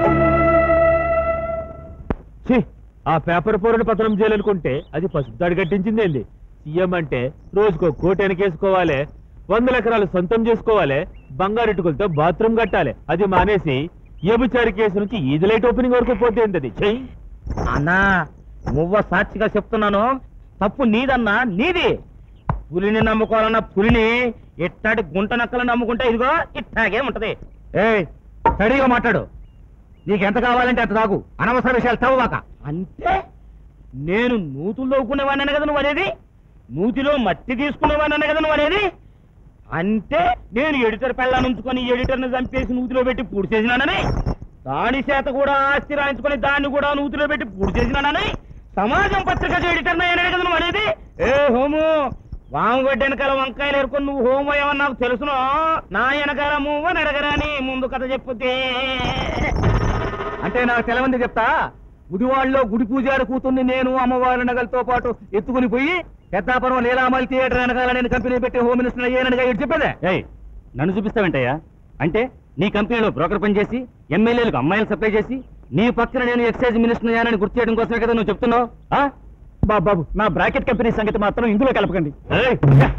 ఛీ, ఆ పేపర్ పోరని పత్రం చేయాలనుకుంటే అది పసుపు దాడి కట్టించిందేంది సీఎం అంటే రోజుకో కోటి వెనకేసుకోవాలి వందల ఎకరాలు సొంతం చేసుకోవాలి బంగారెట్టుకులతో బాత్రూమ్ కట్టాలి అది మానేసి ఏబుచారి కేసు నుంచి ఈది లైట్ ఓపెనింగ్ వరకు పోతే ఏంటది చెయ్యి అన్నా నువ్వ సాక్షిగా చెప్తున్నాను తప్పు నీదన్నా నీది పులిని నమ్ముకోవాలన్న పులిని ఇట్టాటి గుంట నక్కలను నమ్ముకుంటే ఇదిగో ఇట్టాగే ఉంటది ఏ స్టడీగా మాట్లాడు నీకెంత కావాలంటే అంత తాగు అనవసర విషయాలు తవ్వబాక అంటే నేను నూతులు తవ్వుకునేవాడిని కదా నువ్వు అనేది నూతిలో మట్టి తీసుకునేవాడిని కదా నువ్వు అనేది అంటే నేను ఎడిటర్ పెళ్ళాన్ని ఉంచుకొని ఎడిటర్ని చంపేసి నూతిలో పెట్టి పూడి చేసినానని దాని చేత కూడా ఆస్తి రాయించుకొని దాన్ని కూడా నూతిలో పెట్టి పూడి చేసినానని సమాజం పత్రిక ఎడిటర్ అయ్యానే కదా నువ్వు అనేది ఏ హోము వామగొడ్డ వెనకాల వంకాయలు ఎరుకొని నువ్వు హోమో ఏమని నాకు తెలుసును నా వెనకాల మూవ నడగరాని ముందు కథ చెప్పుతే అంటే నాకు తెలవంది చెప్తా గుడివాళ్ళలో గుడి పూజారి కూతుర్ని నేను అమ్మవారి నగలతో పాటు ఎత్తుకుని పోయి పెద్దాపురం లీలామల్ థియేటర్ వెనకాల నేను కంపెనీ పెట్టి హోమ్ మినిస్టర్ అయ్యానని ఇటు చెప్పేదే ఏయ్ నన్ను చూపిస్తావేంటయ్యా అంటే నీ కంపెనీలో బ్రోకర్ పనిచేసి ఎమ్మెల్యేలకు అమ్మాయిలు సప్లై చేసి నీ పక్కన నేను ఎక్సైజ్ మినిస్టర్ అయ్యానని గుర్తు చేయడం కోసమే కదా నువ్వు చెప్తున్నావు ఆ? బాబు బాబు నా బ్రాకెట్ కంపెనీ సంగతి మాత్రం ఇందులో కలపకండి ఏయ్!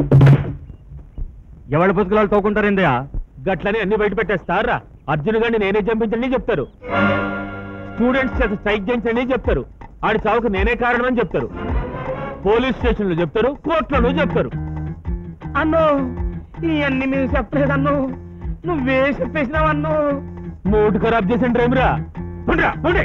ఎవరి బతుకులాలు తోకుంటారేందయ్యా గట్లని అన్ని బయట పెట్టేస్తారా అర్జున్ గారిని నేనే చంపించండి చెప్తారు స్టూడెంట్స్ చేత స్ట్రైక్ చేయించండి చెప్తారు ఆడి చావుకు నేనే కారణం అని చెప్తారు పోలీస్ స్టేషన్లో చెప్తారు కోర్టులలో చెప్తారు అన్నో ఇవన్నీ మేము చెప్పలేదు అన్నో నువ్వే చెప్పేసినావు అన్నో మూడు ఖరాబ్ చేసిన డ్రైవరా ఉండ్రా, ఉండి.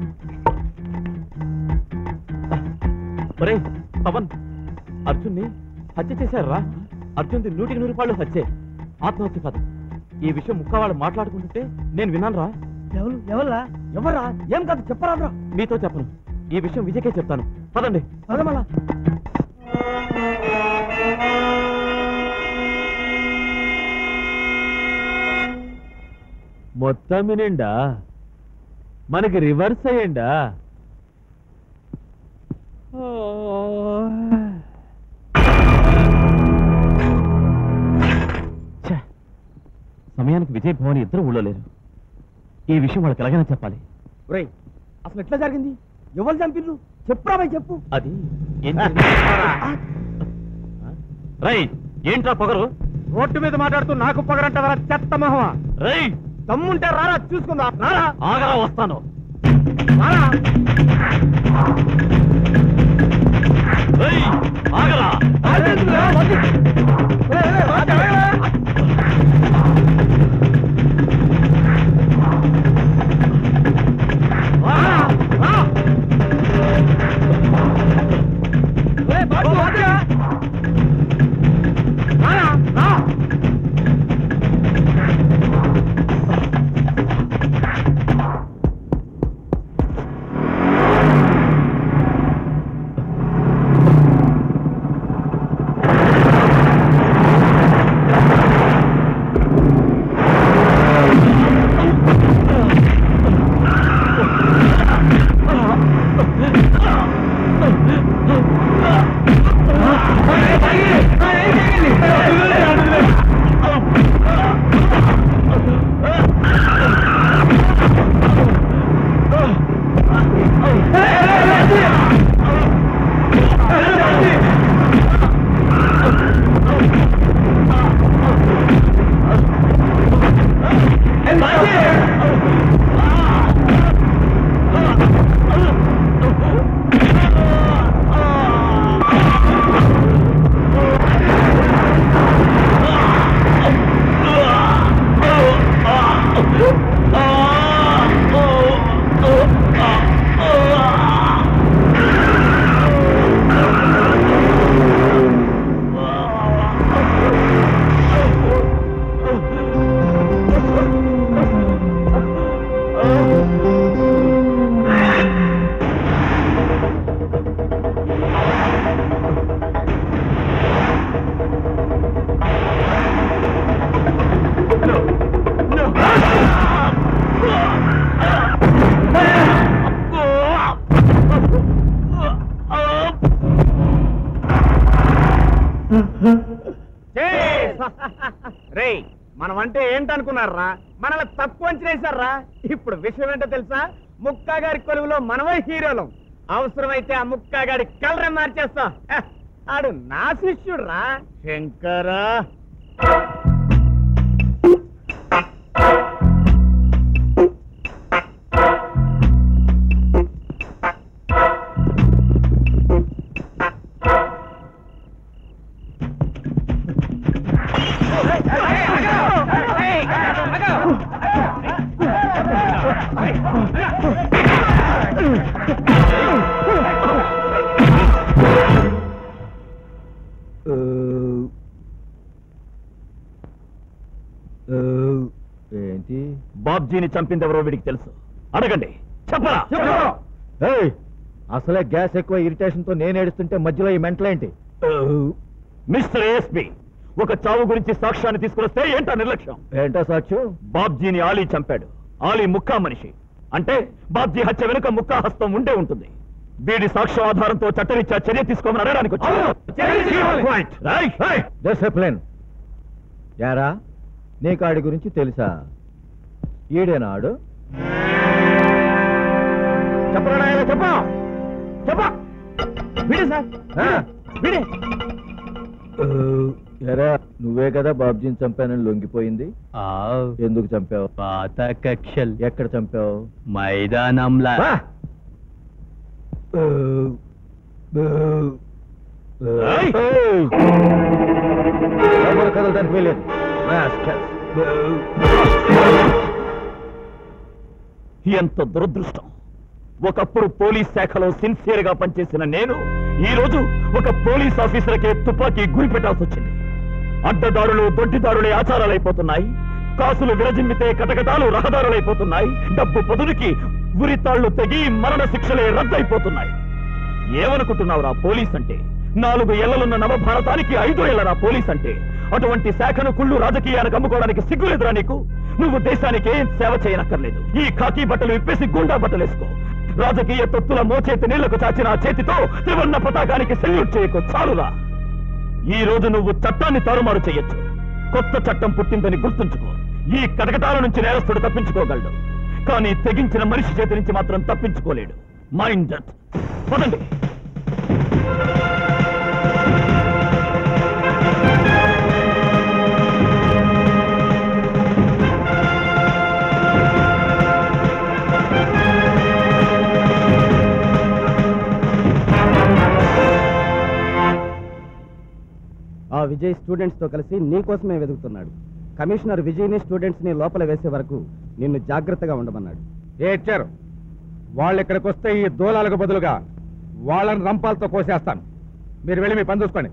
ఒరేయ్ పవన్ అర్జున్ని హత్య చేశారా అర్జున్ది నూటికి నూరు రూపాయలు హత్యే ఆత్మహత్య కాదు ఈ విషయం ముక్క వాళ్ళు మాట్లాడుకుంటుంటే నేను విన్నాను రా ఎవరు ఎవరా ఎవరా ఏం కాదు చెప్పరాదురా మీతో చెప్పను ఈ విషయం విజయ్కే చెప్తాను పదండి పదమలా మొత్తం వినిండా మనకి రివర్స్ అయ్యండా ఛే! సమయానికి విజయ్ భవాని ఇద్దరు ఊళ్ళో లేరు ఈ విషయం వాళ్ళకి ఎలాగైనా చెప్పాలి ఒరేయ్ అసలు ఎట్లా జరిగింది ఎవరు చంపిర్రు చెప్పురా భయ్ చెప్పు అది ఏం రై ఏంట్రా పొగరు రోడ్డు మీద మాట్లాడుతూ నాకు పొగరంటారా చెత్త మొహమా రై దమ్ముంటే రారా చూసుకుందాం రారా ఆగరా వస్తాను రారా రై ఆగరా రే మనం అంటే ఏంటనుకున్నారా మనల్ని తక్కువ అంచనేశారా ఇప్పుడు విషయం ఏంటో తెలుసా ముక్కా గారి కొలువులో మనమే హీరోలం అవసరమైతే ఆ ముక్కా గారి కలర్ మార్చేస్తా హ, ఆడు నా శిష్యుడు రా శంకరా ఏంటి బాబ్జీని చంపిందెవరో వీడికి తెలుసు అడగండి చెప్పరా ఏయ్, అసలే గ్యాస్ ఎక్కువ ఇరిటేషన్ తో నేను ఏడుస్తుంటే మధ్యలో ఈ మెంటలేంటి మిస్టర్ ఏఎస్పి ఒక చావు గురించి సాక్ష్యాన్ని తీసుకువస్తే ఏంటా నిర్లక్ష్యం ఏంటో సాక్షి బాబ్జీని ఆలీ చంపాడు ఆలీ ముక్కా మనిషి అంటే బాబ్జీ హత్య వెనుక ముక్కా హస్తం ఉండే ఉంటుంది వీడి సాక్ష్యాధారంతో చట్టరీత్యా చర్య తీసుకోమని అడగడానికి వచ్చాను డిసిప్లిన్ యారా నీకు ఆడి గురించి తెలుసా ఈడేనాడు చెప్పరా చెప్పా చెప్పా విడే సార్ విడే ఎరా నువ్వే కదా బాబ్జీని చంపానని లొంగిపోయింది ఎందుకు చంపావు పాత కక్షల్ ఎక్కడ చంపావు మైదానంలా ఎవరు కదలడానికి వీలేదు Rascals. ఎంత దురదృష్టం ఒకప్పుడు పోలీస్ శాఖలో సిన్సియర్ గా పనిచేసిన నేను ఈ రోజు ఒక పోలీస్ ఆఫీసర్కే తుపాకీ గురి పెట్టాల్సి వచ్చింది అడ్డదారులు దొడ్డిదారులే ఆచారాలైపోతున్నాయి కాసులు విరజిమ్మితే కటకటాలు రహదారులైపోతున్నాయి డబ్బు పదునికి ఉరితాళ్లు తెగి మరణ శిక్షలే రద్దయిపోతున్నాయి ఏమనుకుంటున్నావురా పోలీస్ అంటే నాలుగు ఏళ్లలున్న నవభారతానికి ఐదు ఏళ్లరా పోలీస్ అంటే అటువంటి శాఖను కుళ్ళు రాజకీయానికి అమ్ముకోవడానికి సిగ్గులేదురా నీకు నువ్వు దేశానికి ఏం సేవ చేయనక్కర్లేదు ఈ ఖాకీ బట్టలు ఇప్పేసి గుండా బట్టలు వేసుకో రాజకీయ తొత్తుల మోచేతి నీళ్లకు చాచిన ఆ చేతితో త్రివర్ణ పతాకానికి సెల్యూట్ చేయకు చాలురా ఈ రోజు నువ్వు చట్టాన్ని తారుమారు చేయొచ్చు కొత్త చట్టం పుట్టిందని గుర్తుంచుకో ఈ కటకటాల నుంచి నేరస్తుడు తప్పించుకోగలడు కానీ తెగించిన మనిషి చేతి నుంచి మాత్రం తప్పించుకోలేడు మైండ్ దట్ పదండి ఆ విజయ్ స్టూడెంట్స్ తో కలిసి నీ కోసమే వెతుకుతున్నాడు కమిషనర్ విజయ్ని స్టూడెంట్స్ ని లోపల వేసే వరకు నిన్ను జాగ్రత్తగా ఉండమన్నాడు ఏడ్చారు వాళ్ళు ఇక్కడికి వస్తే ఈ దూలాలకు బదులుగా వాళ్ళని రంపాలతో కోసేస్తాను మీరు వెళ్ళి మీ పని చూసుకోండి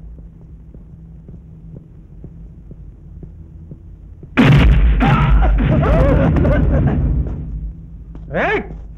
ఏయ్!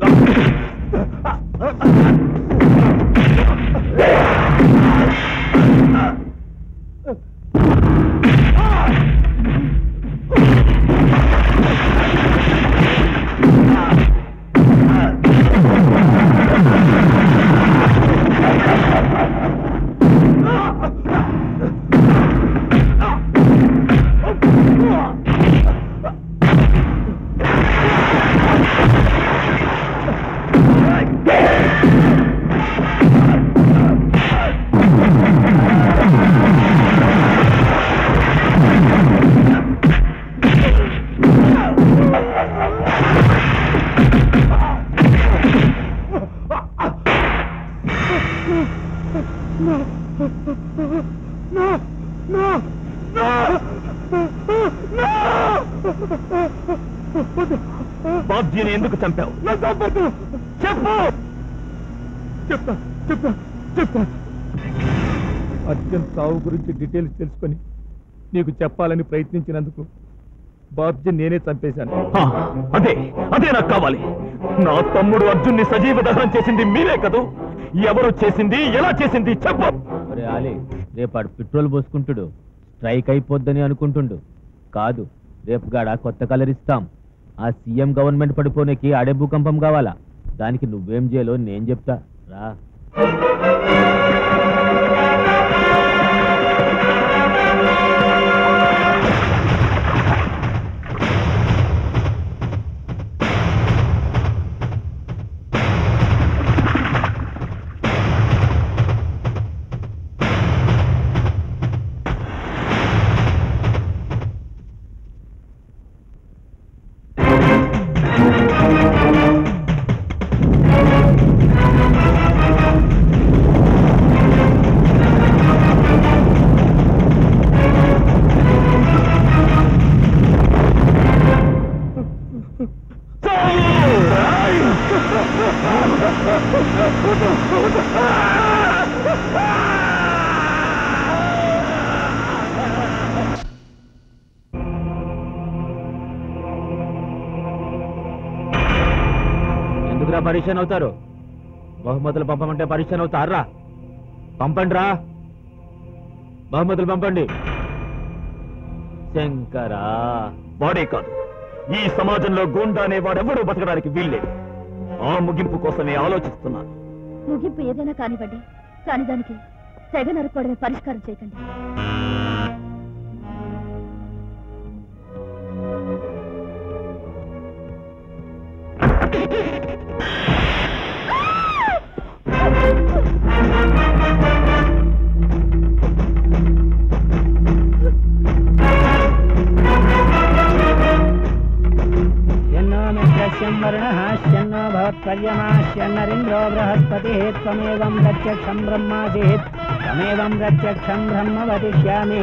బాబ్జీని ఎందుకు చంపావు చెప్పు చెప్తా చెప్తా చెప్తా అర్జున్ సావు గురించి డీటెయిల్స్ తెలుసుకొని నీకు చెప్పాలని ప్రయత్నించినందుకు బాబ్జీ నేనే చంపేశాను ఆ, అదే అదే నాకు కావాలి నా తమ్ముడు అర్జున్ని సజీవ దహనం చేసింది మీరే కదూ ఎవరు చేసింది ఎలా చేసింది చెప్పు ఒరే ఆలే రేపాడు పెట్రోల్ పోసుకుంటుడు స్ట్రైక్ అయిపోద్దని అనుకుంటుండు కాదు రేపు గాడ కొత్త కలర్ ఇస్తాం ఆ సీఎం గవర్నమెంట్ పడిపోనేకి ఆడే భూకంపం కావాలా దానికి నువ్వేం చేయాలో నేను చెప్తా రా ఎందుకురా పరిచయం అవుతారు బహుమతులు పంపమంటే పరిచయం అవుతారా పంపండి రా బహుమతులు పంపండి శంకరా వాడే కాదు ఈ సమాజంలో గూండా అనే వాడెవడూ బతకడానికి వీల్లేదు ఆ ముగింపు కోసమే ఆలోచిస్తున్నాను ముగింపు ఏదైనా కానివ్వండి కానీ దానికి తెగ నరుకోవడమే పరిష్కారం చేయకండి यन्नो मित्रस्यं वर्णः श्यन्नो भवत्पर्यमा श्यन्नरिन्द्रो बृहस्पतिः त्वमेवं प्रत्यक्षं ब्रह्मासीत् त्वमेवं प्रत्यक्षं ब्रह्म वदिष्यामि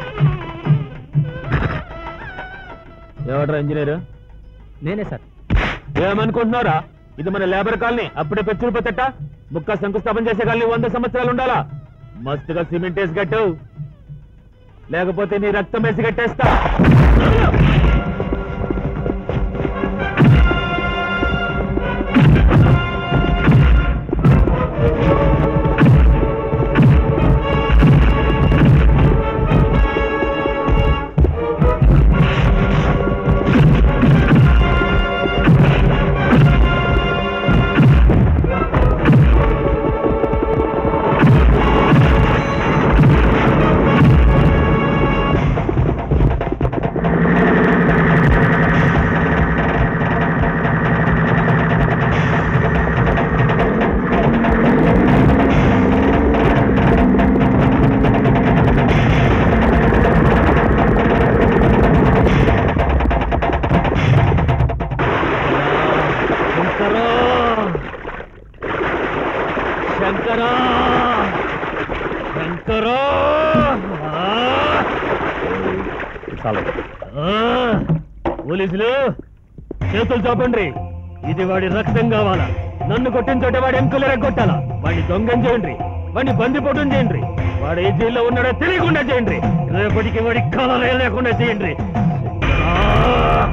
ఎవడ్రా ఇంజనీర్ నేనే సార్ ఏమనుకుంటున్నారా ఇది మన లేబర్ కాలనీ అప్పుడే పెచ్చులు ముక్క శంకుస్థాపన చేసే కాలనీ వంద సంవత్సరాలు ఉండాలా మస్తుగా సిమెంట్ వేసి కట్టు లేకపోతే నీ రక్తం వేసి కట్టేస్తా శంకరా శంకరా శంకరా ఆ! పోలీసులు చేతులు చాపండి ఇది వాడి రక్తం కావాలా నన్ను కొట్టిన చోట వాడి ఎంకులు ఎరగొట్టాలా వాడిని దొంగం చేయండి వాడిని బందిపోటం చేయండి వాడు ఏ జైల్లో ఉన్నాడో తెలియకుండా చేయండి రేపటికి వాడి కలరే లేకుండా చేయండి శంకరా!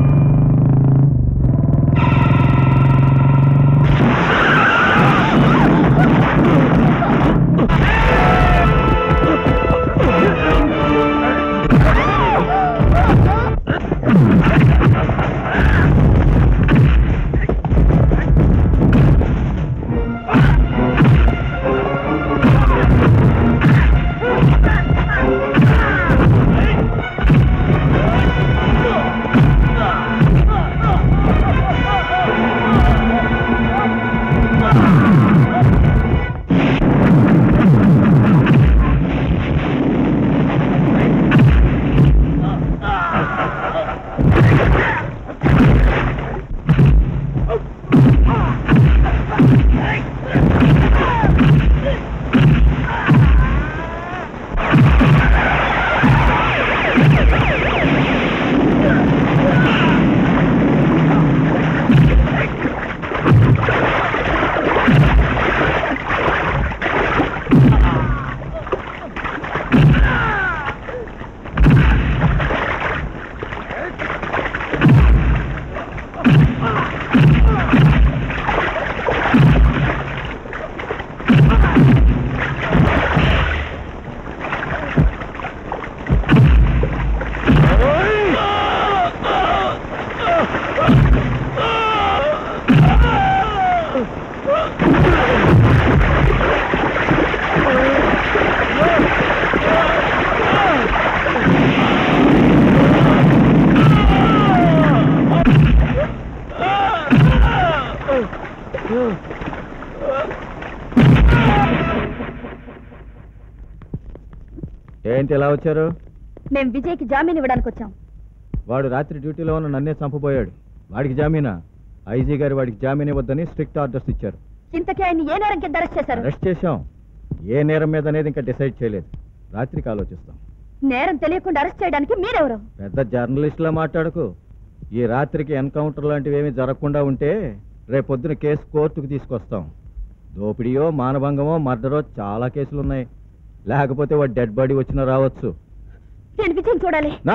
ఏంటి ఎలా వచ్చారు మేము విజయ్కి జామీన్ ఇవ్వడానికి వచ్చాం వాడు రాత్రి డ్యూటీలో ఉన్న నన్నే చంపబోయాడు వాడికి జామీనా ఐజీ గారు వాడికి జామీన్ ఇవ్వద్దని స్ట్రిక్ట్ ఆర్డర్స్ ఇచ్చారు ఇంతకీ ఆయన ఏ నేరం కింద అరెస్ట్ చేశారు అరెస్ట్ చేశాం ఏ నేరం మీద అనేది ఇంకా డిసైడ్ చేయలేదు రాత్రికి ఆలోచిస్తాం నేరం తెలియకుండా అరెస్ట్ చేయడానికి మీరెవరు పెద్ద జర్నలిస్ట్లా మాట్లాడకు ఈ రాత్రికి ఎన్కౌంటర్ లాంటివి ఏమీ జరగకుండా ఉంటే రేపొద్దున కేసు కోర్టుకు తీసుకొస్తాం దోపిడీయో మానభంగమో మర్డరో చాలా కేసులు ఉన్నాయి లేకపోతే వాడు డెడ్ బాడీ వచ్చినా రావచ్చు నేను విజయం చూడాలి నా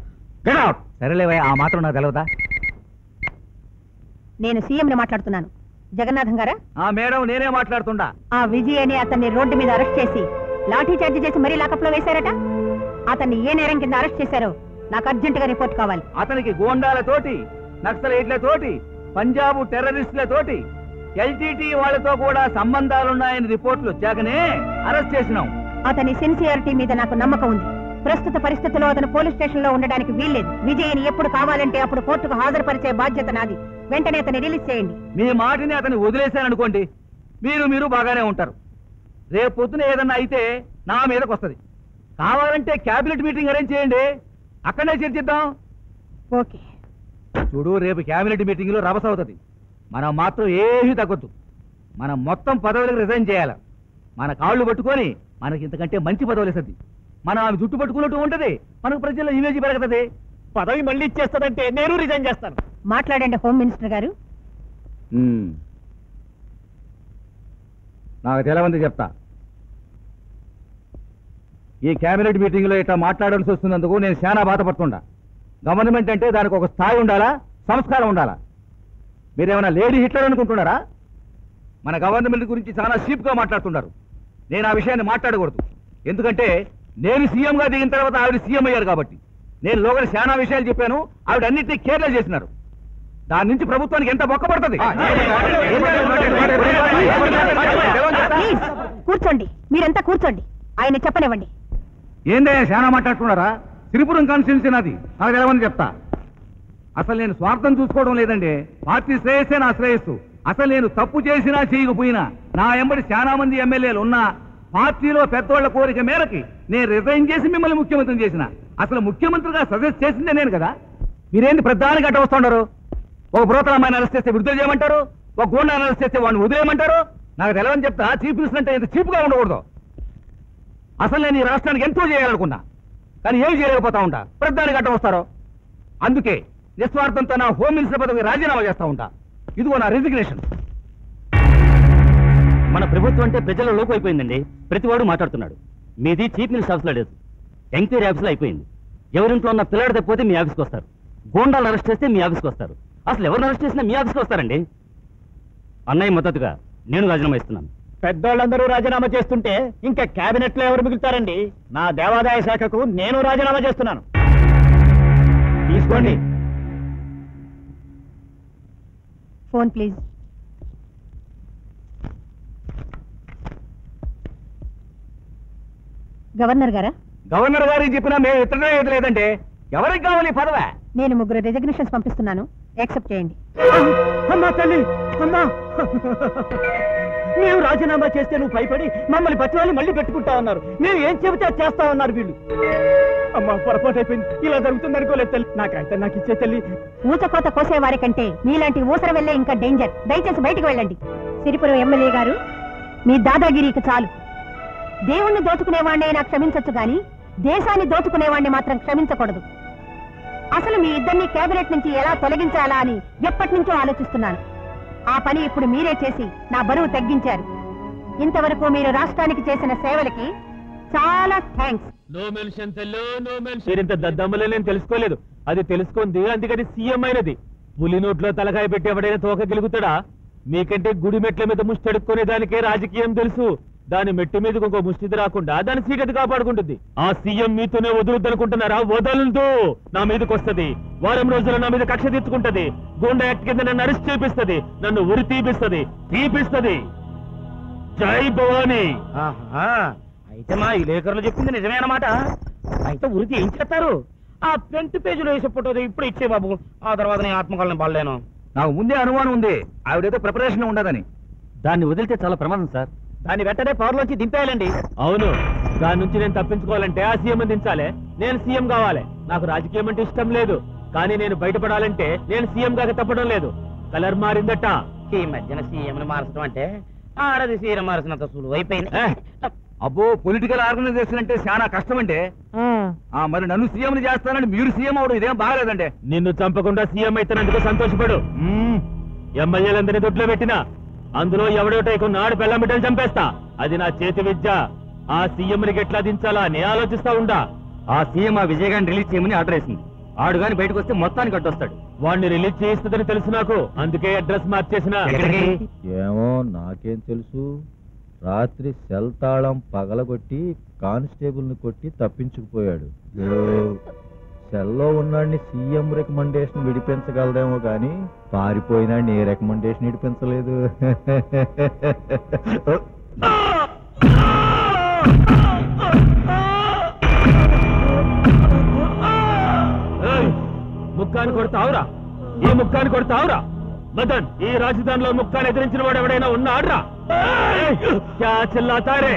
సరేలేవయ్య ఆ మాత్రం నాకు తెలవదా నేను సీఎంని మాట్లాడుతున్నాను జగన్నాథం గారా ఆ మేడం నేనే మాట్లాడుతుండా ఆ విజయ్ అని అతన్ని రోడ్డు మీద అరెస్ట్ చేసి లాఠీ చార్జ్ చేసి మరీ లాకప్లో వేశారట అతన్ని ఏ నేరం కింద అరెస్ట్ చేశారో నాకు అర్జెంటుగా రిపోర్ట్ కావాలి అతనికి గోండాలతోటి నక్సలైట్లతోటి పంజాబ్ టెర్రరిస్టులతోటి ఎల్టీటీ వాళ్ళతో కూడా సంబంధాలున్నాయని రిపోర్ట్లు వచ్చాకనే అరెస్ట్ చేసినాం అతని సిన్సియారిటీ మీద నాకు నమ్మకం ఉంది ప్రస్తుత పరిస్థితుల్లో అతను పోలీస్ స్టేషన్ లో ఉండడానికి వీల్లేదు విజయ్ని ఎప్పుడు కావాలంటే అప్పుడు కోర్టుకు హాజరుపరిచే బాధ్యత నాది వెంటనే అతన్ని రిలీజ్ చేయండి మీ మాటని అతన్ని వదిలేశాననుకోండి మీరు మీరు బాగానే ఉంటారు రేపు పొద్దున ఏదన్నా అయితే నా మీదకి వస్తుంది కావాలంటే క్యాబినెట్ మీటింగ్ అరేంజ్ చేయండి అక్కడనే చర్చిద్దాం ఓకే చూడు రేపు క్యాబినెట్ మీటింగ్ లో రభస అవుతుంది మనం మాత్రం ఏమీ తగ్గొద్దు మనం మొత్తం పదవులకు రిజైన్ చేయాలి మన కాళ్ళు పట్టుకొని మనకి ఇంతకంటే మంచి పదవులు ఇస్తుంది మనం ఆమె జుట్టు పట్టుకున్నట్టు ఉంటది మనకు ప్రజల్లో ఇమేజ్ పెరుగుతుంది పదవి మళ్ళీ ఇచ్చేస్తుందంటే నేను రిజైన్ చేస్తాను మాట్లాడండి హోమ్ మినిస్టర్ గారు నాకు తెలవంది చెప్తా ఈ కేబినెట్ మీటింగ్లో ఇట్లా మాట్లాడాల్సి వస్తున్నందుకు నేను చాలా బాధపడుతుండా గవర్నమెంట్ అంటే దానికి ఒక స్థాయి ఉండాలా సంస్కారం ఉండాలా మీరేమైనా లేడీ హిట్లర్ అనుకుంటున్నారా మన గవర్నమెంట్ గురించి చాలా చీప్గా మాట్లాడుతున్నారు నేను ఆ విషయాన్ని మాట్లాడకూడదు ఎందుకంటే నేను సీఎంగా దిగిన తర్వాత ఆవిడ సీఎం అయ్యారు కాబట్టి నేను లోగడ చాలా విషయాలు చెప్పాను ఆవిడ అన్నింటినీ కేర్లెస్ చేసినారు దాని నుంచి ప్రభుత్వానికి ఎంత బొక్క పడుతుంది ప్లీజ్ కూర్చోండి మీరంతా కూర్చోండి ఆయన చెప్పనివ్వండి ఏందయ్యా చాలా మాట్లాడుతున్నారా త్రిపురం కాన్స్టిట్యున్సీ నాది నాకు తెలవని చెప్తా అసలు నేను స్వార్థం చూసుకోవడం లేదండి పార్టీ శ్రేయస్సే నా శ్రేయస్సు అసలు నేను తప్పు చేసినా చేయకపోయినా నా ఎంబడి చాలా మంది ఎమ్మెల్యేలు ఉన్నా పార్టీలో పెద్దోళ్ల కోరిక మేరకి నేను రిజైన్ చేసి మిమ్మల్ని ముఖ్యమంత్రిని చేసిన అసలు ముఖ్యమంత్రిగా సజెస్ట్ చేసిందే నేను కదా మీరేంటి ప్రధానికి అడ్డ వస్తున్నారు ఒక బ్రోతల అమ్మాయిని అరెస్ట్ చేస్తే విడుదల చేయమంటారు ఒక గూండాన్ని అరెస్ట్ చేస్తే వాడిని వదిలేయమంటారు నాకు తెలవని చెప్తా చీఫ్ మినిస్టర్ అంటే ఇంత చీప్గా ఉండకూడదు అసలు నేను ఈ రాష్ట్రానికి ఎంతో చేయాలనుకున్నా కానీ ఏమి చేయలేకపోతా ఉంటా ప్రధానికి అడ్డం వస్తారో అందుకే నిస్వార్థంతో నా హోమ్ మినిస్టర్ పదవి రాజీనామా చేస్తా ఉంటా ఇదిగో నా రెసిగ్నేషన్ మన ప్రభుత్వం అంటే ప్రజల లోపు అయిపోయిందండి ప్రతివాడు మాట్లాడుతున్నాడు మీది చీఫ్ మినిస్టర్ ఆఫీస్లో లేదు ఎంక్వైరీ ఆఫీస్లో అయిపోయింది ఎవరింట్లో ఉన్న పిల్లడు తప్పిపోతే మీ ఆఫీస్కి వస్తారు గోండాలు అరెస్ట్ చేస్తే మీ ఆఫీస్కి వస్తారు అసలు ఎవరిని అరెస్ట్ చేసినా మీ ఆఫీస్కి వస్తారండి అన్నయ్య మద్దతుగా నేను రాజీనామా ఇస్తున్నాను పెద్దోళ్ళందరూ రాజీనామా చేస్తుంటే ఇంకా కేబినెట్ లో ఎవరు మిగులుతారండి నా దేవాదాయ శాఖకు నేను రాజీనామా చేస్తున్నాను తీసుకోండి ఫోన్ ప్లీజ్ గవర్నర్ గారా గవర్నర్ గారికి చెప్పినా మేము ఇతరులే లేదంటే ఎవరికి కావాలి ఈ పదవే నేను ముగ్గురు రెసిగ్నేషన్స్ పంపిస్తున్నాను యాక్సెప్ట్ చేయండి అమ్మా తల్లి అమ్మా మేము రాజీనామా చేస్తే నువ్వు భయపడి మమ్మల్ని బతివాలి మళ్ళీ పెట్టుకుంటా ఉన్నారు మేము ఏం చెబితే అది చేస్తా ఉన్నారు వీళ్ళు అమ్మా పొరపాటు అయిపోయింది ఇలా జరుగుతుంది అనుకోలేదు తల్లి నాకైతే నాకు ఇచ్చే తల్లి ఊచకోత కోసేవారి కంటే మీలాంటి ఊసర వెళ్ళే ఇంకా డేంజర్ దయచేసి బయటికి వెళ్ళండి సిరిపురం ఎమ్మెల్యే గారు మీ దాదాగిరికి చాలు దేవుణ్ణి దోచుకునేవాడినైనా క్షమించొచ్చు గాని దేశాన్ని దోచుకునేవాడిని మాత్రం క్షమించకూడదు అసలు మీ ఇద్దరిని కేబినెట్ నుంచి ఎలా తొలగించాలా అని ఎప్పటి నుంచో ఆలోచిస్తున్నాను ఆ పని ఇప్పుడు మీరే చేసి నా బరువు తగ్గించారు ఇంతవరకు మీరు రాష్ట్రానికి చేసిన సేవలకి చాలా థ్యాంక్స్ నో మెన్షన్ తెల్లో నో మెన్షన్ మీరింత దద్దమ్మలే నేను తెలుసుకోలేదు అది తెలుసుకుంది అందుకని సీఎం అయినది పులి నోట్లో తలకాయ పెట్టి ఎవడైనా తోక గెలుగుతాడా మీకంటే గుడి మెట్ల మీద ముష్టి అడుక్కునే దానికే రాజకీయం తెలుసు దాని మెట్టు మీదకి ఇంకో ముష్టిది రాకుండా దాని సీట్ అది కాపాడుకుంటుంది ఆ సీఎం మీతోనే వదులుద్దనుకుంటున్నారా వదలదు నా మీదకి వస్తది వారం రోజులు నా మీద కక్ష తీర్చుకుంటది గోండా యాక్ట్ కింద నన్ను అరెస్ట్ చేపిస్తది నన్ను ఉరి తీపిస్తది తీపిస్తది జై భవానీ అయితే మా విలేకరులు చెప్పింది నిజమే అన్నమాట అయితే ఉరికి ఏం చేస్తారు ఆ ఫ్రంట్ పేజీలో వేసే ఫోటో ఇప్పుడు ఇచ్చే బాబు ఆ తర్వాత నేను ఆత్మకాలను బాలేను నాకు ముందే అనుమానం ఉంది ఆవిడేదో ప్రిపరేషన్ ఉండదని దాన్ని వదిలితే చాలా ప్రమాదం సార్ దాన్ని వెంటనే పవర్లోంచి దింపేయాలండి అవును దాని నుంచి నేను తప్పించుకోవాలంటే ఆ సీఎం దించాలి నేను సీఎం కావాలి నాకు రాజకీయం అంటే ఇష్టం లేదు కానీ నేను బయటపడాలంటే నేను సీఎం కాక తప్పడం లేదు కలర్ మారిందట ఈ మధ్యన సీఎం మార్చడం అంటే ఆడది సీఎం మార్చినంత సులువు అయిపోయింది అబ్బో పొలిటికల్ ఆర్గనైజేషన్ అంటే చాలా కష్టం అంటే ఆ, మరి నన్ను సీఎం చేస్తానని మీరు సీఎం అవడం ఇదేం బాగలేదండి నిన్ను చంపకుండా సీఎం అయితేనందుకు సంతోషపడు ఎమ్మెల్యేలందరినీ దొడ్లో పెట్టినా అందులో ఎవడోటైకు నాడు పెళ్ళం బిడ్డలు చంపేస్తా అది నా చేతి విద్య ఆ సీఎంని ఎట్లా దించాలా అని ఆలోచిస్తా ఉండా ఆ సీఎం ఆ విజయ్ గారిని రిలీజ్ చేయమని ఆర్డర్ వేసింది ఆడు గాని బయటకు వస్తే మొత్తానికి అడ్డొస్తాడు వాడిని రిలీజ్ చేయిస్తుందని తెలుసు నాకు అందుకే అడ్రస్ మార్చేసిన ఏమో నాకేం తెలుసు రాత్రి సెల్ తాళం పగలగొట్టి కానిస్టేబుల్ని కొట్టి తప్పించుకుపోయాడు సెల్లో ఉన్నాడిని సీఎం రికమెండేషన్ విడిపించగలదేమో కానీ పారిపోయినాడిని ఏ రికమెండేషన్ విడిపించలేదు ఏయ్, ముక్కాని కొడతావురా ఈ ముక్కాని కొడతావురా మదన్ ఈ రాజధానిలో ముక్కాని ఎదిరించిన వాడు ఎవడైనా ఉన్నాడ్రా ఏయ్, క్యా చిల్లాతారే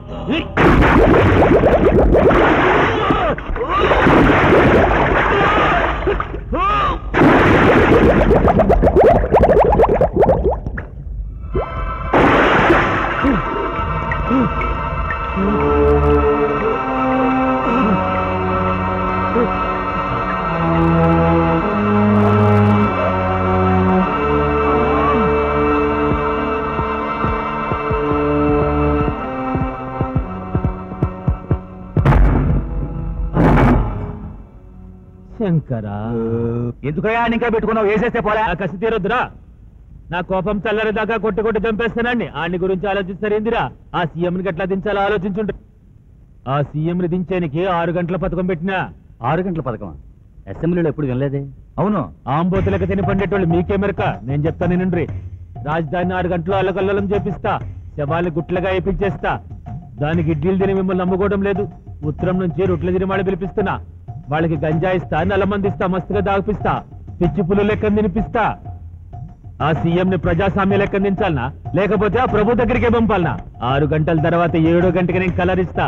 శంకరా ఎందుకయ్యా ఇంకా పెట్టుకున్నావు వేసేస్తే పోలే నా కసి తీరొద్దురా నా కోపం చల్లరిదాకా కొట్టి కొట్టి చంపేస్తానండి ఆడిని గురించి ఆలోచిస్తారేందిరా ఆ సీఎంని గట్లా దించాలో ఆలోచించుండ్రు ఆ సీఎంని దించేనికి ఆరు గంటల పథకం పెట్టినా ఆరు గంటల పథకం అసెంబ్లీలో ఎప్పుడు వినలేదే అవును ఆంబోతులకు తిని పండేటోళ్ళు మీకే మెరక నేను చెప్తాను నిండ్రి రాజధాని ఆరు గంటలు అల్లకల్లోలం చేపిస్తా శవాల్ని గుట్లగా వేయించేస్తా దానికి ఇడ్లీలు తిని మిమ్మల్ని నమ్ముకోవడం లేదు ఉత్తరం నుంచి రొట్ల తిని వాళ్ళు పిలిపిస్తున్నా వాళ్ళకి గంజా ఇస్తా నల్లమందిస్తా మస్తుగా దాగిపిస్తా పిచ్చి పులు లెక్క తినిపిస్తా ఆ సీఎం ని ప్రజాస్వామ్య లెక్క దించాలనా లేకపోతే ఆ ప్రభు దగ్గరికే పంపాలనా ఆరు గంటల తర్వాత ఏడో గంటకి నేను కలరిస్తా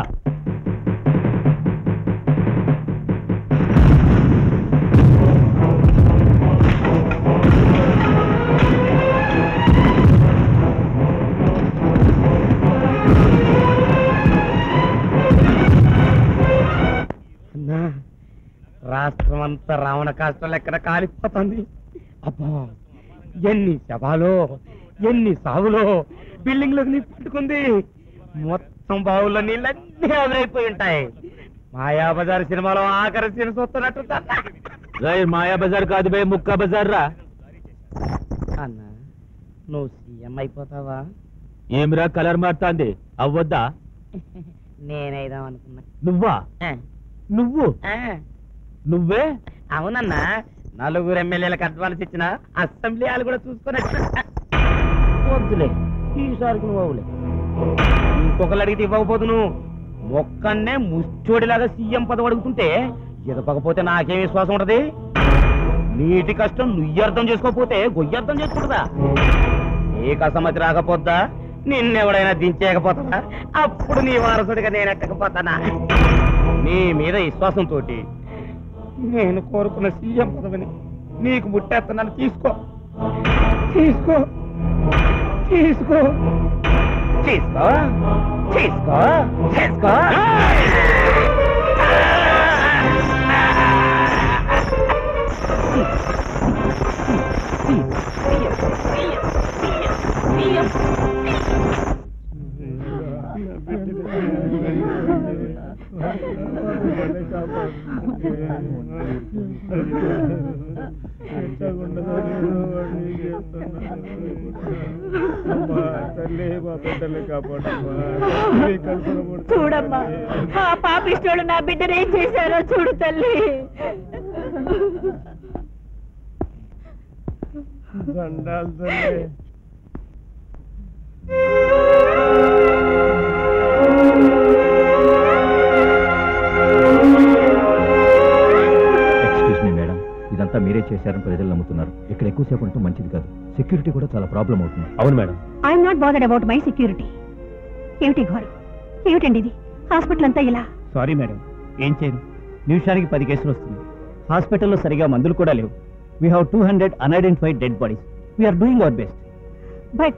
అన్నా రాష్ట్రం అంతా రావణ కాష్టం లెక్కన కాలిపోతుంది అబ్బా ఎన్ని శవాలో ఎన్ని సాగులో బిల్డింగ్లకు నీళ్ళు పట్టుకుంది మొత్తం బావుల్లో నీళ్ళన్నీ ఆవిరైపోయి ఉంటాయి మాయా బజార్ సినిమాలో ఆఖరి సీన్ చూస్తున్నట్టు రేయ్ మాయా బజార్ కాదు బే ముక్కా బజార్ రా అన్నా నువ్వు సీఎం అయిపోతావా ఏమిరా కలర్ మారుతాంది అవ్వద్దా నేనైదాం అనుకున్నా నువ్వా ఆ, నువ్వు ఆ, నువ్వే అవునన్నా నలుగురు ఎమ్మెల్యేలకు అడ్వాన్స్ ఇచ్చిన అసెంబ్లీ వాళ్ళు కూడా చూసుకున్నట్టు వద్దులే ఈసారికి నువ్వు అవులే ఇంకొకరు అడిగితే ఇవ్వకపోదు నువ్వు మొక్కన్నే ముచ్చోడిలాగా సీఎం పదవి అడుగుతుంటే ఇవ్వకపోతే నాకేం విశ్వాసం ఉంటది నీటి కష్టం నువ్వు అర్థం చేసుకోకపోతే గొయ్యి అర్థం చేసుకుంటుందా నీకు అసమతి రాకపోద్దా నిన్నెవడైనా దించేయకపోతాడా అప్పుడు నీ వారసుడిగా నేను ఎట్టకపోతానా నీ మీద విశ్వాసంతో నేను కోరుకున్న సీఎం పదవిని నీకు ముట్టేస్తున్నాను తీసుకో తీసుకో తీసుకో తీసుకో తీసుకో తీసుకో చూడమ్మా ఆ పాపిష్టోళ్ళు నా బిడ్డను ఏం చేశారో చూడు తల్లి ఎక్స్క్యూజ్ మీ మేడం ఇదంతా మీరే చేశారని ప్రజలు నమ్ముతున్నారు ఇక్కడ ఎక్కువసేపు ఉండటం మంచిది కాదు సెక్యూరిటీ కూడా చాలా ప్రాబ్లం అవుతుంది అవును madam I'm not bothered about my security ఏమిటి ఘోరం ఏమిటండి ఇది హాస్పిటల్ అంతా ఇలా సారీ మేడం ఏం చేయను నిమిషానికి పది కేసులు వస్తుంది హాస్పిటల్లో సరిగా మందులు కూడా లేవు we have two hundred unidentified dead bodies we're doing our best but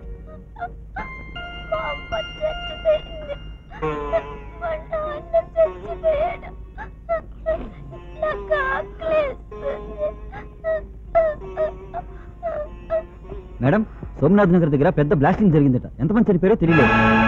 madam Somnath Nagar దగ్గర పెద్ద బ్లాస్టింగ్ జరిగిందట ఎంతమంది చనిపోయారో తెలియలేదు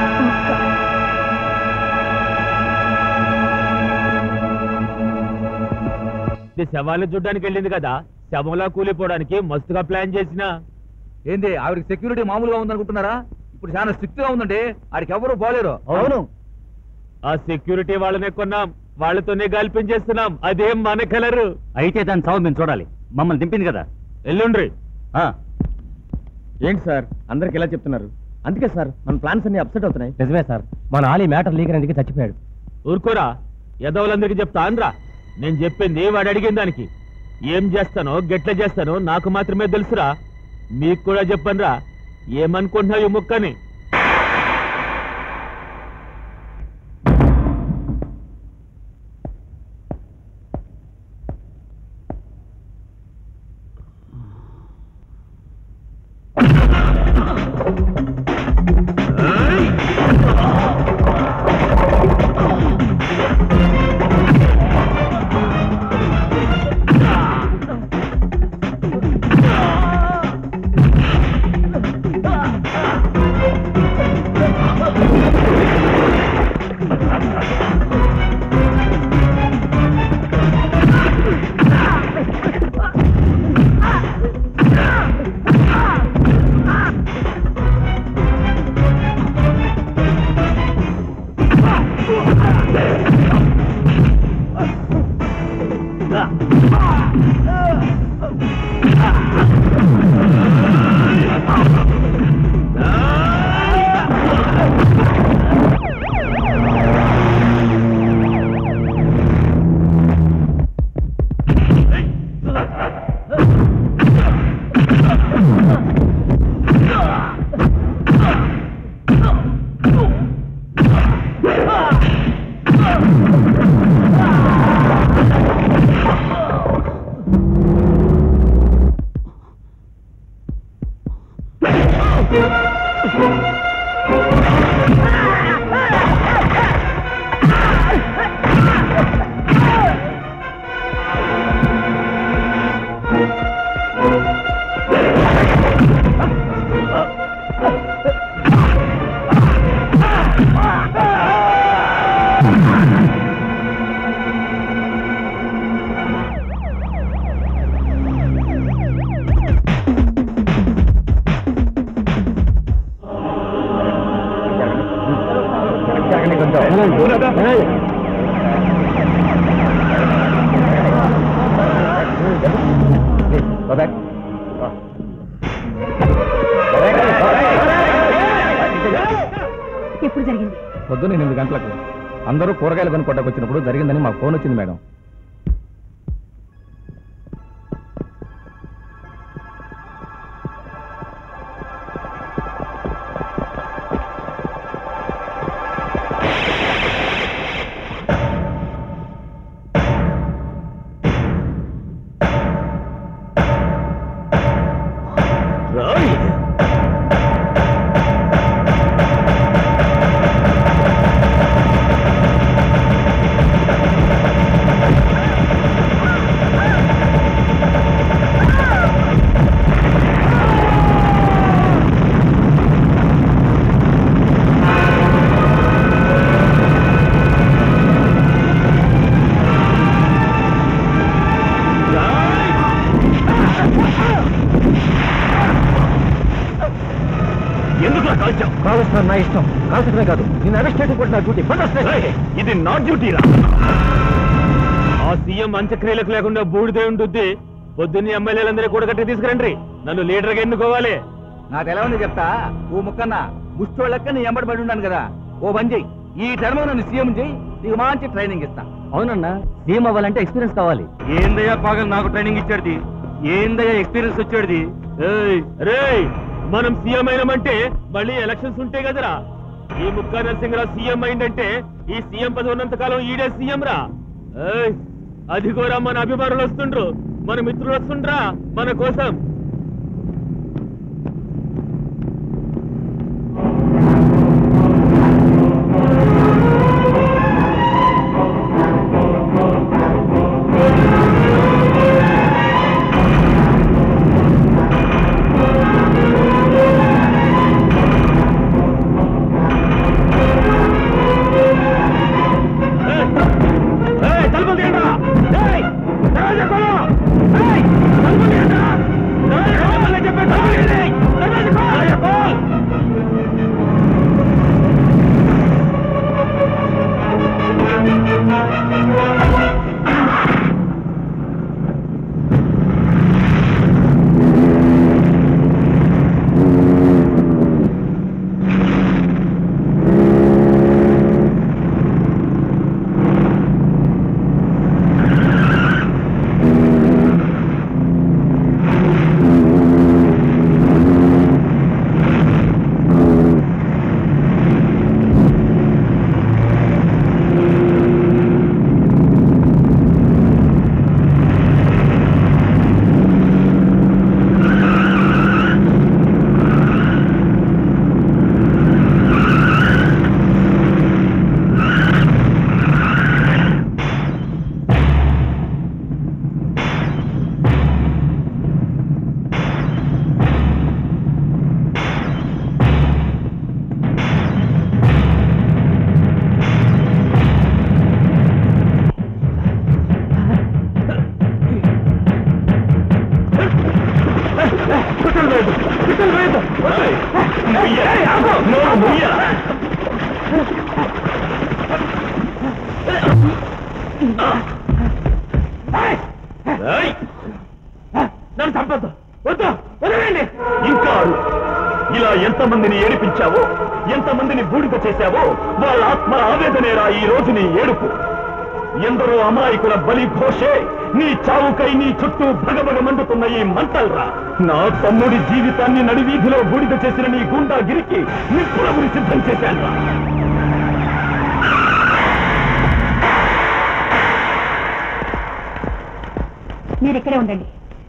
ఇది శవాన్ని చూడ్డానికి వెళ్ళింది కదా శవంలా కూలిపోవడానికి మస్తుగా ప్లాన్ చేసిన ఏంది ఆవిడకి సెక్యూరిటీ మామూలుగా ఉందనుకుంటున్నారా ఇప్పుడు చాలా స్ట్రిక్ట్ గా ఉందండి ఆడికి ఎవరు పోలేరు అవును ఆ సెక్యూరిటీ వాళ్ళనే కొన్నాం వాళ్ళతోనే గాల్పించేస్తున్నాం అదేం మన కలరు అయితే దాని చావు మేము చూడాలి మమ్మల్ని దింపింది కదా ఎల్లుండ్రి ఏంటి సార్ అందరికి ఎలా చెప్తున్నారు అందుకే సార్ మన ప్లాన్స్ అన్ని అప్సెట్ అవుతున్నాయి నిజమే సార్ మన ఆలి మ్యాటర్ లీక్ అయినందుకు చచ్చిపోయాడు ఊరుకోరా ఎదవలందరికీ చెప్తా అనరా నేను చెప్పింది వాడు అడిగిన దానికి ఏం చేస్తానో గెట్ల చేస్తానో నాకు మాత్రమే తెలుసురా మీకు కూడా చెప్పనురా ఏమనుకుంటున్నావు ఈ ముక్కని ఎప్పుడు జరిగింది పొద్దున్న ఎనిమిది గంటలకు అందరూ కూరగాయలు కొనుక్కోటకు వచ్చినప్పుడు జరిగిందని మాకు ఫోన్ వచ్చింది మేడం ఎందుకు కాల్చావు కాలుస్తాను నా ఇష్టం కాల్చడమే కాదు నేను అరెస్ట్ చేయడం కూడా నా డ్యూటీ ఇది నా డ్యూటీరా ఆ సీఎం అంత్యక్రియలకు లేకుండా బూడిదే ఉంటుంది పొద్దున్నే ఎమ్మెల్యేలందరూ కూడా కట్టి తీసుకురండి నన్ను లీడర్గా ఎన్నుకోవాలి నాకు ఎలా ఉంది చెప్తా ఓ ముక్కన్న ముష్టోళ్ళక్క నీ ఎంబడి పడి ఉన్నాను కదా ఓ పని చెయ్యి ఈ టర్మ్ నన్ను సీఎం చెయ్యి నీకు మంచి ట్రైనింగ్ ఇస్తా అవునన్నా సీఎం అవ్వాలంటే ఎక్స్పీరియన్స్ కావాలి ఏందయ్యా పాగల్ నాకు ట్రైనింగ్ ఇచ్చాడుది ఏందయ్యా ఎక్స్పీరియన్స్ వచ్చాడుది ఏయ్ రేయ్ మనం సీఎం అయినామంటే మళ్ళీ ఎలక్షన్స్ ఉంటాయి కదరా ఈ ముక్కా నరసింహరావు సీఎం అయిందంటే ఈ సీఎం పదవి ఉన్నంత కాలం ఈడే సీఎం రా ఏయ్ అదిగోరా మన అభిమానులు వస్తుండ్రు మన మిత్రులు వస్తుండ్రా మన కోసం తలుపులు తీయండిరా! ఏయ్! దర్వాజా కొను! ఏయ్! తలుపులు తీయండిరా! పిట్టలు వేయదు పిట్టలు వేయదు నోరు ముయ్య ఏయ్! నన్ను చంపద్దు వద్దు వదలండి ఇంకా అరు. ఇలా ఎంతమందిని ఏడిపించావో ఎంతమందిని బూడిద చేశావో వాళ్ళ ఆత్మల ఆవేదనేరా ఈ రోజు నీ ఏడుపు ఎందరో అమాయకుల బలి ఘోషే నీ చావుకై నీ చుట్టూ భగభగ మండుతున్న ఈ మంటల్రా నా తమ్ముడి జీవితాన్ని నడివీధిలో బూడిద చేసిన నీ గుండాగిరికి నిప్పుల గురి సిద్ధం చేశాను మీరు ఇక్కడే ఉండండి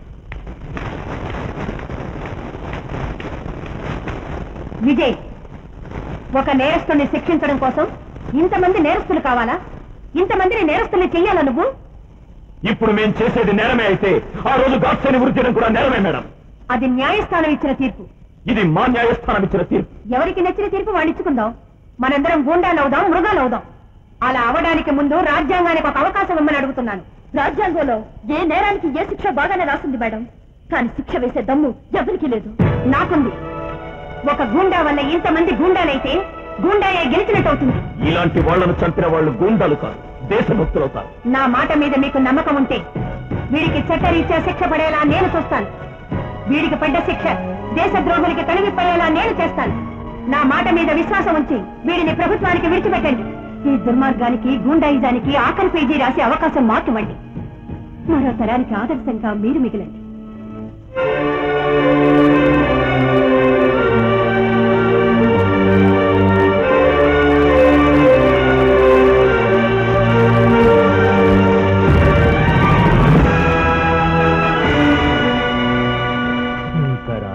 విజయ్ ఒక నేరస్తుని శిక్షించడం కోసం ఇంతమంది నేరస్తులు కావాలా ఇంతమందిని నేరస్తుల్ని చెయ్యాలా నువ్వు ఇప్పుడు మేం చేసేది నేరమే అయితే ఆ రోజు గాడ్సేని వృత్తి చేయడం కూడా నేరమే మేడం అది న్యాయస్థానం ఇచ్చిన తీర్పు ఇది మా న్యాయస్థానం ఇచ్చిన తీర్పు ఎవరికి నచ్చిన తీర్పు వాళ్ళు ఇచ్చుకుందాం మనందరం గూండాలు అవుదాం మృగాలు అవుదాం అలా అవడానికి ముందు రాజ్యాంగానికి ఒక అవకాశం ఇమ్మని అడుగుతున్నాను రాజ్యాంగంలో ఏ నేరానికి ఏ శిక్ష బాగానే రాసింది మేడం కానీ శిక్ష వేసే దమ్ము ఎవరికీ లేదు నాకుంది ఒక గూండా వల్ల ఇంతమంది గూండాలైతే గూండాయే గెలిచినట్టు అవుతుంది ఇలాంటి వాళ్లను చంపిన వాళ్ళు గూండాలు కాదు దేశభక్తులవుతారు నా మాట మీద మీకు నమ్మకం ఉంటే వీడికి చట్టరీత్యా శిక్ష పడేలా నేను చూస్తాను వీడికి పడ్డ శిక్ష దేశద్రోహులకి తొలగిపోయేలా నేను చేస్తాను నా మాట మీద విశ్వాసం ఉంచి వీడిని ప్రభుత్వానికి విడిచిపెట్టండి ఈ దుర్మార్గానికి గూండాయిజానికి ఆఖరి పేజీ రాసే అవకాశం మాకివ్వండి మరో తరానికి ఆదర్శంగా మీరు మిగిలండి శంకరా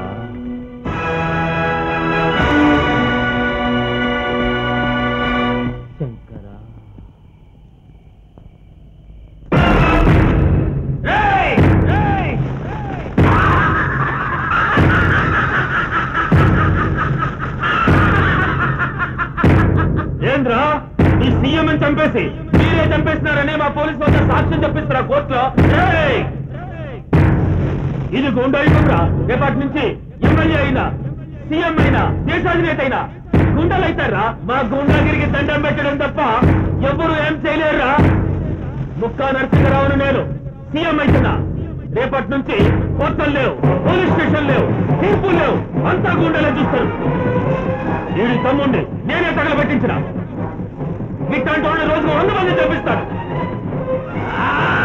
శంకరా ఏంద్రా ఈ సీఎం చంపేసి మీరే చంపేస్తున్నారని మా పోలీసు వద్ద సాక్ష్యం చెప్పిస్తారా కోర్టులో ఏయ్! ఇది గుండాయుగంరా రేపటి నుంచి ఎమ్మెల్యే అయినా సీఎం అయినా దేశాధినేత అయినా గుండాలైతారా మా గుండాగిరికి దండం పెట్టడం తప్ప ఎవ్వరూ ఏం చేయలేరురా ముక్కా నరసింహరావును నేను సీఎం అయితున్నా రేపటి నుంచి కోర్టులు లేవు పోలీస్ స్టేషన్ లేవు తీర్పులు లేవు అంతా గుండెలే చూస్తారు వీడి తమ్ముండి నేనే తగలబెట్టించిన ఇట్లాంటి వాళ్ళు రోజుకు వంద మంది చంపిస్తాను ఆ!